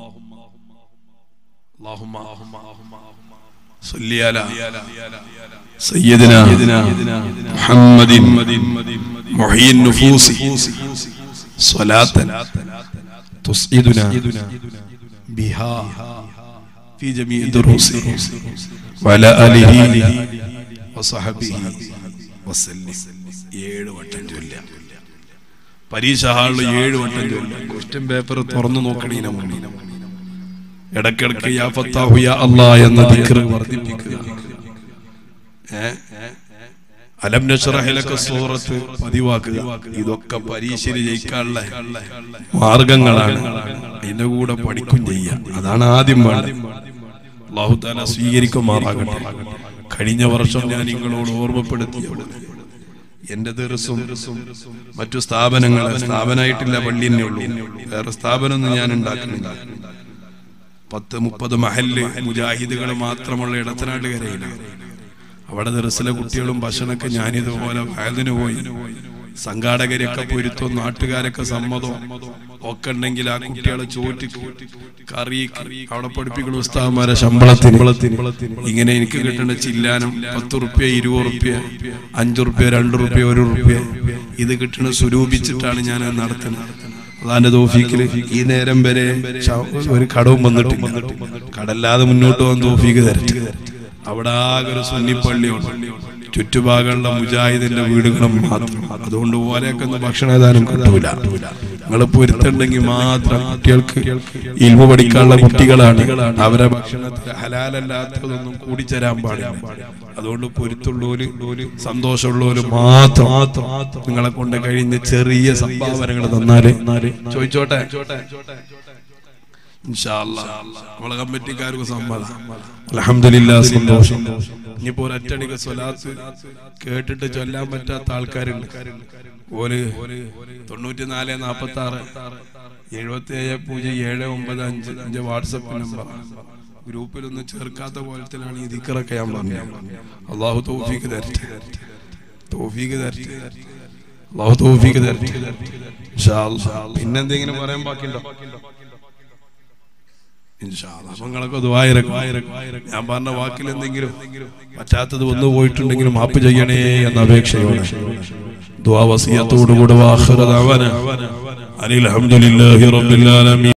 اللهم اللهم صل على سيدنا محمد محيي النفوس صلاة تسعدنا بها في جميع الدروس وعلى آله وصحبه وسلم ഏഴ് വട്ടം ചൊല്ലാം പരീക്ഷ ഹാളിൽ ഏഴ് വട്ടം ചൊല്ലാം ക്വസ്റ്റ്യൻ പേപ്പർ തുറന്നു നോക്കണീന മുന്നിൽ ഇടക്കിടക്ക് യാ ഫത്താഹു യാ അല്ലാ എന്ന ദിക്ർ വർദ്ധിപ്പിക്കുക ഏ? അലം നശ്റഹിലക സൂറത്ത് പതിവാക്കുക ഇതൊക്കെ പരീക്ഷയിൽ ജയിക്കാനുള്ള മാർഗങ്ങളാണ് അതിന്റെ കൂടെ പഠിക്കും ചെയ്യാം അതാണ് ആദ്യം വേണ്ടത് അള്ളാഹു താല സ്വീകരിക്കുമാറാകട്ടെ കഴിഞ്ഞ വർഷം ഞാൻ നിങ്ങളോട് ഓർമ്മപ്പെടുത്തിയ പോലെ എന്റെ ദിവസവും മറ്റു സ്ഥാപനങ്ങൾ സ്ഥാപനമായിട്ടില്ല പള്ളി തന്നെ ഉള്ളൂ വേറെ സ്ഥാപനമൊന്നും ഞാൻ ഉണ്ടാക്കുന്നില്ല പത്ത് മുപ്പത് മഹല്ല് മുജാഹിദുകൾ മാത്രമുള്ള ഇടത്തനാട്ടുകരയില്ല അവിടെ ദർസിലെ കുട്ടികളും ഭക്ഷണമൊക്കെ ഞാനിതുപോലെ വയലിന് പോയി സംഘാടകരൊക്കെ പൊരുത്തവും നാട്ടുകാരൊക്കെ സമ്മതവും ഒക്കെ ഉണ്ടെങ്കിൽ ആ കുട്ടികളെ ചോറ്റ് കറി അവിടെ പഠിപ്പിക്കുന്ന ഉസ്താവന്മാരെ ശമ്പളത്തിന് ഇങ്ങനെ എനിക്ക് കിട്ടേണ്ട ചില്ലാനം പത്ത് റുപ്യ ഇരുപത് റുപ്യ അഞ്ചു റുപ്യ രണ്ട് റുപ്യ ഒരു റുപ്യ ഇത് കിട്ടണ സ്വരൂപിച്ചിട്ടാണ് ഞാൻ അത് നടത്തുന്നത് അതാന്റെ തോഫീക്കില് ഈ നേരം വരെ ശ- ഒരു കടവും വന്നിട്ടില്ല കടല്ലാതെ മുന്നോട്ട് പോകാൻ തോഫീക്ക് തരട്ടെ അവിടെ ആകെ ഒരു സുന്നിപ്പള്ളിയുണ്ട് ചുറ്റുഭാഗമുള്ള മുജാഹിദിന്റെ വീടുകളും മാത്രം അതുകൊണ്ട് ഓരെയൊക്കെ ഒന്ന് ഭക്ഷണദാനം കിട്ടൂല നിങ്ങൾ പൊരുത്തുണ്ടെങ്കിൽ മാത്രം കുട്ടികൾക്ക് ഇൽമ പഠിക്കാനുള്ള കുട്ടികളാണ് അവരെ ഭക്ഷണത്തിൽ ഹലാലല്ലാത്തതൊന്നും കൂടിച്ചേരാൻ പാടില്ല അതുകൊണ്ട് പൊരുത്തുള്ളവര് സന്തോഷമുള്ളവര് മാത്രം നിങ്ങളെ കൊണ്ട് കഴിഞ്ഞ ചെറിയ സംഭാവനകൾ തന്നാല് ചോദിച്ചോട്ടെ ഇൻഷാ അല്ലാ. നമ്മളെ കമ്മിറ്റിക്കാർക്ക് സമ്മതം അലഹമില്ല സന്തോഷം ഇനിയിപ്പോ ഒരറ്റടിക്ക് സ്വലാത്ത് കേട്ടിട്ട് ചൊല്ലാൻ പറ്റാത്ത ആൾക്കാരുണ്ട് ഓല് തൊണ്ണൂറ്റിനാല് നാപ്പത്തി ആറ് എഴുപത്തി ഏഴ് പൂജ്യം ഏഴ് ഒമ്പത് അഞ്ച് അഞ്ച് വാട്സപ്പ് നമ്പർ ഗ്രൂപ്പിലൊന്നും ചേർക്കാത്ത പോലത്തിലാണ് ഈ ദിക്കറൊക്കെ ഞാൻ പറഞ്ഞത് അള്ളാഹു തൗഫീക്ക് തരട്ടെ തൗഫീക്ക് തരട്ടെ അള്ളാഹു തൗഫീക്ക് തരട്ടെ ഇൻഷാ അല്ലാ. പിന്നെന്തെങ്കിലും പറയാൻ ബാക്കിയുണ്ടോ ഇൻഷാ അല്ലാ. അപ്പൊ നിങ്ങളൊക്കെ ദുആയിരക്കും. ഞാൻ പറഞ്ഞ വാക്കിൽ എന്തെങ്കിലും പറ്റാത്തത് വന്നു പോയിട്ടുണ്ടെങ്കിലും മാപ്പ് ചെയ്യണേ എന്ന അപേക്ഷയോടെ ദുആ വസിയത്തോടുകൂടെ വാഖിറ ദഅവാന അനിൽ ഹംദുലില്ലാഹി റബ്ബിൽ ആലമീൻ